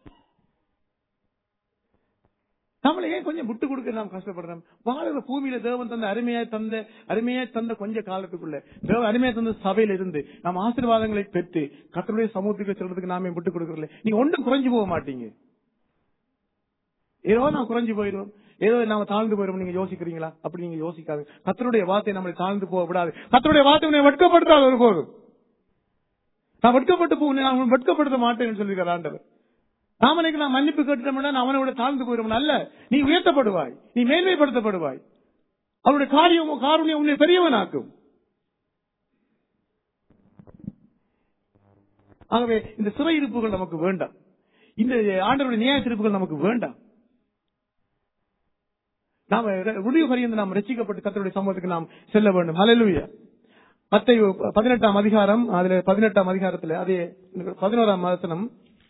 நம்மளை ஏன் கொஞ்சம் விட்டு கொடுக்க நாம் கஷ்டப்படுறோம் வாழுற பூமியில தேவன் தந்த அருமையாய் தந்த அருமையாய் தந்த கொஞ்ச காலத்துக்குள்ள தேவன் அருமையாய் தந்த சபையில இருந்து நாம் ஆசீர்வாதங்களை பெற்று கத்தருடைய சமூகத்துக்கு செல்றதுக்கு நாம விட்டு கொடுக்கறல நீங்க ஒன்றும் குறைஞ்சு போக மாட்டீங்க ஏதோ நான் குறைஞ்சு போயிடும் ஏதோ நாம தாழ்ந்து போயிடும் நீங்க யோசிக்கிறீங்களா அப்படி நீங்க யோசிக்காது கத்தருடைய வார்த்தை நம்மளை தாழ்ந்து போக விடாது கத்தருடைய வார்த்தை உன்னை வெட்கப்படுத்தாது ஒருபோதும் நான் வெட்கப்பட்டு போ நான் உன்னை வெட்கப்படுத்த மாட்டேன்னு சொல்லியிருக்கார் ஆண்டவர் நாமனுக்கு நான் மன்னிப்பு கேட்டுட்டோம்னா நான் அவனை விட தாழ்ந்து போயிடும் அல்ல நீ உயர்த்தப்படுவாய் நீ மேன்மைப்படுத்தப்படுவாய் அவருடைய காரியம் காரணியம் உன்னை பெரியவனாக்கும் ஆகவே இந்த சிறை இருப்புகள் நமக்கு வேண்டாம் இந்த ஆண்டவருடைய நியாய திருப்புகள் நமக்கு வேண்டாம் நாம முடிவு பரியந்து நாம் ரசிக்கப்பட்டு கத்தருடைய சமூகத்துக்கு நாம் செல்ல வேண்டும் ஹalleluya மத்தேயு பதினெட்டாம் அதிகாரம் அதுல பதினெட்டாம் அதிகாரத்துல அதே பதினோராம் வசனம்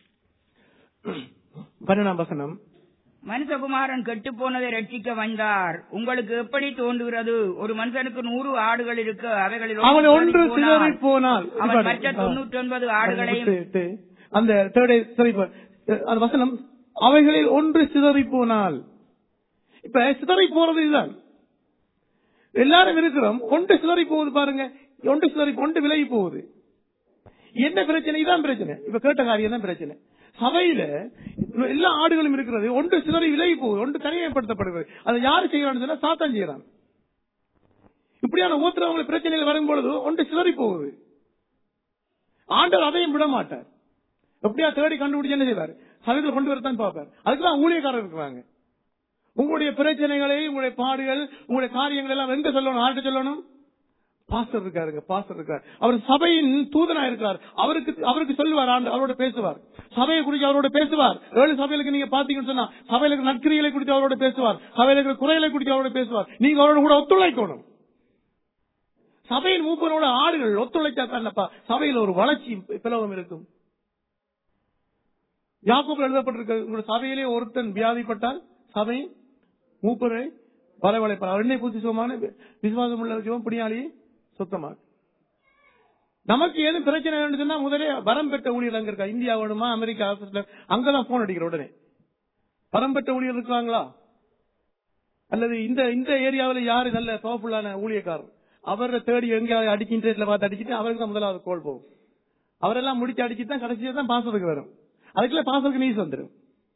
பன்னெண்டாம் வசனம் மனுஷகுமாரன் கெட்டு போனதை ரட்சிக்க வந்தார் உங்களுக்கு எப்படி தோன்றுகிறது ஒரு மனுஷனுக்கு நூறு ஆடுகள் இருக்க அவைகளில் அவன் ஒன்று சிதறிப் சிதறி போனால் அவன் மற்ற தொண்ணூற்றி ஒன்பது ஆடுகளையும் விட்டு, விட்டு. அந்த தேர்டை சிதறி போ- அந்த வசனம் அவைகளில் ஒன்று சிதறி போனால் இப்ப சிதறி போறது இதுதான் எல்லாரும் இருக்கிறோம் ஒன்று சிதறி போகுது பாருங்க ஒன்று சிதறி ஒன்று விலகி போகுது என்ன பிரச்சனை இதான் பிரச்சனை இப்ப கேட்ட காரியம் தான் பிரச்சனை சபையில எல்லா ஆடுகளும் இருக்கிறது ஒன்று சிதறி விலகி போகுது ஒன்று தனிமைப்படுத்தப்படுகிறது அதை யாரு செய்யறான்னு சொன்னா சாத்தான் செய்யறான் இப்படியான ஊத்துறவங்க பிரச்சனைகள் வரும்பொழுது ஒன்று சிதறி போகுது ஆண்டவர் அதையும் விட மாட்டார் எப்படியா தேடி கண்டுபிடிச்சு என்ன செய்வார் சபைகளை கொண்டு வரத்தான் பார்ப்பார் அதுக்குதான் ஊழியக்காரர் இருக்கிறாங்க உங்களுடைய பிரச்சனைகளை உங்களுடைய பாடுகள் உங்களுடைய காரியங்கள் எல்லாம் எங்க சொல்லணும் யார்கிட்ட சொல்லணும் பாஸ்டர் இருக்காருங்க பாஸ்டர் இருக்கார் அவர் சபையின் தூதனா இருக்கிறார் அவருக்கு அவருக்கு சொல்லுவார் ஆண்டு அவரோட பேசுவார் சபையை குறித்து அவரோட பேசுவார் ஏழு சபைகளுக்கு நீங்க பாத்தீங்கன்னு சொன்னா சபையில இருக்கிற நற்கிரிகளை குறித்து அவரோட பேசுவார் சபையில இருக்கிற குறைகளை குறித்து அவரோட பேசுவார் நீங்க அவரோட கூட ஒத்துழைக்கணும் சபையின் மூப்பரோட ஆடுகள் ஒத்துழைச்சா தானப்பா சபையில் ஒரு வளர்ச்சி பிளவம் இருக்கும் யாக்கோபில் எழுதப்பட்டிருக்க உங்களோட சபையிலே ஒருத்தன் வியாதிப்பட்டால் சபை மூப்பரை வரவழைப்பார் எண்ணெய் பூச்சி சுகமான விசுவாசம் உள்ள சிவம் பிடியாளியை சுத்தமாக நமக்கு ஏதும் பிரச்சனை வேணும்னு சொன்னா முதலே வரம் பெற்ற ஊழியர் அங்க இருக்கா இந்தியா வேணுமா அமெரிக்கா ஆபீஸ்ல அங்கதான் போன் அடிக்கிற உடனே வரம் பெற்ற ஊழியர் இருக்காங்களா அல்லது இந்த இந்த ஏரியாவில் யாரு நல்ல பவர்ஃபுல்லான ஊழியக்காரர் அவரை தேடி எங்கேயாவது அடிச்சு இன்டர்நெட்ல பார்த்து அடிச்சுட்டு அவருக்கு தான் முதலாவது கோல் போகும் அவரெல்லாம் முடிச்சு அடிச்சுட்டு தான் கடைசியா தான் பாசத்துக்கு வரும் அதுக்குள்ள பாசத்துக்கு நீஸ் வந்துடும்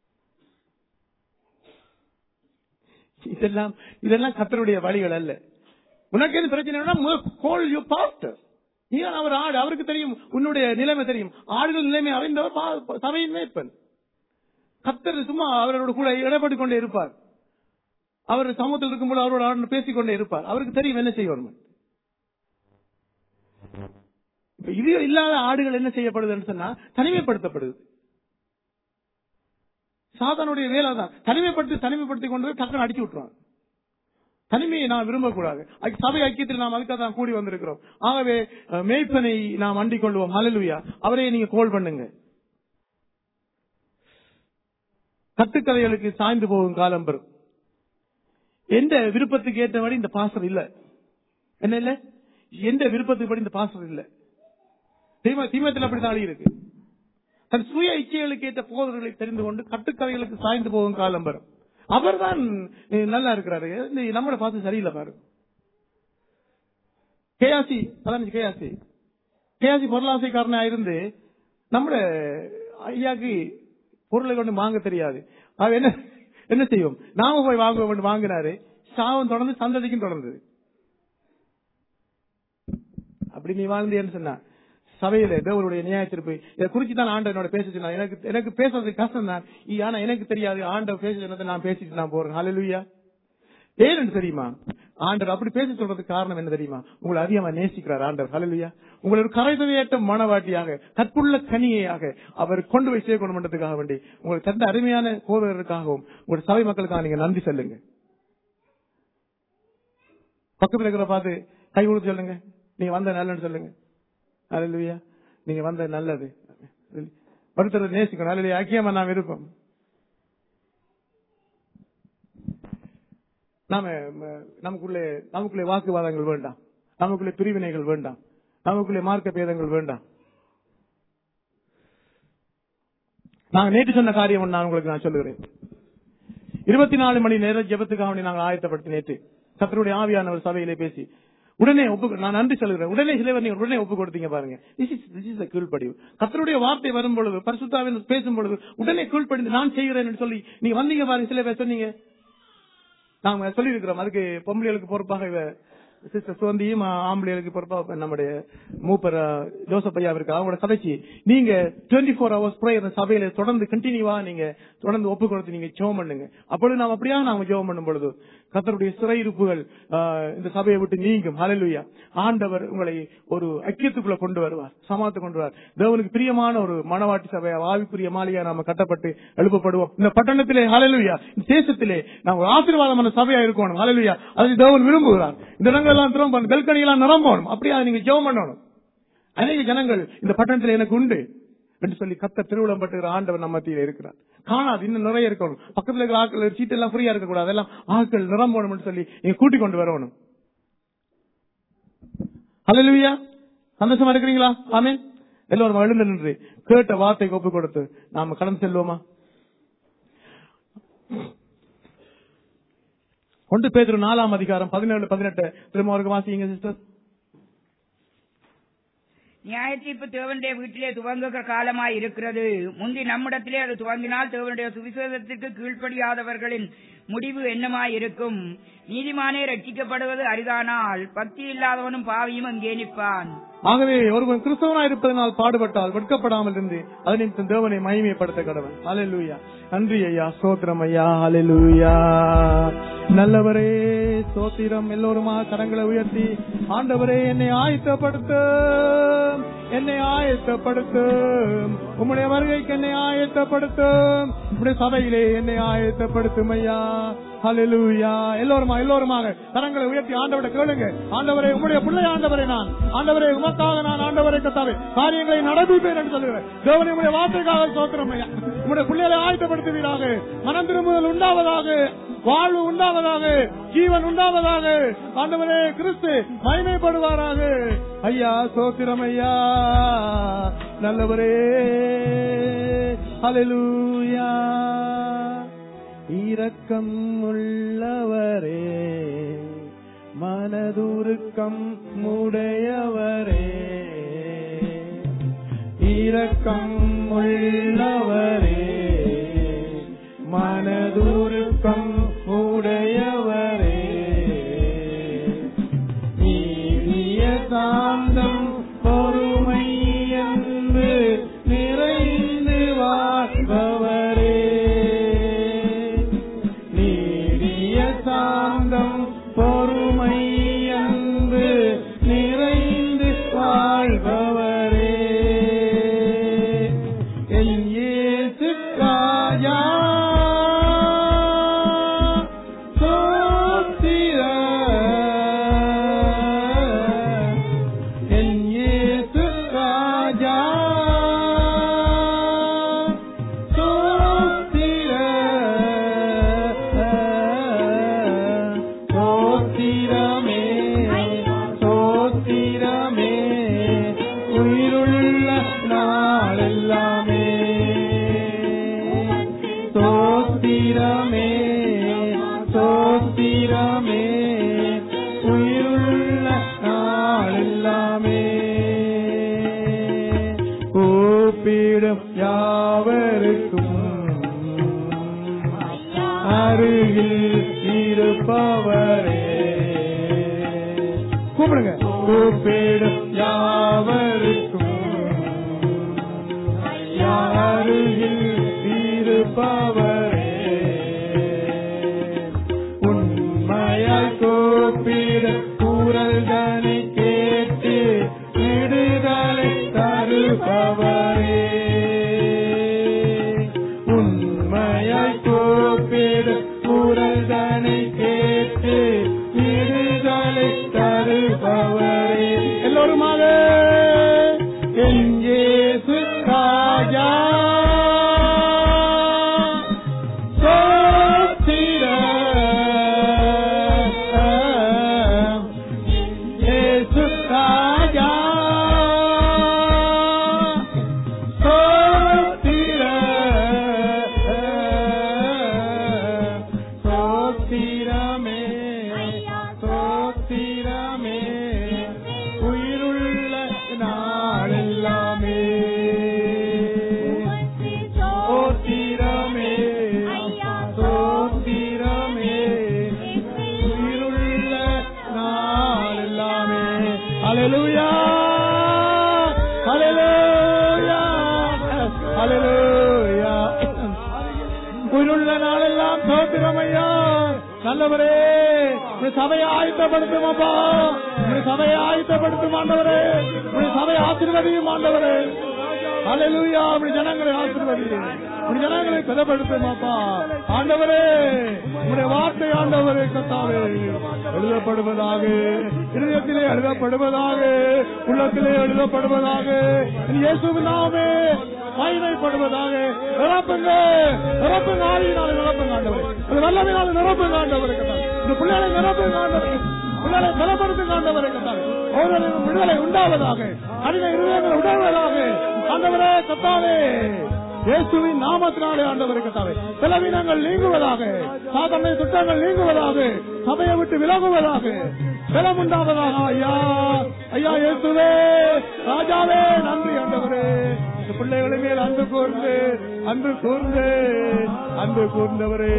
இதெல்லாம் இதெல்லாம் கத்தருடைய வழிகள் அல்ல உனக்கு எது பிரச்சனை கோல் யூ பாஸ்டர் நீ அவர் ஆடு அவருக்கு தெரியும் உன்னுடைய நிலைமை தெரியும் ஆடுகள் நிலைமை அறிந்தவர் பா- சபையின் மேய்ப்பன் கத்தர் சும்மா அவரோட கூட இடப்பட்டு கொண்டே இருப்பார் அவர் சமூகத்தில் இருக்கும்போது அவரோட ஆடு பேசிக்கொண்டே இருப்பார் அவருக்கு தெரியும் என்ன செய்யணும் இப்ப இது இல்லாத ஆடுகள் என்ன செய்யப்படுதுன்னு சொன்னா தனிமைப்படுத்தப்படுது சாதானுடைய வேலை தான் தனிமைப்படுத்தி தனிமைப்படுத்தி கொண்டு போய் டக்குன்னு அடிச்சு விட்டுருவாங்க தனிமையை நாம் விரும்பக்கூடாது அது சபை ஐக்கியத்தில் நாம் அதுக்காக தான் கூடி வந்திருக்கிறோம் ஆகவே அஹ், மேய்ப்பனை நாம் அண்டிக் கொள்வோம் ஹalleluya அவரை நீங்க கோல் பண்ணுங்க கட்டுக்கதைகளுக்கு சாய்ந்து போகும் காலம் பெறும் எந்த விருப்பத்துக்கு ஏற்றபடி இந்த பாசம் இல்ல என்ன இல்ல எந்த விருப்பத்துக்கு படி இந்த பாசம் இல்ல தீம தீமத்தில் அப்படித்தான் இருக்கு தன் சுய இச்சைகளுக்கு ஏற்ற போதர்களை தெரிந்து கொண்டு கட்டுக்கதைகளுக்கு சாய்ந்து போகும் காலம் வரும் அவர்தான் அஹ், நல்லா இருக்கிறாரு இந்த நம்மளை பார்த்து சரியில்லை பாருங்க கேஆசி பதினஞ்சு கேஆசி கேஆசி பொருளாசைக்காரனா இருந்து நம்மள ஐயாக்கு பொருளை கொண்டு வாங்க தெரியாது அவ என்ன என்ன செய்வோம் நாம போய் வாங்குவோம் என்று வாங்கினாரு சாவம் தொடர்ந்து சந்ததிக்கும் தொடர்ந்தது அப்படி நீ வாழ்ந்தேன்னு சொன்னா சபையில தேவனுடைய நியாய தீர்ப்பு இதை குறிச்சு தான் ஆண்டவர் என்னோட பேச சொன்னார் எனக்கு எனக்கு பேசுறது கஷ்டம் தான் ஆனா எனக்கு தெரியாது ஆண்டவர் பேச சொன்னதை நான் பேசிட்டு நான் போறேன் ஹalleluya ஏன்னு தெரியுமா ஆண்டவர் அப்படி பேச சொல்றதுக்கு காரணம் என்ன தெரியுமா உங்களை அதிகமா நேசிக்கிறார் ஆண்டவர் ஹalleluya உங்களை ஒரு கரைதவையற்ற மனவாட்டியாக கற்புள்ள கனியாக அவர் கொண்டு போய் சேர்க்கணும் பண்றதுக்காக வேண்டி உங்களுக்கு தந்த அருமையான போதகருக்காகவும் உங்களுடைய சபை மக்களுக்காக நீங்க நன்றி சொல்லுங்க பக்கத்துல இருக்கிற பார்த்து கை கொடுத்து சொல்லுங்க நீங்க வந்த நல்லன்னு சொல்லுங்க ஹalleluya நீங்க வந்த நல்லது ஒருத்தர் நேசிக்கணும் ஹalleluya ஐக்கியமா நாம் இருப்போம் நாம ம, நமக்குள்ளே நமக்குள்ளே வாக்குவாதங்கள் வேண்டாம் நமக்குள்ளே பிரிவினைகள் வேண்டாம் நமக்குள்ளே மார்க்க பேதங்கள் வேண்டாம் நாங்க நேற்று சொன்ன காரியம் ஒண்ணு நான் உங்களுக்கு நான் சொல்லுகிறேன் இருபத்தி நாலு மணி நேரம் ஜெபத்துக்காக வேண்டி நாங்கள் ஆயத்தப்படுத்தி நேற்று கத்தருடைய ஆவியானவர் சபையிலே பேசி உடனே ஒப்பு நான் நன்றி சொல்கிறேன் உடனே சிலவர் நீங்க உடனே ஒப்பு கொடுத்தீங்க பாருங்க திஸ் இஸ் திஸ் இஸ் கீழ்ப்படிவு கத்தருடைய வார்த்தை வரும் பொழுது பரிசுத்தாவின் பேசும் பொழுது உடனே கீழ்ப்படிந்து நான் செய்கிறேன் சொல்லி நீங்க வந்தீங்க பாருங்க சில பேர் சொன்னீங்க நாங்க சொல்லி இருக்கிறோம் அதுக்கு பொம்பளைகளுக்கு பொறுப்பாக இவ சிஸ்டர் சுவந்தியும் ஆம்பளைகளுக்கு பொறுப்பாக நம்முடைய மூப்பர் அஹ், ஜோசப் ஐயா இருக்கு அவங்களோட கதைச்சி நீங்க டுவெண்ட்டி ஃபோர் ஹவர்ஸ் ப்ரேயர் சபையில தொடர்ந்து கண்டினியூவா நீங்க தொடர்ந்து ஒப்பு கொடுத்து நீங்க ஜெபம் பண்ணுங்க அப்பொழுது நாம் அப்படியா நாம ஜெபம் பண்ணும் பொழுது கத்தருடைய சிறையிருப்புகள் ஆஹ், இந்த சபையை விட்டு நீங்கும் ஹalleluya ஆண்டவர் உங்களை ஒரு ஐக்கியத்துக்குள்ள கொண்டு வருவார் சமாத்து கொண்டு வருவார் தேவனுக்கு பிரியமான ஒரு மனவாட்டி சபை ஆவிக்குரிய மாளிகையா நாம கட்டப்பட்டு எழுப்பப்படுவோம் இந்த பட்டணத்திலே ஹalleluya இந்த தேசத்திலே நாம் ஒரு ஆசீர்வாதமான சபையா இருக்கணும் ஹalleluya அது தேவன் விரும்புகிறார் இந்த இடங்கள் எல்லாம் திரும்ப பெல்கனியெல்லாம் நிரம்பணும் அப்படியே அதை நீங்க ஜெபம் பண்ணணும் அநேக ஜனங்கள் இந்த பட்டணத்தில் எனக்கு உண்டு என்று சொல்லி கத்த திருவிழம் பட்டுகிற ஆண்டவர் நம்ம மத்தியில இருக்கிறார் காணாது இன்னும் நிறைய இருக்கணும் பக்கத்துல இருக்கிற ஆட்கள் சீட்டு எல்லாம் ஃப்ரீயா இருக்க கூடாது எல்லாம் ஆட்கள் நிரம்பணும் சொல்லி நீங்க கூட்டிக் கொண்டு வரணும் ஹalleluya சந்தோஷமா இருக்கிறீங்களா ஆமென் எல்லோரும் எழுந்து நின்று கேட்ட வார்த்தை ஒப்பு கொடுத்து நாம கடந்து செல்வோமா ஒன்று பேதுரு நாலாம் அதிகாரம் பதினேழு பதினெட்டு திரும்ப அவருக்கு வாசிங்க சிஸ்டர் நியாயத்தீர்ப்பு தேவனுடைய வீட்டிலே துவங்குகிற காலமாய் இருக்கிறது முந்தி நம்மிடத்திலே அது துவங்கினால் தேவனுடைய சுவிசேஷத்திற்கு கீழ்ப்படியாதவர்களின் முடிவு என்னமாய் இருக்கும் நீதிமானே ரட்சிக்கப்படுவது அரிதானால் பக்தி இல்லாதவனும் பாவியும் அங்கே நிற்பான் ஆகவே ஒருவன் கிறிஸ்தவனாய் இருப்பதனால் பாடுபட்டால் வெட்கப்படாமல் இருந்து அதை நிமித்தம் தேவனை மகிமைப்படுத்த கடவன் ஹalleluya நன்றி ஐயா ஸ்தோத்திரம் ஐயா ஹalleluya நல்லவரே ஸ்தோத்திரம் எல்லோருமா கரங்களை உயர்த்தி ஆண்டவரே என்னை ஆயத்தப்படுத்த என்னை ஆயத்தப்படுத்த உம்முடைய வருகைக்கு என்னை ஆயத்தப்படுத்த உம்முடைய சபையிலே என்னை ஆயத்தப்படுத்தும் ஐயா ஹalleluya எல்லோருமா எல்லோருமாக கரங்களை உயர்த்தி ஆண்டவரை கேளுங்க ஆண்டவரே உம்முடைய பிள்ளை ஆண்டவரே நான் ஆண்டவரே உமக்காக நான் ஆண்டவரை கத்தாவே காரியங்களை நடப்பிப்பேன் என்று சொல்லுகிறேன் தேவனை உம்முடைய வார்த்தைக்காக சோத்திரம் ஐயா உம்முடைய பிள்ளைகளை ஆயத்தப்படுத்துவீராக மனம் திரும்புதல் உண்டாவதாக வாழ்வு உண்டாவதாக ஜீவன் உண்டாவதாக ஆண்டவரே கிறிஸ்து மகிமைப்படுவாராக ஐயா சோத்திரம் ஐயா நல்லவரே ஹalleluya இரக்கம் உள்ளவரே மனதுருக்கம் உடையவரே இரக்கம் உள்ளவரே மனதுருக்கம் உடையவரே நீதிய சாந்தம் பொறுமை என்று நிறைந்து வாழ்பவரே நீடிய சாந்தம் பொறுமை என்று நிறைந்து வாழ்பவரே என் இயேசு ராஜா சோத்திர என் இயேசு ராஜா சோத்திர சோத்திரமே உயிருள்ள நாளெல்லாமே கூப்பிடும் யாவருக்கும் அருகில் இருப்பவரே கூப்பிடுங்க கூப்பிடும் யாவருக்கும் அருகில் இருப்பவரே உண்மையாய் கூப்பிட குரல்தனை கேட்டு விடுதலை தருபவரே உண்மையாய் கூப்பிட குரல்தனை கேட்டு விடுதலை தருபவரே எல்லோருமாக எங்கே ராஜா சோத்திர இயேசு ராஜா சோத்திர சோத்திரமே சோத்திரமே உயிருள்ள நாளெல்லாமே சோத்திரமே சோத்திரமே உயிருள்ள நாளெல்லாமே அலலுயா அலலுயா அலலுயா உயிருள்ள நாளெல்லாம் சோத்திரம் ஐயா நல்லவரே உடைய சபையை ஆயத்தப்படுத்தும் அப்பா உடைய சபையை ஆயத்தப்படுத்தும் ஆண்டவரே உடைய சபையை ஆசீர்வதியும் ஆண்டவரே அலையிலுயா அப்படி ஜனங்களை ஆசீர்வதியும் உடைய ஜனங்களை பலப்படுத்தும் அப்பா ஆண்டவரே உடைய வார்த்தை ஆண்டவரே கத்தாவே எழுதப்படுவதாக இருதயத்திலே எழுதப்படுவதாக உள்ளத்திலே எழுதப்படுவதாக இயேசுவின் நாமே மகிமைப்படுவதாக நிரப்புங்க நிரப்புங்க ஆவியினால நிரப்புங்க ஆண்டவரே அது வல்லமையினால நிரப்புங்க ஆண்டவரே கத்தாவே இந்த பிள்ளைகளை நிரப்புங்க ஆண்டவரே பிள்ளைகளை பலப்படுத்துங்க ஆண்டவரே கத்தாவே ஒவ்வொருவரும் விடுதலை உண்டாவதாக அடிமை இருதயங்கள் உண்டாவதாக ஆண்டவரே கத்தாவே இயேசுவின் நாமத்தினாலே ஆண்டவரை கத்தாவே பலவீனங்கள் நீங்குவதாக சாதனை திட்டங்கள் நீங்குவதாக சபையை விட்டு விலகுவதாக பலம் உண்டாவதாக ஐயா ஐயா இயேசுவே ராஜாவே நன்றி ஆண்டவரே இந்த பிள்ளைகளை மேல் அன்பு கூர்ந்து அன்பு கூர்ந்து அன்பு கூர்ந்தவரே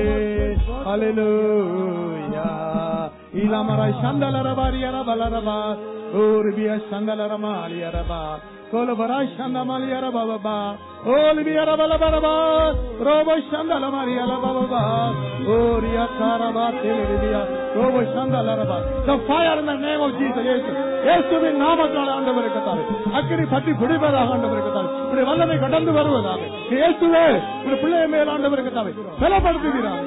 அலையிலூயா இளமராய் சந்தலரபாரியர பலரபா ஊர்பிய சந்தலரமா அலியரபா கோலபராய் சந்தமலியர பாபா ஓலிபியர பலபரபா ரோபோ சந்தலமரியல பாபா ஓரியா காரபா தெலிபியா ரோபோ சந்தலரபா The fire in the name of Jesus இயேசு இயேசுவின் நாமத்தால் ஆண்டவரை கத்தாரு அக்கினி பற்றி பிடிப்பதாக ஆண்டவரை கத்தாரு இப்படி வல்லமை கடந்து வருவதாக இயேசுவே ஒரு பிள்ளைய மேல் ஆண்டவரை கத்தாவை பலப்படுத்துகிறார்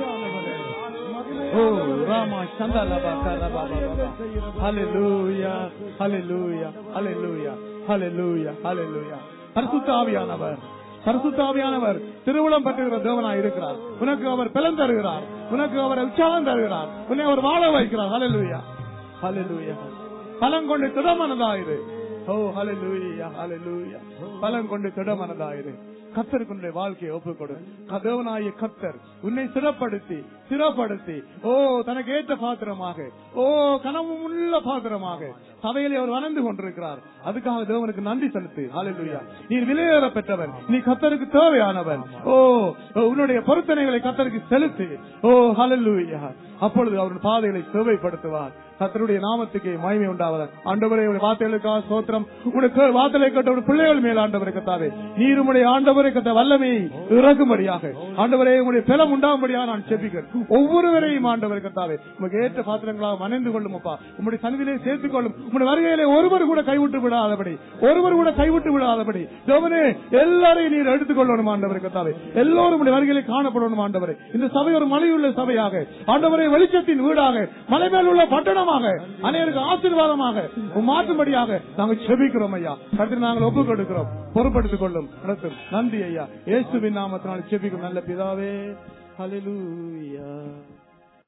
ஓ ராமா சந்தலபா கரபா பாபா ஹalleluya ஹalleluya ஹalleluya ஹalleluya ஹalleluya பரிசுத்த ஆவியானவர் பரிசுத்த ஆவியானவர் திருவுளம் பற்றுகிற தேவனாய் இருக்கிறார் உனக்கு அவர் பலன் தருகிறார் உனக்கு அவர் உற்சாகம் தருகிறார் உன்னை அவர் வாழ வைக்கிறார் ஹalleluya ஹalleluya பலம் கொண்டு திடமனதாயிரு ஓ ஹalleluya ஹalleluya பலம் கொண்டு திடமனதாயிரு கத்தருக்கு உன்னுடைய வாழ்க்கையை ஒப்புக்கொடு கதவனாய கத்தர் உன்னை சிறப்படுத்தி சிறப்படுத்தி ஓ தனக்கு ஏற்ற பாத்திரமாக ஓ கனவு உள்ள பாத்திரமாக சபையிலே அவர் வளர்ந்து கொண்டிருக்கிறார் அதுக்காக தேவனுக்கு நன்றி செலுத்து ஹalleluya நீ விலையேற பெற்றவன் நீ கத்தருக்கு தேவையானவன் ஓ உன்னுடைய பொருத்தனைகளை கத்தருக்கு செலுத்து ஓ ஹalleluya அப்பொழுது அவருடைய பாதைகளை சேவைப்படுத்துவார் கத்தருடைய நாமத்துக்கு மகிமை உண்டாவதாக ஆண்டவரே உடைய வார்த்தைகளுக்காக சோத்திரம் உனக்கு வார்த்தைகளை கேட்ட ஒரு பிள்ளைகள் மேல் ஆண்டவரை கத்தாவே நீர் உடைய ஆண்டவரை கத்த வல்லமை இறக்கும்படியாக ஆண்டவரே உடைய பலம் உண்டாகும்படியாக நான் செபிக்கிறேன் ஒவ்வொருவரையும் ஆண்டவரை கத்தாவே உமக்கு ஏற்ற பாத்திரங்களாக மனைந்து கொள்ளும் அப்பா உங்களுடைய சன்னிதிலே சேர்த்துக் கொள்ளும் உங்களுடைய வருகையிலே ஒருவர் கூட கைவிட்டு விடாதபடி ஒருவர் கூட கைவிட்டு விடாதபடி தேவனே எல்லாரையும் நீர் எடுத்துக் கொள்ளணும் ஆண்டவரை கத்தாவே எல்லோரும் உடைய வருகையிலே காணப்படணும் ஆண்டவரே இந்த சபை ஒரு மலையுள்ள சபையாக ஆண்டவரை வெளிச்சத்தின் வீடாக மலை மேல் உள்ள பட்டணமாக அனைவருக்கு ஆசீர்வாதமாக மாற்றும்படியாக நாங்கள் செபிக்கிறோம் ஐயா கருத்து நாங்கள் ஒப்புக் கொடுக்கிறோம் பொறுப்படுத்திக் கொள்ளும் நடத்தும் நன்றி ஐயா இயேசுவின் நாமத்தினால் செபிக்கும் நல்ல பிதாவே ஹalleluya